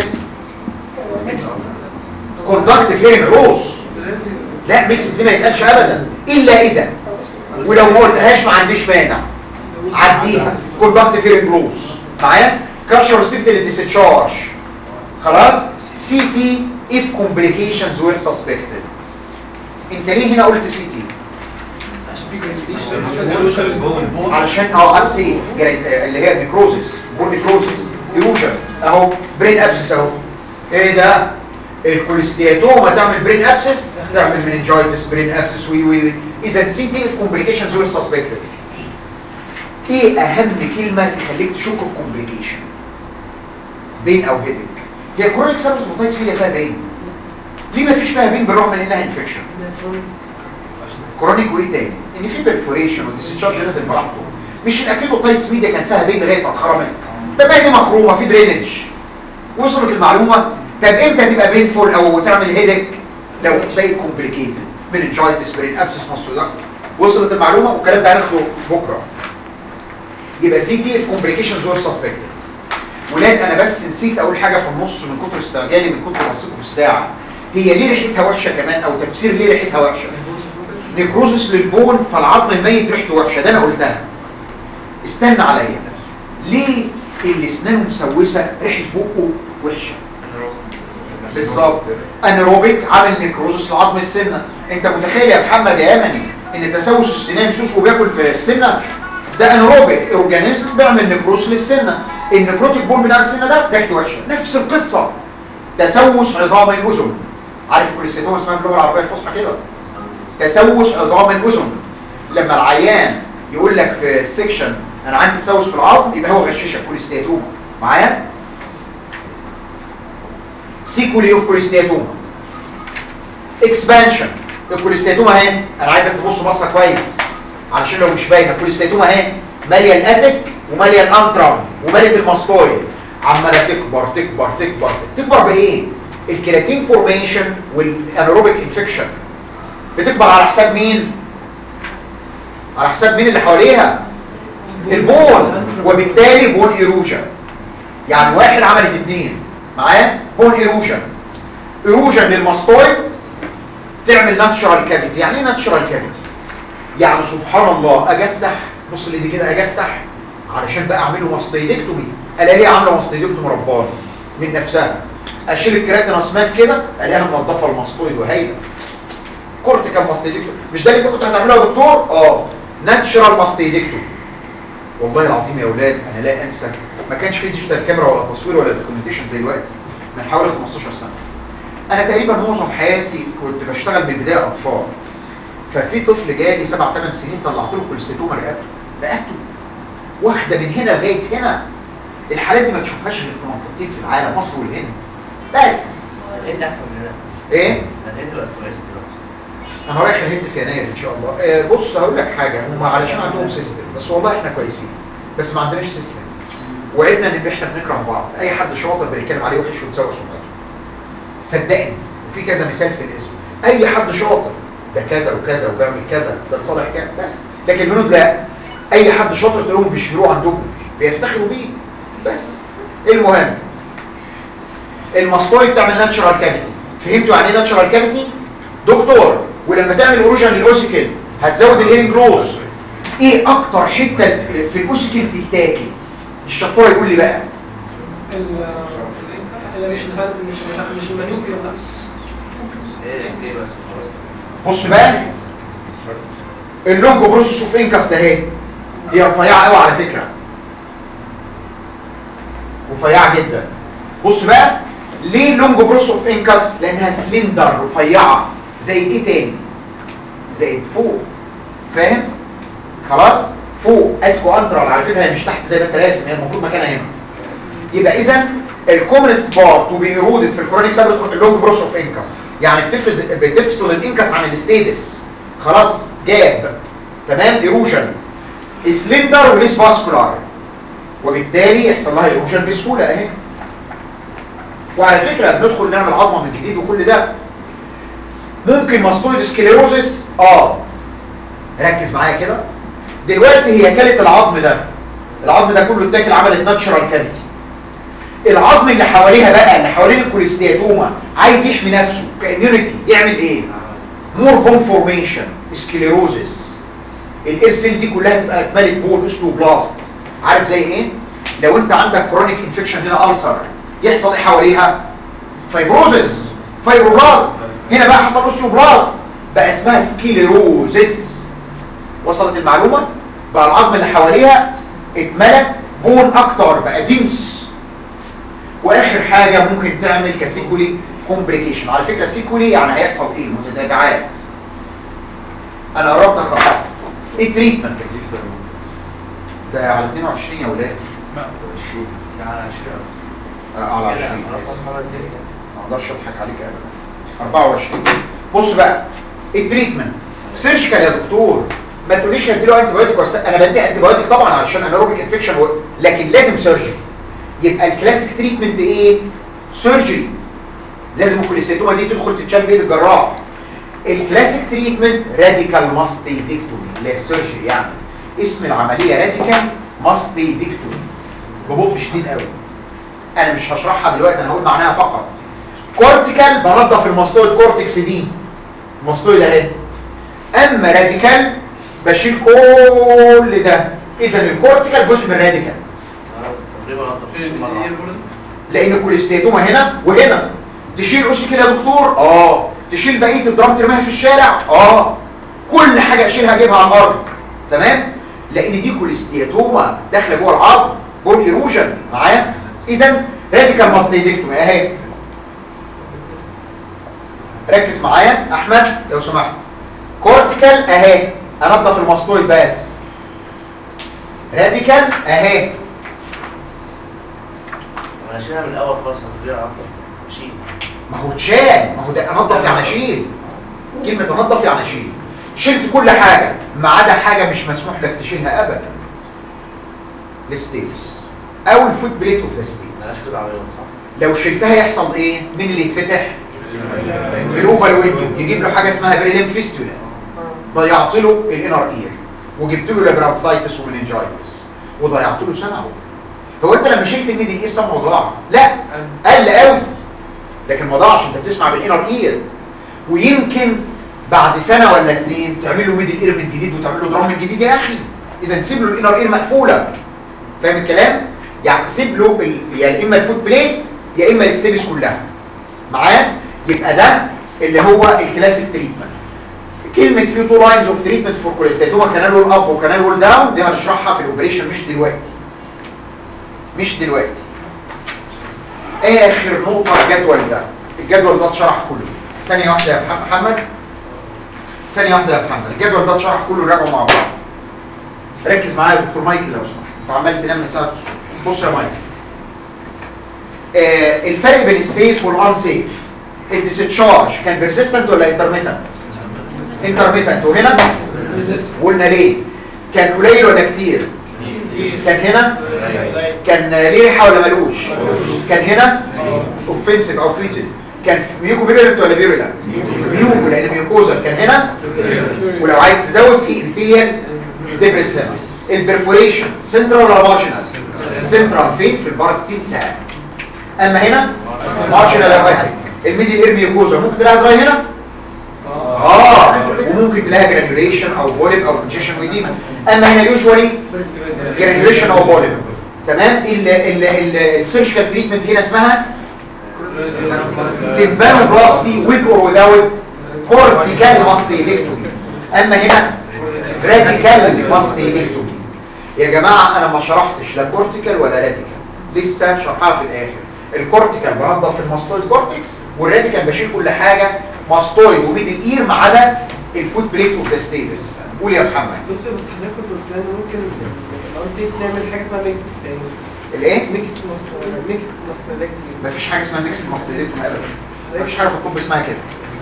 كوندكت فين روز لا ميكس دي ما يتقالش ابدا الا اذا ولو ما قلتهاش ما عنديش مانع عديها كوندكت فين روز معايا كارشر ستيفت للديستشارج خلاص سي تي if complications were suspected انت ليه هنا قلت سي تي علشان اه انسي اللي هي النيكروزس بون نيكروزس ايروجن اهو برين ابسس اهو ايه ده الكوليستياتوما تعمل برين ابسس تعمل مننجايتس برين ابسس وي وي وي. اذا سي تي الكومبليكيشنز وير سسبكتد ايه اهم كلمه تخليك تشك في كومبليكيشن بين او هيدك هي كرونيك سيرفس موتايتس هي فيها بين ليه ما فيش فيها بين بالرغم من انها انفكشن كرونيك وايه تاني ان في برفوريشن والديسشارج نازل براحته مش الاكيدوتايتس ميديا كان فيها بين لغايه ما اتخرمت ده بقى دي مخرومه في درينج وصلت المعلومه طب امتى تبقى بينفول او تعمل هيدك لو تلاقي كومبليكيتد مننجايتس برين ابسس مصر وصلت المعلومه والكلام ده هناخده بكره يبقى سي دي كومبليكيشنز اور سسبكتد ولاد انا بس نسيت اقول حاجه في النص من كتر استعجالي من كتر بصيته في الساعه هي ليه ريحتها وحشه كمان او تفسير ليه ريحتها وحشه نيكروزس للبون فالعظم الميت ريحته وحشه ده انا قلتها استنى عليا ليه اللي اسنانه مسوسه ريحه بقه وحشه بالظبط انيروبيك عامل نيكروزس لعظم السنه انت متخيل يا محمد يا يمني ان تسوس السنان سوس وبياكل في السنه ده انيروبيك اورجانيزم بيعمل نيكروز للسنه النيكروتيك بول بتاع السنه ده ريحته وحشه نفس القصه تسوس عظام الاذن عارف كوليستاتوما اسمها باللغه العربيه الفصحى كده تسوس عظام الاذن لما العيان يقول لك في السكشن انا عندي تسوس في العظم يبقى هو غششه كوليستاتوما معايا سيكولي اوف كوليستاتوما اكسبانشن الكوليستاتوما اهي انا عايزك تبص بصه كويس علشان لو مش باينه الكوليستاتوما اهي ماليه الاتك وماليه الانترم وماليه الماستويد عماله تكبر تكبر تكبر تكبر بايه الكيراتين فورميشن والانيروبيك انفكشن بتكبر على حساب مين على حساب مين اللي حواليها البون وبالتالي بون ايروجن يعني واحد عملت اتنين معايا بون ايروجن ايروجن للماستويد تعمل ناتشرال كافيتي يعني ايه ناتشرال كافيتي يعني سبحان الله اجي افتح بص اللي دي كده اجي افتح علشان بقى اعمله ماستويدكتومي الاقيها عامله ماستويدكتومي رباني من نفسها اشيل الكراتينس ماس كده الاقيها منضفه الماستويد وهايله كورتيكال ماستويدكتومي مش ده اللي انت كنت هتعمله يا دكتور اه ناتشرال ماستويدكتومي والله العظيم يا اولاد انا لا انسى ما كانش في ديجيتال كاميرا ولا تصوير ولا دوكيومنتيشن زي دلوقتي من حوالي 15 سنه انا تقريبا معظم حياتي كنت بشتغل من البدايه اطفال ففي طفل جالي سبع ثمان سنين طلعت له كوليستاتوما رقبته رقبته واخده من هنا لغايه هنا الحالات دي ما تشوفهاش غير في منطقتين في العالم مصر والهند بس
الهند احسن مننا
ايه
الهند بقت كويسه دلوقتي
انا رايح الهند في يناير ان شاء الله آه بص هقول لك حاجه هم علشان عندهم سيستم بس والله احنا كويسين بس ما عندناش سيستم وعدنا ان احنا بنكره بعض اي حد شاطر بنتكلم عليه وحش ونسوي سمعته صدقني وفي كذا مثال في الاسم اي حد شاطر ده كذا وكذا وبيعمل كذا ده لصالح كذا بس لكن الهنود لا اي حد شاطر تلاقيهم بيشهروه عندهم بيفتخروا بيه بس المهم المسطوي بتعمل ناتشرال كافيتي فهمتوا يعني ايه ناتشرال كافيتي دكتور ولما تعمل اوروجن للاوسيكل هتزود الايرنج لوس ايه اكتر حته في الاوسيكل تتاكل الشطوره يقول لي بقى
ال- اللي مش مثلا مش مش المانيوكيوم لا
بص بقى اللونج بروسيس اوف انكس ده اهي هي رفيعه قوي على فكره رفيعه جدا بص بقى ليه لونج بروسيس اوف انكس لانها سلندر رفيعه زي ايه تاني زائد فوق فاهم خلاص فوق اتكو انترال على فكره هي مش تحت زي ما انت راسم هي المفروض مكانها هنا يبقى اذا الكومنست بار تو بي ايرودد في الكورونيك سابت اللونج بروس اوف انكس يعني بتفرز بتفصل الانكس عن الستيدس خلاص جاب تمام ايروجن سلندر وليس فاسكولار وبالتالي يحصل لها ايروجن بسهوله اهي وعلى فكره بندخل نعمل عظمه من جديد وكل ده ممكن ماستويد سكليروزس اه ركز معايا كده دلوقتي هي كلت العظم ده العظم ده كله اتاكل عملت ناتشرال كالتي العظم اللي حواليها بقى اللي حوالين الكوليستياتوما عايز يحمي نفسه كاميونيتي يعمل ايه مور بون فورميشن سكليروزس الاير سيل دي كلها تبقى اتملت بول اوستوبلاست عارف زي ايه لو انت عندك كرونيك انفكشن هنا ألسر يحصل ايه حواليها فايبروزس فايبروبلاست هنا بقى حصل اوستوبلاست بقى اسمها سكليروزس وصلت المعلومه بقى العظم اللي حواليها اتملت بون اكتر بقى دنس واخر حاجة ممكن تعمل كسيكولي كومبليكيشن على فكرة سيكولي يعني هيحصل ايه متتابعات انا قربت اخلص ايه التريتمنت ده على 22 يا ولاد آه، على 20 آسف. ما اقدرش اضحك عليك ابدا 24 بص بقى التريتمنت سيرجيكال يا دكتور ما تقوليش هديله انتي بايوتيك وست... انا بدي انتي بايوتيك طبعا علشان اناروبيك انفكشن و... لكن لازم سيرجري يبقى الكلاسيك تريتمنت ايه سيرجري لازم الكوليستاتوما دي تدخل تتشال بايد الجراح الكلاسيك تريتمنت راديكال ماستيدكتومي اللي هي السيرجري يعني اسم العمليه راديكال ماستيدكتومي ببطء شديد قوي انا مش هشرحها دلوقتي انا هقول معناها فقط كورتيكال بنضف الماستويد كورتكس دي الماستويد اهي اما راديكال بشيل كل ده اذا الكورتيكال جزء من الراديكال لان الكوليستاتوما هنا وهنا تشيل اوسيكل يا دكتور اه تشيل بقيه الدرام ترميها في الشارع اه كل حاجه اشيلها اجيبها على الارض تمام لان دي كوليستاتوما داخله جوه العظم بون ايروجن معايا اذا راديكال ماستيدكتومي اهي ركز معايا احمد لو سمحت كورتيكال اهي انضف الماستويد بس راديكال اهي
انا شايلها من الاول خالص هتضيع عقل شيل
ما هو اتشال ما هو ده انضف يعني اشيل كلمة انضف يعني اشيل شلت كل حاجة ما عدا حاجة مش مسموح لك تشيلها ابدا الستيلز او الفوت بليت اوف
انا
الستيلز
اسف عليهم صح
لو شلتها يحصل ايه مين اللي يتفتح الاوفال ويندو يجيب له حاجة اسمها بريلين فيستولا ضيعت له الانر اير وجبت له لابرانتايتس ومننجايتس وضيعت له سمعه هو انت لما شلت الميدل اير سمعه ضاع لا قل قوي لكن ما ضاعش انت بتسمع بالانر اير ويمكن بعد سنة ولا اتنين تعمل له ميدل اير من جديد وتعمل له درام من جديد يا اخي اذا تسيب له الانر اير مقفولة فاهم الكلام يعني سيب له ال... يا اما الفوت بليت يا اما الستيبس كلها معاه يبقى ده اللي هو الكلاسيك تريتمنت كلمة في تو لاينز اوف تريتمنت فور كوليستاتوما كانال وول اب وكانال وول داون دي هنشرحها في الاوبريشن مش دلوقتي مش دلوقتي اخر نقطة الجدول ده الجدول ده اتشرح كله ثانية واحدة يا مح- محمد ثانية واحدة يا محمد الجدول ده اتشرح كله راجعوا مع بعض ركز معايا يا دكتور مايكل لو سمحت انت عمال تنام من ساعة الصبح بص يا مايكل آه الفرق بين السيف والان سيف الديستشارج كان بيرسيستنت ولا انترميتنت انترميتنت وهنا قلنا ليه كان قليل ولا كتير كان هنا كان ليه ريحه ولا ملوش كان هنا اوفنسيف او فيتد كان ميوكو فيرولنت ولا فيرولنت ميوكو لان ميوكوزا كان هنا ولو عايز تزود في ابيثيليال ديبريسيف البرفوريشن سنترال ولا مارجنال سنترال فين في البارستين ساعه اما هنا مارجنال اواتيك الميدي اير ميوكوزا ممكن تلاقيها صغيره هنا اه وممكن تلاقيها جرانيوليشن او بوليب او كونجيشن ويديما اما هنا يوجوالي جرانيوليشن او بوليب تمام السيرجيكال تريتمنت هنا اسمها تمبانوبلاستي with or without cortical mastectomy اما هنا radical mastectomy يا جماعة انا ما شرحتش لا كورتيكال ولا راديكال لسه شرحها في الاخر الكورتيكال بنظف الماستويد كورتكس والراديكال بشيل كل حاجة ماستويد وميدل اير ما عدا الفوت بليت اوف ذا ستيبس قول يا محمد
دكتور بس حضرتك كنت قلت لنا ممكن الانسيت نعمل حاجه اسمها ميكس تاني
الايه
ميكس ميكس ماسترلكتي
مفيش حاجة اسمها ميكس الماستويدكتوم ابدا مفيش حاجة في الطب اسمها كده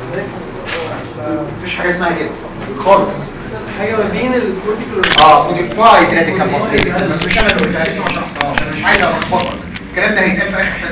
مفيش حاجة اسمها كده خالص
حاجه ما بين الكورتيكال
اه موديفايد راديكال ماستويدكتوم بس مش انا اللي قلتها لسه ما شرحتهاش انا مش عايز الخبطك الكلام ده هيتقال في اخر حصه